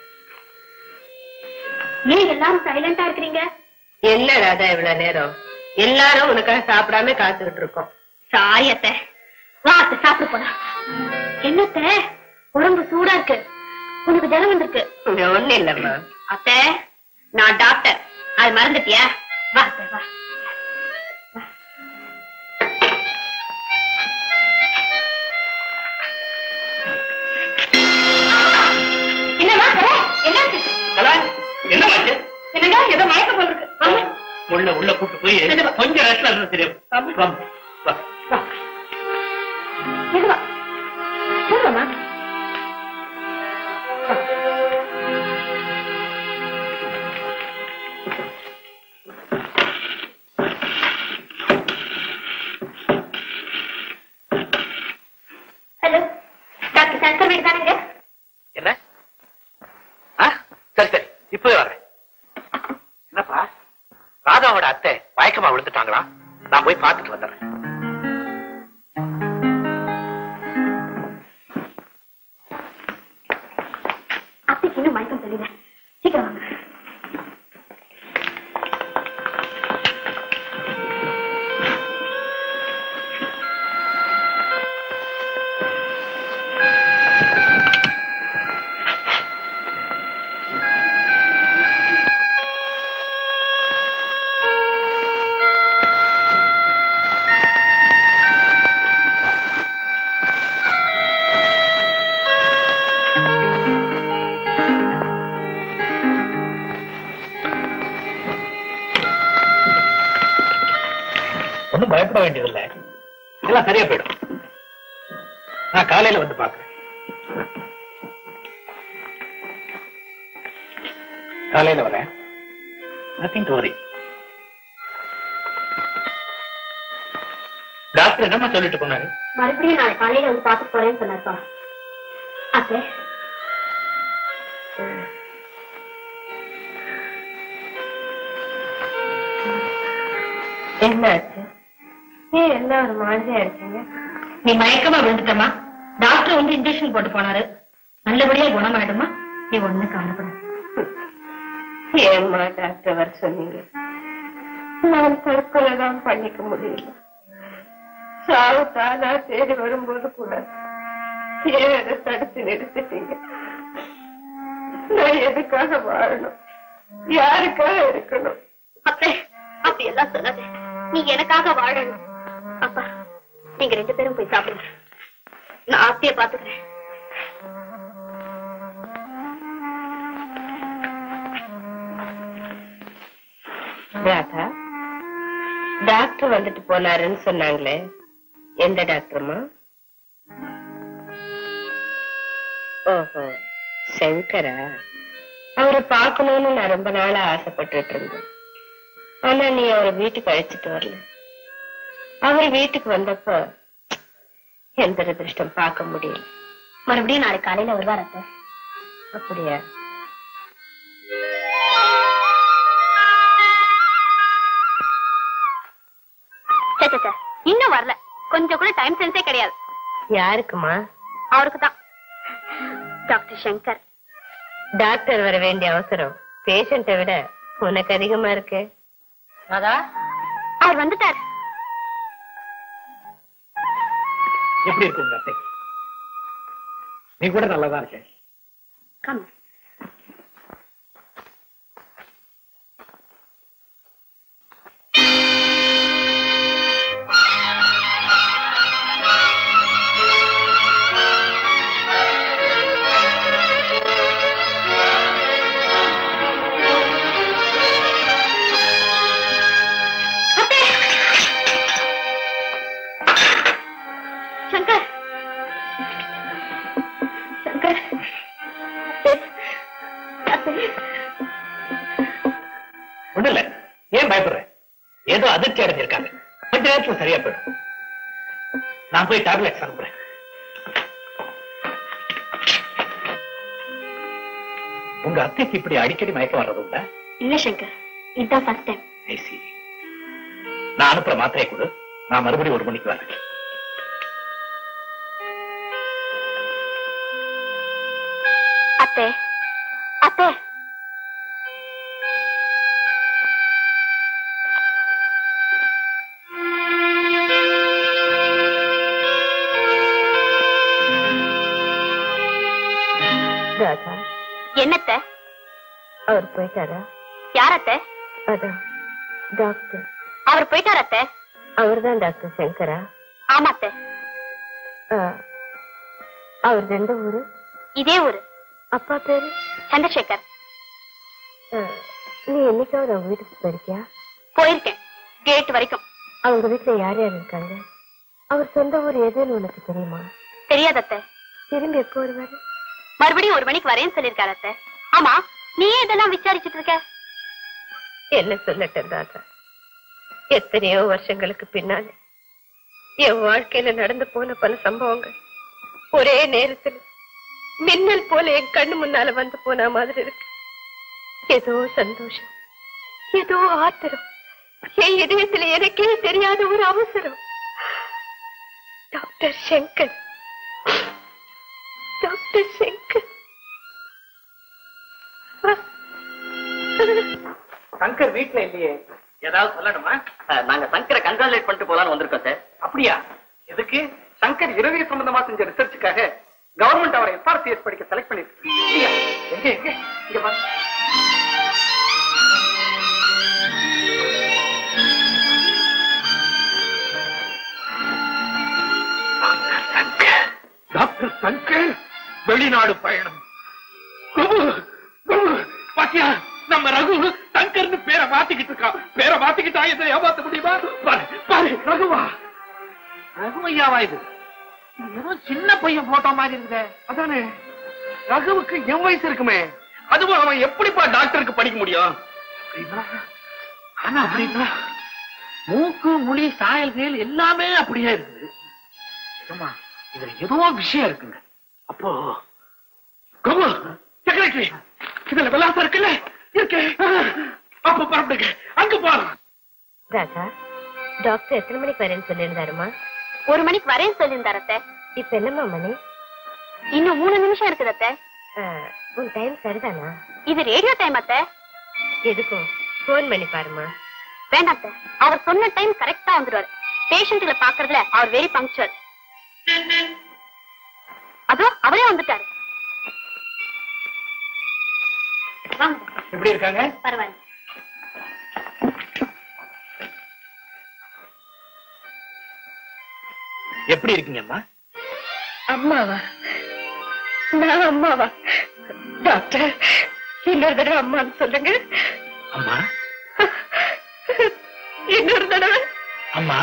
ஏன் எல்லாரும் சைலண்டா இருக்கிறீங்க என்ன ராதா இவ்வளவு நேரம் எல்லாரும் உனக்காக சாப்பிடாம காத்துக்கிட்டு இருக்கோம் சாயத்த வா அத்தை சாப்பிட போலாம் என்னத்த உடம்பு சூடா இருக்கு உனக்கு ஜனம் வந்திருக்கு இங்க ஒண்ணு இல்லம்மா அத்தை நான் டாக்டர் அது மறந்துட்டியா வா அத்தை, வா என்னம்மா கலை? என்னாச்சு கலா என்ன ஆச்சு என்னங்க ஏதோ மயக்கம் போல இருக்கு வாங்க. உள்ள உள்ள கூட்டு போய் கொஞ்சம் ரெஸ்ட்ல இருந்து தெரியும் வா, வா. மெதுவா சொல்லுமா ஹலோ டாக்டர் சங்கர் வீடு தானுங்க என்ன ஆ, சரி சரி இப்பவே வரேன் என்னப்பா ராதாவோட அத்தை மயக்கமா விழுந்துட்டாங்களா நான் போய் பார்த்துட்டு வந்துடுறேன் அத்தைக்கு இன்னும் மயக்கம் தெரியல சீக்கிரம் வாங்க ஒண்ணும் பயப்பட வேண்டியதில்லை எல்லாம் சரியா போயிடும் நான் காலையில வந்து பாக்குறேன் காலையில வரேன் நத்திங் டு வரி டாக்டர் என்னமா சொல்லிட்டு போனாரு மறுபடியும் நாளை காலையில வந்து பார்த்துட்டு போறேன்னு சொன்னார்ப்பா அத்தை என்னாச்சு ஏன் என்ன ஒரு மாதிரியா இருக்கீங்க நீ மயக்கமா விழுந்துட்டமா டாக்டர் வந்து இன்ஜெக்ஷன் போட்டு போனாரு நல்லபடியா குணமாயிடுமா நீ ஒண்ணு கவலைப்படாத ஏம்மா டாக்டர் வர சொன்னீங்க நான் தற்கொலை தான் பண்ணிக்க முடியல சாவு தானா தேடி வரும்போது கூட ஏன் அதை தடுத்து நிறுத்திட்டீங்க நான் எதுக்காக வாழணும் யாருக்காக இருக்கணும் அத்தை அப்படி எல்லாம் சொல்லாத நீ எனக்காக வாழணும் அப்பா நீங்க ரெண்டு பேரும் போய் சாப்பிடுங்க நான் ஆத்திய பாத்துக்கிறேன் ராதா டாக்டர் வந்துட்டு போனாருன்னு சொன்னாங்களே எந்த டாக்டர்மா ஓஹோ சங்கரா அவரை பார்க்கணும்னு நான் ரொம்ப நாளா ஆசைப்பட்டுட்டு இருந்தேன் ஆனா நீ அவரை வீட்டுக்கு அழைச்சிட்டு வரல அவர் வீட்டுக்கு வந்தப்போ எந்த அதிர்ஷ்டம் பார்க்க முடியல மறுபடியும் நாளைக்கு காலையில வருவார் அத்தை அப்படியா சே, சே, சே. இன்னும் வரல கொஞ்சம் கூட டைம் சென்ஸே கிடையாது யாருக்குமா அவருக்கு தான் டாக்டர் சங்கர் டாக்டர் வர வேண்டிய அவசரம் பேஷண்ட்டை விட உனக்கு அதிகமா இருக்கு ராதா அவர் வந்துட்டார் எப்படி இருக்கு உங்க அத்தை நீ கூட நல்லாதான் இருக்க கம் சங்கர் சங்கர் ஒண்ணு இல்ல ஏன் பயப்படுற ஏதோ அதிர்ச்சி அடைஞ்சிருக்காங்க கொஞ்ச நேரத்துல சரியா போயிடும் நான் போய் டேப்லெட்ஸ் அனுப்புறேன் உங்க அத்தைக்கு இப்படி அடிக்கடி மயக்கம் வர்றது உண்டா இல்ல சங்கர் இதுதான் ஃபர்ஸ்ட் டைம் I see. நான் அனுப்புற மாத்திரை கொடு நான் மறுபடியும் ஒரு மணிக்கு வரேன் அத்தை அத்தை ராதா என்னத்த அவர் போயிட்டாரா யார் அத்தை அதான் டாக்டர் அவர் போயிட்டார் அத்தை அவர்தான் டாக்டர் சங்கரா ஆமா அத்தை ஆ, அவர் எந்த ஊரு இதே ஊரு அப்பா பேரு சந்திரசேகர் ஆ, நீ என்னைக்காவது அவங்க வீட்டுக்கு போயிருக்கியா போயிருக்கேன் கேட் வரைக்கும் அவங்க வீட்டுல யார் யார் இருக்காங்க அவர் சொந்த ஊர் எதுன்னு உனக்கு தெரியுமா தெரியாது அத்தை திரும்பி எப்போ வருவாரு மறுபடியும் ஒரு மணிக்கு வரேன்னு சொல்லிருக்காரு அத்தை ஆமா நீ ஏன் இதெல்லாம் விசாரிச்சுட்டு இருக்க என்ன சொல்லட்டும் ராதா எத்தனையோ வருஷங்களுக்கு பின்னால என் வாழ்க்கையில நடந்து போன பல சம்பவங்கள் ஒரே நேரத்துல மின்னல் போல என் கண்ணு முன்னால வந்து போன மாதிரி இருக்கு ஏதோ சந்தோஷம் ஏதோ ஆத்திரம் என் இதயத்துல எனக்கே தெரியாத ஒரு அவசரம் டாக்டர் சங்கர் டாக்டர் சங்கர் சங்கர் வீட்டுல இல்லையே ஏதாவது சொல்லணுமா நாங்க சங்கரை கங்க்ராச்சுலேட் பண்ணிட்டு போலான்னு வந்திருக்கோம் சார் அப்படியா எதுக்கு சங்கர் இரவிய சம்பந்தமா செஞ்ச ரிசர்ச்சுக்காக கவர்மெண்ட் அவரை எஸ்ஆர்சிஎஸ் படிக்க செலக்ட் பண்ணிருக்கு இல்லையா? எங்க எங்க இங்க பாரு டாக்டர் சங்கர் வெளிநாடு பயணம் குரு, குரு, பாத்தியா நம்ம ரகு சங்கர்னு பேரை மாத்திக்கிட்டு இருக்கான் பேரை மாத்திக்கிட்டா இதை ஏமாத்த முடியுமா பாரு பாரு ரகுவா ரகுவையாவா இது இது ஏதோ சின்ன பையன் போட்டோ மாதிரி இருக்குதே அதானே ரகுவுக்கு என் வயசு இருக்குமே அதுவும் அவன் எப்படிப்பா டாக்டருக்கு படிக்க முடியும் அப்படின்னா ஆனா அப்படின்னா மூக்கு முடி சாயல் கீழ் எல்லாமே அப்படியே இருக்குது ஏம்மா, இதுல ஏதோ விஷயம் இருக்குங்க அப்போ கமு செக்ரட்டரி இதுல விலாசம் இருக்குல்ல இருக்கு அப்ப பரப்பிடுங்க அங்க போறோம் ராதா டாக்டர் எத்தனை மணிக்கு வரேன்னு சொல்லியிருந்தாருமா ஒரு மணிக்கு வரேன்னு சொல்லியிருந்தாரு அத்தை இப்ப என்னம்மா மணி இன்னும் மூணு நிமிஷம் இருக்குது அத்தை ஆ, உன் டைம் சரிதானா இது ரேடியோ டைம் அத்தை எதுக்கும் போன் பண்ணி பாருமா வேண்டாம் அத்தை அவர் சொன்ன டைம் கரெக்டா வந்துருவாரு பேஷண்ட்களை பாக்குறதுல அவர் வெரி பங்க்சுவல் அதோ அவரே வந்துட்டாரு வாங்க எப்படி இருக்காங்க பரவாயில்ல எப்படி இருக்கீங்கம்மா அம்மாவா நான் அம்மாவா டாக்டர் இன்னொரு தடவை அம்மான்னு சொல்லுங்க அம்மா இன்னொரு தடவை அம்மா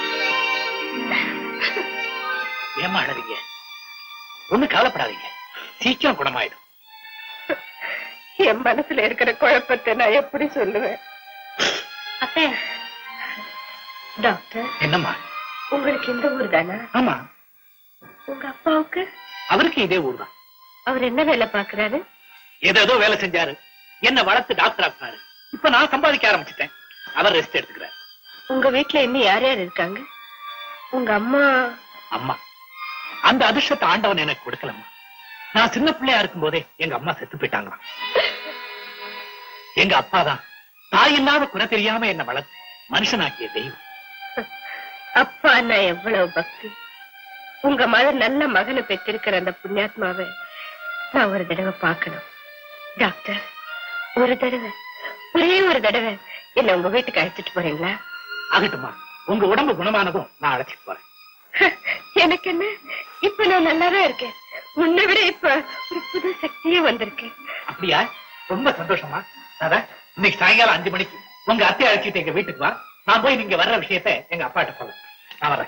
ஏம்மா அழறீங்க ஒண்ணு கவலைப்படாதீங்க சீக்கிரம் குணமாயிடும் என் மனசுல இருக்கிற குழப்பத்தை நான் எப்படி சொல்லுவேன் அத்தை டாக்டர் என்னம்மா உங்களுக்கு இந்த ஊர் தானா ஆமா உங்க அப்பாவுக்கு அவருக்கு இதே ஊர்தான் அவர் என்ன வேலை பாக்குறாரு ஏதேதோ வேலை செஞ்சாரு என்ன வளர்த்து டாக்டர் ஆக்குனாரு இப்ப நான் சம்பாதிக்க ஆரம்பிச்சிட்டேன் அவர் ரெஸ்ட் எடுத்துக்கிறார் உங்க வீட்டுல இன்னும் யார் யார் இருக்காங்க உங்க அம்மா அம்மா அந்த அதிர்ஷ்டத்தை ஆண்டவன் எனக்கு கொடுக்கலம்மா நான் சின்ன பிள்ளையா இருக்கும் போதே எங்க அம்மா செத்து போயிட்டாங்களாம் எங்க அப்பா தான் தாய் இல்லாத குறை தெரியாம என்ன வளர்த்து மனுஷனாக்கிய தெய்வம் அப்பா நான் எவ்வளவு பக்தி உங்க மகன் நல்ல மகனை பெற்றிருக்கிற அந்த புண்ணியாத்மாவை நான் ஒரு தடவை பார்க்கணும் டாக்டர் ஒரு தடவை ஒரே ஒரு தடவை என்ன உங்க வீட்டுக்கு அழைச்சிட்டு போறீங்களா ஆகட்டுமா உங்க உடம்பு குணமானதும் நான் அழைச்சிட்டு போறேன் எனக்கு என்ன இப்ப நான் நல்லாதான் இருக்கேன் முன்னை விட இப்ப ஒரு புது சக்தியே வந்திருக்கு அப்படியா ரொம்ப சந்தோஷமா அதான் இன்னைக்கு சாயங்காலம் அஞ்சு மணிக்கு உங்க அத்தை அழைச்சிட்டு எங்க வீட்டுக்கு வா நான் போய் நீங்க வர்ற விஷயத்த எங்க அப்பாட்ட சொல்ல நான் வரேன்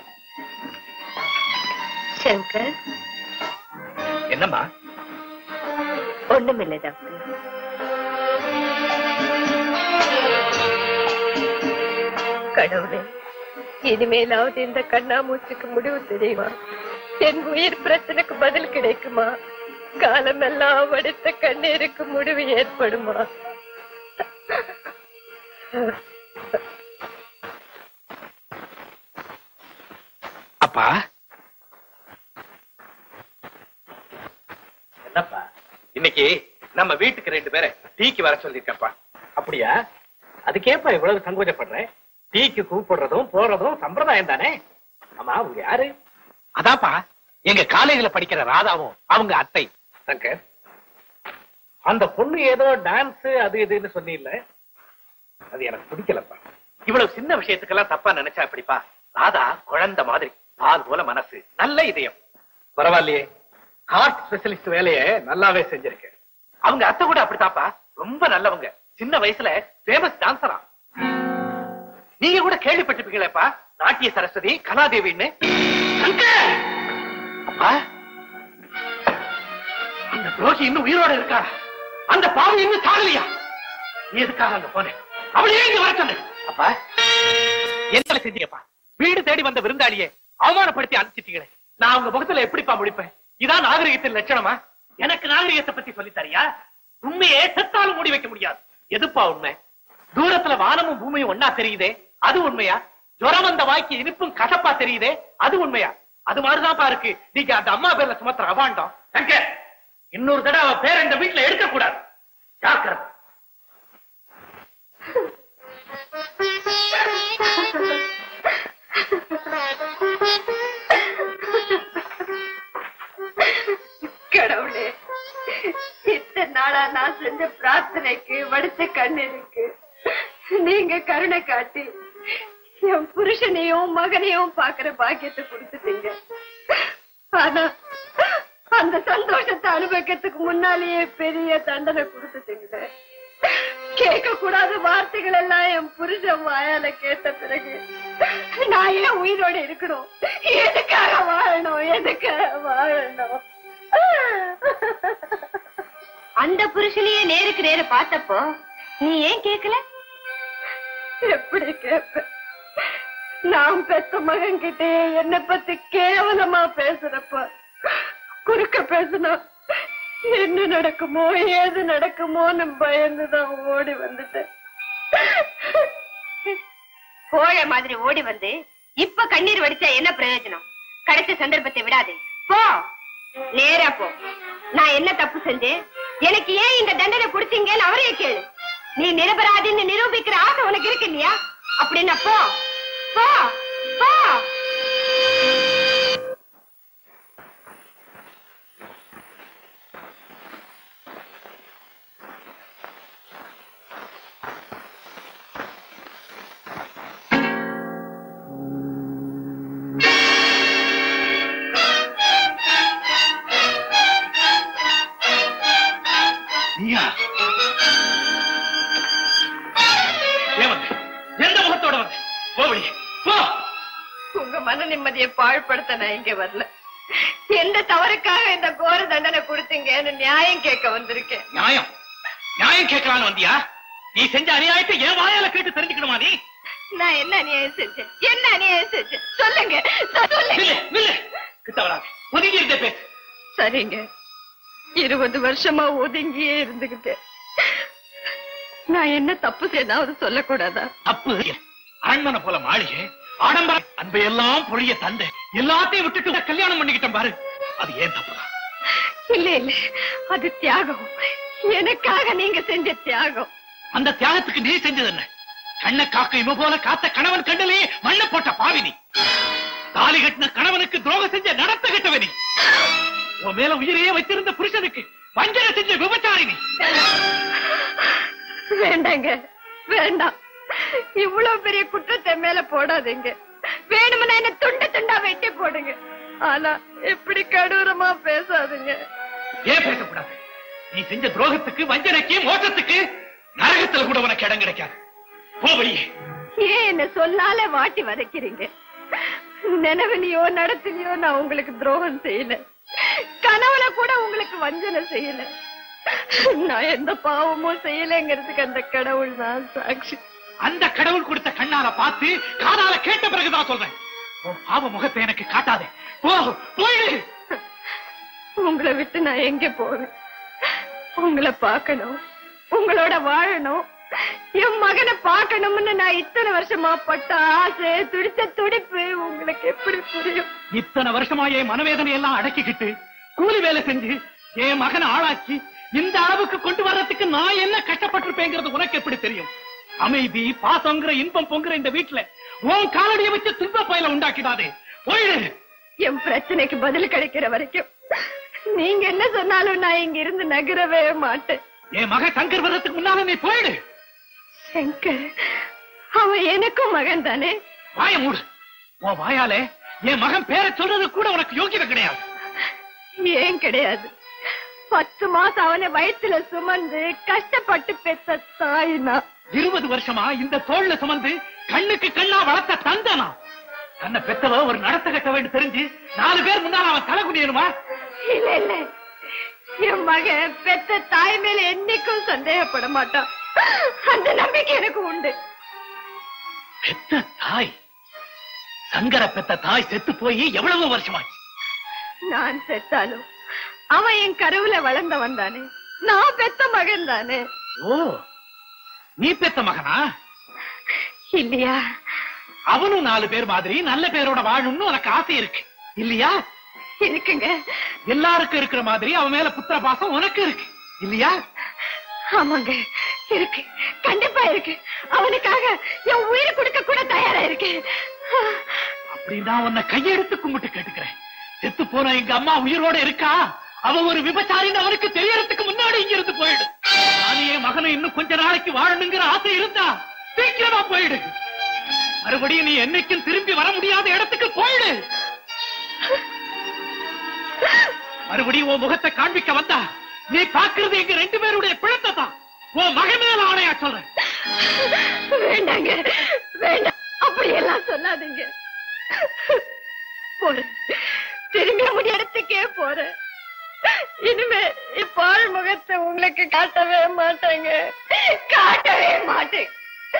சங்கர் என்னம்மா ஒண்ணுமில்லை டாக்டர் கடவுளே இனிமேலாவது இந்த கண்ணாமூச்சிக்கு முடிவு தெரியுமா என் உயிர் பிரச்சனைக்கு பதில் கிடைக்குமா காலமெல்லாம் வடித்த கண்ணீருக்கு முடிவு ஏற்படுமா அப்பா என்னப்பா இன்னைக்கு நம்ம வீட்டுக்கு ரெண்டு பேரை டீக்கு வர சொல்லிருக்கப்பா அப்படியா அதுக்கேப்பா இவ்வளவு சங்கோஜப்படுறேன் டீக்கு கூப்பிடுறதும் போறதும் சம்பிரதாயம் தானே ஆமா அவங்க யாரு அதாப்பா எங்க காலேஜ்ல படிக்கிற ராதாவும் அவங்க அத்தை சங்கர் அந்த பொண்ணு ஏதோ டான்ஸ் அது இதுன்னு சொன்னீல்ல அது எனக்கு பிடிக்கலப்பா இவ்வளவு சின்ன விஷயத்துக்கெல்லாம் தப்பா நினைச்சா எப்படிப்பா ராதா குழந்தை மாதிரி பால் போல மனசு நல்ல இதயம் பரவாயில்லையே ஹார்ட் ஸ்பெஷலிஸ்ட் வேலையை நல்லாவே செஞ்சிருக்கு அவங்க அத்தை கூட அப்படித்தாப்பா ரொம்ப நல்லவங்க சின்ன வயசுல ஃபேமஸ் டான்சரா நீங்க கூட கேள்விப்பட்டிருப்பீங்களேப்பா நாட்டிய சரஸ்வதி கலாதேவின்னு சங்கர்! அப்பா அந்த துரோகி இன்னும் உயிரோட இருக்கா அந்த பாவி இன்னும் சாகலையா நீ எதுக்காக அங்க போனேன் அவளையே இங்க வர சொன்ன அப்பா என்ன செஞ்சீங்கப்பா வீடு தேடி வந்த விருந்தாளியே அவமானப்படுத்தி அனுப்பிச்சிட்டீங்களே நான் அவங்க முகத்துல எப்படிப்பா முடிப்பேன் இதான் நாகரிகத்தின் லட்சணமா எனக்கு நாகரிகத்தை பத்தி சொல்லி தரியா உண்மையே செத்தாலும் மூடி வைக்க முடியாது எதுப்பா உண்மை தூரத்துல வானமும் பூமியும் ஒன்னா தெரியுதே அது உண்மையா ஜுரம் வந்த வாய்க்கு இனிப்பும் கசப்பா தெரியுதே அது உண்மையா அது மாதிரிதான்ப்பா இருக்கு நீங்க அந்த அம்மா பேர்ல சுமத்துற அவாண்டம் சங்கர், இன்னொரு தடவை அவ பேர் இந்த வீட்டுல எடுக்க கூடாது ஜாக்கிரதை கடவுளே இத்தனை நாளா நான் செஞ்ச பிரார்த்தனைக்கு வடிச்ச கண்ணீருக்கு நீங்க கருணை காட்டி என் புருஷனையும் மகனையும் பாக்குற பாக்கியத்தை கொடுத்துட்டீங்க ஆனா அந்த சந்தோஷத்தை அனுபவிக்கிறதுக்கு முன்னாலேயே பெரிய தண்டனை கொடுத்துட்டீங்களே கேட்க கூடாத வார்த்தைகள் எல்லாம் என் புருஷன் வாயால கேட்ட பிறகு நான் ஏன் உயிரோட இருக்கணும் எதுக்காக வாழணும் எதுக்காக வாழணும் அந்த புருஷனையே நேருக்கு நேர பார்த்தப்போ நீ ஏன் கேக்கல எப்படி கேப்ப நான் பெத்த மகன் கிட்டே என்ன பத்தி கேவலமா பேசுறப்ப குறுக்க பேசுனா என்ன நடக்குமோ ஏது நடக்குமோன்னு பயந்துதான் ஓடி வந்துட்டேன் கோழ மாதிரி ஓடி வந்து இப்ப கண்ணீர் வடிச்சா என்ன பிரயோஜனம் கிடைச்ச சந்தர்ப்பத்தை விடாதே போ நேரா போ நான் என்ன தப்பு செஞ்சேன் எனக்கு ஏன் இந்த தண்டனை குடுத்தீங்கன்னு அவரே கேளு நீ நிரபராதின்னு நிரூபிக்கிற ஆசை உனக்கு இருக்கு இல்லையா அப்படின்னா போ போ போ நீயா ஏன் வந்த? எந்த முகத்தோட வந்த போ வெளியே போ உங்க மன நிம்மதியை பாழ்படுத்த நான் இங்க வரல எந்த தவறுக்காக இந்த கோர தண்டனை கொடுத்தீங்கன்னு நியாயம் கேட்க வந்திருக்கேன் நியாயம் நியாயம் கேட்கலான்னு வந்தியா நீ செஞ்ச அநியாயத்தை என் வாயால கேட்டு தெரிஞ்சுக்கணுமா நீ நான் என்ன அநியாயம் செஞ்சேன் என்ன அநியாயம் செஞ்சேன் சொல்லுங்க சொல்லுங்க நில்லு, நில்லு. கிட்ட வராத ஒதுங்கி இருந்த பேசு சரிங்க இருபது வருஷமா ஒதுங்கியே இருந்துகிட்டேன் நான் என்ன தப்பு செய்தாவது சொல்லக்கூடாதா தப்பு அரண்மனை போல மாளிகை ஆடம்பரம் அன்பையெல்லாம் பொழிய தந்த எல்லாத்தையும் விட்டுட்டு கல்யாணம் பண்ணிக்கிட்டேன் பாரு அது ஏன் தப்புதான் இல்ல இல்ல அது தியாகம் எனக்காக நீங்க செஞ்ச தியாகம் அந்த தியாகத்துக்கு நீ செஞ்சது என்ன கண்ண காக்க இவ போல காத்த கணவன் கண்ணிலே மண்ண போட்ட பாவி நீ தாலி கட்டின கணவனுக்கு துரோகம் செஞ்ச நடத்த கட்டவ நீ உன் மேல உயிரையே வைத்திருந்த புருஷனுக்கு வஞ்சனை செஞ்ச விபச்சாரி நீ வேண்டாங்க வேண்டாம் இவ்வளவு பெரிய குற்றத்தை மேல போடாதீங்க வேணும்னா என்ன துண்டு துண்டா வெட்டி போடுங்க ஆனா இப்படி கடூரமா பேசாதீங்க ஏன் பேசக்கூடாது நீ செஞ்ச துரோகத்துக்கு வஞ்சனைக்கு மோசத்துக்கு நரகத்துல கூட உனக்கு இடம் கிடைக்காது போ வெளியே ஏன் என்ன சொல்லால வாட்டி வதைக்கிறீங்க நினைவுலயோ நடத்திலையோ நான் உங்களுக்கு துரோகம் செய்யல கனவுல கூட உங்களுக்கு வஞ்சனை செய்யல நான் எந்த பாவமும் செய்யலைங்கிறதுக்கு அந்த கடவுள் தான் சாட்சி அந்த கடவுள் கொடுத்த கண்ணால பார்த்து காதால கேட்ட பிறகுதான் சொல்றேன் உன் பாவ முகத்தை எனக்கு காட்டாதே போ போயிடு உங்களை விட்டு நான் எங்க போவேன் உங்களை பார்க்கணும் உங்களோட வாழணும் என் மகனை பார்க்கணும்னு நான் இத்தனை வருஷமா பட்ட ஆசை துடிச்ச துடிப்பு உங்களுக்கு எப்படி புரியும் இத்தனை வருஷமா என் மனவேதனை எல்லாம் அடக்கிக்கிட்டு கூலி வேலை செஞ்சு என் மகனை ஆளாக்கி இந்த அளவுக்கு கொண்டு வர்றதுக்கு நான் என்ன கஷ்டப்பட்டிருப்பேங்கிறது உனக்கு எப்படி தெரியும் அமைதி பாசங்கிற இன்பம் பொங்குற இந்த வீட்டுல உன் காலடியை வச்சு துன்ப பயில உண்டாக்கிடாதே போயிடு என் பிரச்சனைக்கு பதில் கிடைக்கிற வரைக்கும் நீங்க என்ன சொன்னாலும் நான் இங்க இருந்து நகரவே மாட்டேன் என் மகன் சங்கர் வர்றதுக்கு முன்னால நீ போயிடு சங்கர் அவன் எனக்கும் மகன் தானே வாய மூடு உன் வாயால என் மகன் பேரை சொல்றது கூட உனக்கு யோகியதை கிடையாது ஏன் கிடையாது பத்து மாசம் அவனை வயித்துல சுமந்து கஷ்டப்பட்டு பெத்த தாயினா இருபது வருஷமா இந்த தோல்ல சுமந்து கண்ணுக்கு கண்ணா வளர்த்த தந்தனா தன்னை பெத்தவ ஒரு நடத்த கட்ட வேண்டும் தெரிஞ்சு நாலு பேர் முன்னால அவன் தலை குனியணுமா இல்ல இல்ல என் மகன் பெத்த தாய் மேல என்னைக்கும் சந்தேகப்பட மாட்டான் அந்த நம்பிக்கை எனக்கு உண்டு பெத்த தாய் சங்கர பெத்த தாய் செத்து போய் எவ்வளவு வருஷமாச்சு நான் செத்தாலும் அவன் என் கருவுல வளர்ந்தவன் தானே நான் பெத்த மகன் தானே ஓ நீ பெத்த மகனா இல்லையா அவனும் நாலு பேர் மாதிரி நல்ல பேரோட வாழணும்னு உனக்கு ஆசை இருக்கு இல்லையா இருக்குங்க எல்லாருக்கும் இருக்கிற மாதிரி அவன் மேல புத்திர பாசம் உனக்கு இருக்கு இல்லையா ஆமாங்க இருக்கு கண்டிப்பா இருக்கு அவனுக்காக என் உயிரை கொடுக்க கூட தயாரா இருக்கேன் அப்படின்னா உன்னை கையெடுத்து கும்பிட்டு கேட்டுக்கிறேன் செத்து போன எங்க அம்மா உயிரோட இருக்கா அவ ஒரு விபச்சாரின்னு அவனுக்கு தெரியறதுக்கு முன்னாடி இங்க இருந்து போயிடு நான் என் மகனை இன்னும் கொஞ்ச நாளைக்கு வாழணுங்கிற ஆசை இருந்தா சீக்கிரமா போயிடு மறுபடியும் நீ என்னைக்கும் திரும்பி வர முடியாத இடத்துக்கு போயிடு மறுபடியும் உன் முகத்தை காண்பிக்க வந்தா நீ பாக்குறது எங்க ரெண்டு பேருடைய பிழத்தை தான் உன் மகன் மேல ஆணையா சொல்றேன் வேண்டாங்க வேண்டாம் அப்படி எல்லாம் சொல்லாதீங்க போறேன் திரும்ப முடிய இடத்துக்கே போறேன் இனிமே இப்பால் முகத்தை உங்களுக்கு காட்டவே மாட்டேங்க காட்டவே மாட்டேன்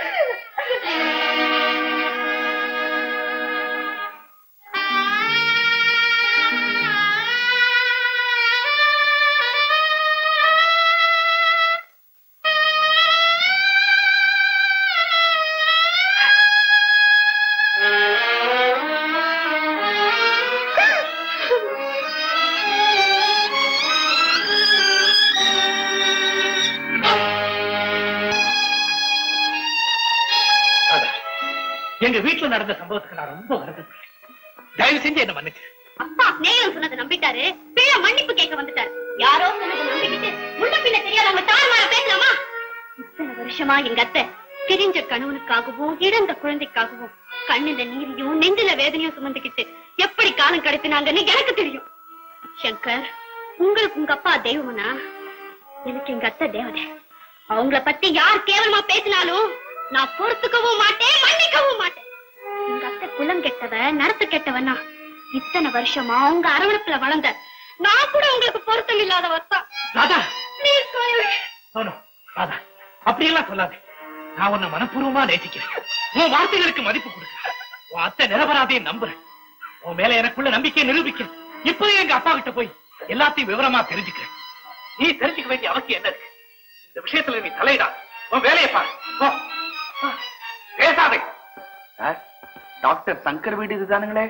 அதான். எங்க வீட்டுல நடந்த சம்பவத்துக்கு நான் ரொம்ப வருத்தப்படுறேன் தயவு செஞ்சு என்ன மன்னிச்சு அப்பா நேயம் சொன்னதை நம்பிட்டாரு பிள்ளை மன்னிப்பு கேட்க வந்துட்டாரு யாரோ சொன்னதை நம்பிக்கிட்டு முன்ன பின்ன தெரியாதவங்க தாறுமாற பேசலாமா இத்தனை வருஷமா எங்க அத்தை தெரிஞ்ச கணவனுக்காகவும் இழந்த குழந்தைக்காகவும் கண்ணுல நீரையும் நெஞ்சில வேதனையும் சுமந்துக்கிட்டு எப்படி காலம் கடத்தினாங்கன்னு எனக்கு தெரியும் சங்கர் உங்களுக்கு உங்க அப்பா தெய்வம்னா எனக்கு எங்க அத்தை தேவதை அவங்கள பத்தி யார் கேவலமா பேசினாலும் நான் பொறுத்துக்கவும் மாட்டேன் மன்னிக்கவும் மாட்டேன் எங்க அத்தை குலம் கெட்டவ நடத்து கெட்டவனா இத்தனை வருஷமா உங்க அரவணைப்புல வளர்ந்த நான் கூட உங்களுக்கு பொருத்தம் இல்லாதவர் தான் ராதா Please, கோயில். No, no, ராதா அப்படியெல்லாம் சொல்லாத நான் உன்னை மனப்பூர்வமா நேசிக்கிறேன் உன் வார்த்தைகளுக்கு மதிப்பு கொடுக்கிறேன் உன் அத்தை நிரபராதையை நம்புறேன் உன் மேல எனக்குள்ள நம்பிக்கையை நிரூபிக்கிறேன் இப்ப எங்க அப்பா கிட்ட போய் எல்லாத்தையும் விவரமா தெரிஞ்சுக்கிறேன் நீ தெரிஞ்சுக்க வேண்டிய அவசியம் என்ன இருக்கு இந்த விஷயத்துல நீ தலையிடா உன் வேலையை பாரு போ. பேசாதே சார் டாக்டர் சங்கர் வீடு இதுதானுங்களே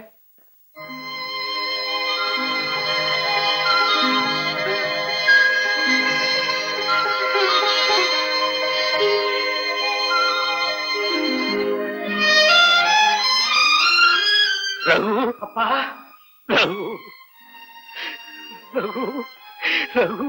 ரகு அப்பா ரகு ரகு ரகு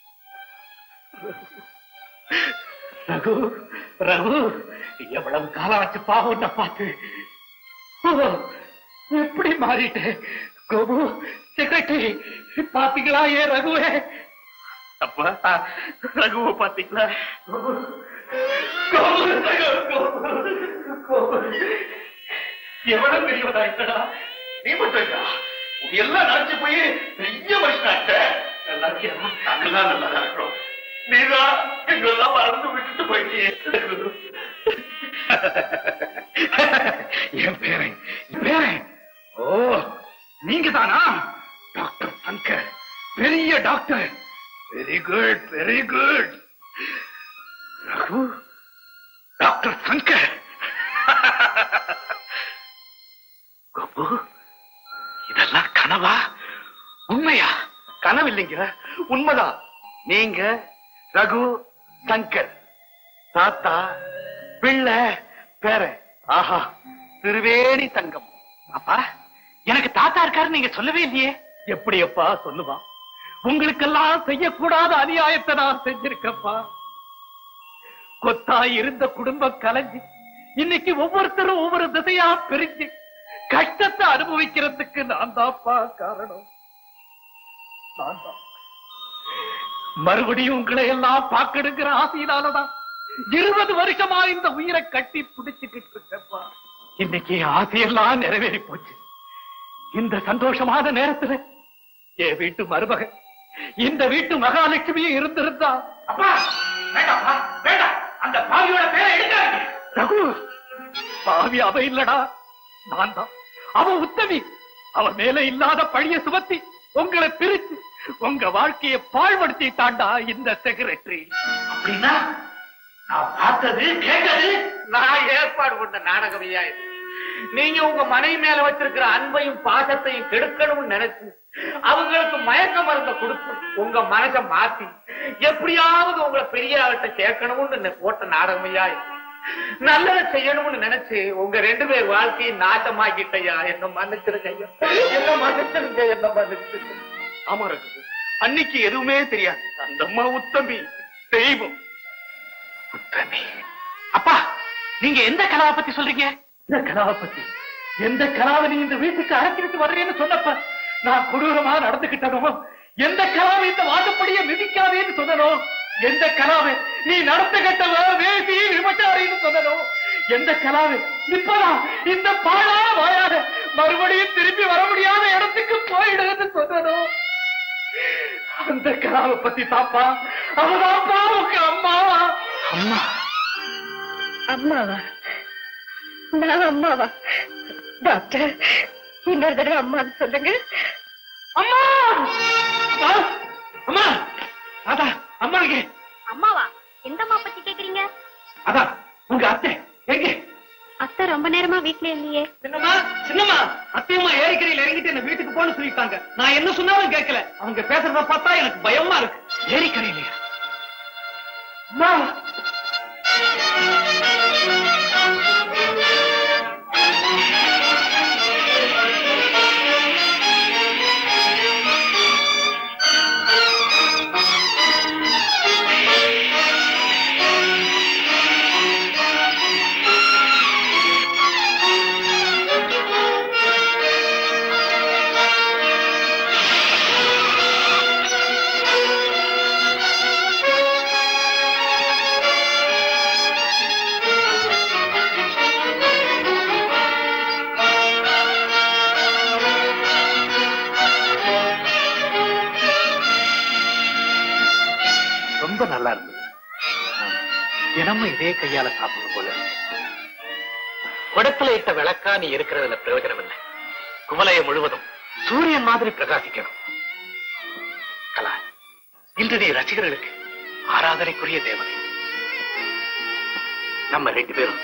ரகு ரகு எவ்வளவு காலம் ஆச்சுப்பா உன்னை பார்த்து ஓ, எப்படி மாறிட்டேன் கோபு செக்ரட்டரி பாத்தீங்களா ஏ ரகுவே அப்பா ரகுவை பாத்தீங்களா கோபு, கோபு, ரகு, கோபு, கோபு. எவ்வளவு பெரியவனாயிட்டடா நீ மட்டும் இல்ல. உன் எல்லாம் நினைச்சு போய் பெரிய மனுஷனாயிட்ட நல்லா இருக்கியா நாங்கெல்லாம் நல்லா தான் இருக்கிறோம் நீதான் எங்களெல்லாம் மறந்து விட்டுட்டு போயிட்டியே என் பேரன் என் பேரன் ஓ நீங்க தானா டாக்டர் சங்கர் பெரிய doctor very good very good Raghu doctor Shankar Gopu இதெல்லாம் கனவா உண்மையா கனவு இல்லைங்க உண்மைதான் நீங்க ரகு சங்கர் தாத்தா பிள்ளை பேர ஆஹா திருவேணி தங்கம் அப்பா எனக்கு தாத்தா இருக்காரு நீங்க சொல்லவே இல்லையே எப்படி அப்பா சொல்லுவான் உங்களுக்கெல்லாம் செய்யக்கூடாத அநியாயத்தை நான் செஞ்சிருக்கப்பா கொத்தாய் இருந்த குடும்பம் கலைஞ்சு இன்னைக்கு ஒவ்வொருத்தரும் ஒவ்வொரு திசையா பிரிஞ்சு கஷ்டத்தை அனுபவிக்கிறதுக்கு நான் தான்ப்பா காரணம் நான் தான் மறுபடியும் உங்களை எல்லாம் பாக்கெடுக்கிற ஆசையினாலதான் இருபது வருஷமா இந்த உயிரை கட்டி பிடிச்சுக்கிட்டு இருக்கப்பா இன்னைக்கு ஆசையெல்லாம் நிறைவேறி போச்சு இந்த சந்தோஷமான நேரத்துல என் வீட்டு மருமகன் இந்த வீட்டு மகாலட்சுமியும் இருந்திருந்தா அப்பா வேண்டாம்ப்பா வேண்டாம் அந்த பாவியோட பேரை எடுக்காதீங்க ரகு பாவி அவ இல்லடா நான் தான் அவ உத்தமி அவ மேல இல்லாத பழிய சுமத்தி உங்களை பிரிச்சு உங்க வாழ்க்கையை பாழ்படுத்திட்டாண்டா இந்த செக்ரட்டரி அப்படின்னா நான் பார்த்தது கேட்டது நான் ஏற்பாடு பண்ண நாடகம் ஐயா இது நீங்க உங்க மனைவி மேல வச்சிருக்கிற அன்பையும் பாசத்தையும் கெடுக்கணும்னு நினைச்சு அவங்களுக்கு மயக்க மருந்த கொடுத்து உங்க மனச மாத்தி எப்படியாவது உங்களை பெரிய ஆள்கிட்ட சேர்க்கணும்னு நெ- போட்ட நாடகம் ஐயா இது. நல்லதை செய்யணும்னு நினைச்சு உங்க ரெண்டு பேர் வாழ்க்கையை நாசமாக்கிட்டயா என்ன மன்னிச்சிருங்க ஐயா என்ன மன்னிச்சிருங்க என்ன மன்னிச்சிருங்க ஆமா இருக்குது அன்னைக்கு எதுவுமே தெரியாது அந்த அம்மா உத்தமி தெய்வம் உத்தமி அப்பா நீங்க எந்த கலாவை பத்தி சொல்றீங்க இந்த கலாவை பத்தி எந்த கலாவை நீ இந்த வீட்டுக்கு அழைச்சிட்டு வர்றேன்னு சொன்னப்ப நான் கொடூரமா நடந்துகிட்டனோ எந்த கலாவை இந்த வாட்டுப்படியை மிதிக்காதேன்னு சொன்னனோ எந்த கலாவை நீ நடத்த கட்டவ வேசி விபச்சாரின்னு சொன்னனோ எந்த கலாவை இப்பதான் இந்த பாழா வாயாத மறுபடியும் திரும்பி வர முடியாத இடத்துக்கு போயிடுன்னு சொன்னனோ அந்த கலாவை பத்தி தாப்பா அவதாப்பா உங்க அம்மாவா அம்மா அம்மாவா நான் அம்மாவா டாக்டர் இன்னொரு தடவை அம்மான்னு சொல்லுங்க அம்மா அம்மா! அம்மா அதான் அம்மா இங்க அம்மாவா எந்த அம்மா பத்தி கேக்குறீங்க அதான் உங்க அத்தை எங்க அத்தை ரொம்ப நேரமா வீட்ல இல்லையே சின்னம்மா சின்னம்மா அத்தையம்மா ஏரிக்கரையில் இறங்கிட்டு என்ன வீட்டுக்கு போன்னு சொல்லிட்டாங்க நான் என்ன சொன்னாலும் கேட்கல அவங்க பேசுறத பார்த்தா எனக்கு பயமா இருக்கு ஏரிக்கரையிலையா அம்மா ரொம்ப நல்லா இருந்தது தினமும் இதே கையால சாப்பிடணும் போல இருக்கு. குடத்துல இட்ட விளக்கா நீ இருக்கிறதுல பிரயோஜனம் இல்லை குவலையம் முழுவதும் சூரியன் மாதிரி பிரகாசிக்கணும் கலா இன்று நீ ரசிகர்களுக்கு ஆராதனைக்குரிய தேவதை நம்ம ரெண்டு பேரும்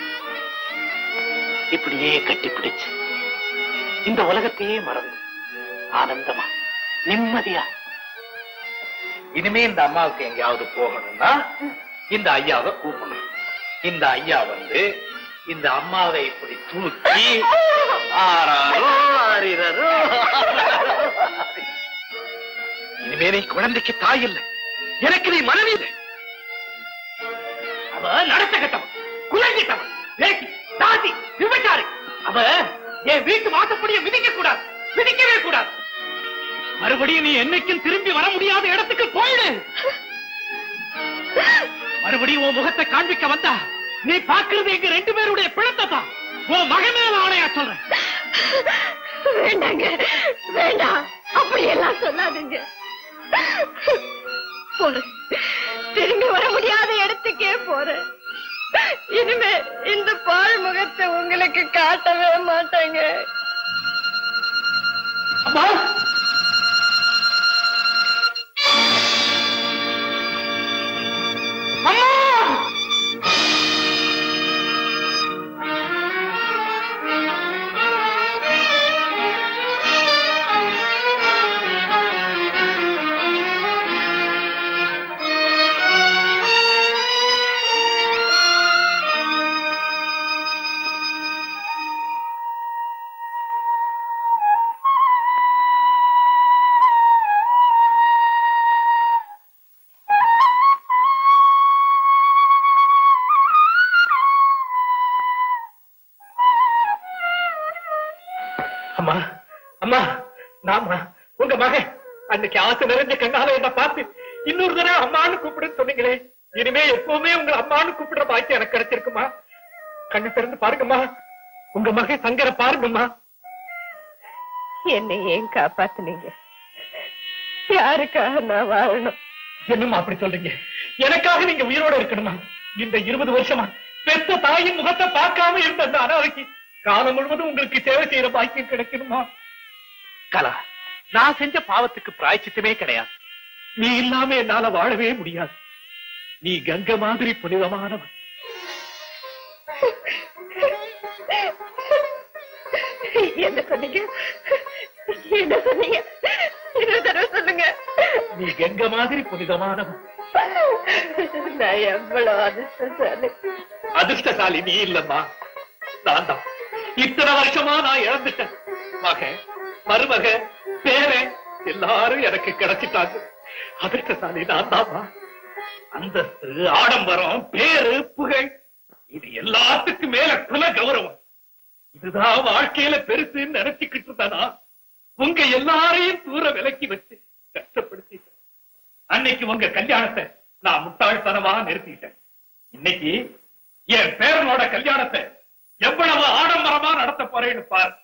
இப்படியே கட்டி பிடிச்சு இந்த உலகத்தையே மறந்து ஆனந்தமா நிம்மதியா இனிமே இந்த அம்மாவுக்கு எங்கேயாவது போகணும்னா இந்த ஐயாவை கூப்பிடணும் இந்த ஐயா வந்து இந்த அம்மாவை இப்படி தூக்கி ஆறாரோ ஆறிரரோ இனிமே நீ குழந்தைக்கு தாய் இல்லை எனக்கு நீ மனைவி இல்லை அவ நடத்த கட்டவன் குலங்கிட்டவன் வேட்டி தாசி விபச்சாரி அவ என் வீட்டு வாசப்படிய மிதிக்க கூடாது மிதிக்கவே கூடாது மறுபடியும் நீ என்னைக்கும் திரும்பி வர முடியாத இடத்துக்கு போயிடு மறுபடியும் உன் முகத்தை காண்பிக்க வந்தா நீ பாக்குறது எங்க ரெண்டு பேருடைய பிழத்தை தான் உன் மகன் மேல ஆணையா சொல்றேன் வேண்டாங்க வேண்டாம் அப்படி எல்லாம் சொல்லாதீங்க போறேன் திரும்பி வர முடியாத இடத்துக்கே போறேன் இனிமே இந்த பாழ் முகத்தை உங்களுக்கு காட்டவே மாட்டாங்க அம்மா அம்மா அம்மா நாமா உங்க மகன் அன்னைக்கு ஆசை நிறைஞ்ச கண்ணால என்ன பார்த்து இன்னொரு தடவை அம்மான்னு கூப்பிடுன்னு சொன்னீங்களே இனிமே எப்பவுமே உங்களை அம்மான்னு கூப்பிடுற பாக்கியம் எனக்கு கிடைச்சிருக்குமா கண்ணு திறந்து பாருங்கம்மா உங்க மகன் சங்கர பாருங்கம்மா என்னை ஏன் காப்பாத்துனீங்க யாருக்காக நான் வாழணும் என்னம்மா அப்படி சொல்றீங்க எனக்காக நீங்க உயிரோட இருக்கணுமா இந்த இருபது வருஷமா பெத்த தாயின் முகத்தை பார்க்காம இருந்த அந்த அனாதைக்கு காலம் முழுவதும் உங்களுக்கு சேவை செய்யற பாக்கியம் கிடைக்கணுமா கலா நான் செஞ்ச பாவத்துக்கு பிராய்ச்சித்தமே கிடையாது நீ இல்லாம என்னால வாழவே முடியாது நீ கங்கை மாதிரி புனிதமானவன் என்ன சொன்னீங்க என்ன சொன்னீங்க இன்னொரு தடவை சொல்லுங்க நீ கங்கை மாதிரி புனிதமானவன் நான் எவ்வளவு அதிர்ஷ்டசாலி அதிர்ஷ்டசாலி நீ இல்லம்மா நான் தான் இத்தனை வருஷமா நான் இழந்துட்டேன் மகன் மருமக பேரன் எல்லாரும் எனக்கு கிடைச்சிட்டாங்க அதிர்ஷ்டசாலி நான் தான்மா அந்தஸ்து ஆடம்பரம் பேரு புகழ் இது எல்லாத்துக்கும் மேல குல கௌரவம் இதுதான் வாழ்க்கையில பெருசுன்னு நினைச்சுக்கிட்டு இருந்தானா உங்க எல்லாரையும் தூர விலக்கி வச்சு கஷ்டப்படுத்திட்டேன் அன்னைக்கு உங்க கல்யாணத்தை நான் முட்டாள்தனமா நிறுத்திட்டேன் இன்னைக்கு என் பேரனோட கல்யாணத்தை எவ்வளவு ஆடம்பரமா நடத்த போறேன்னு பாரு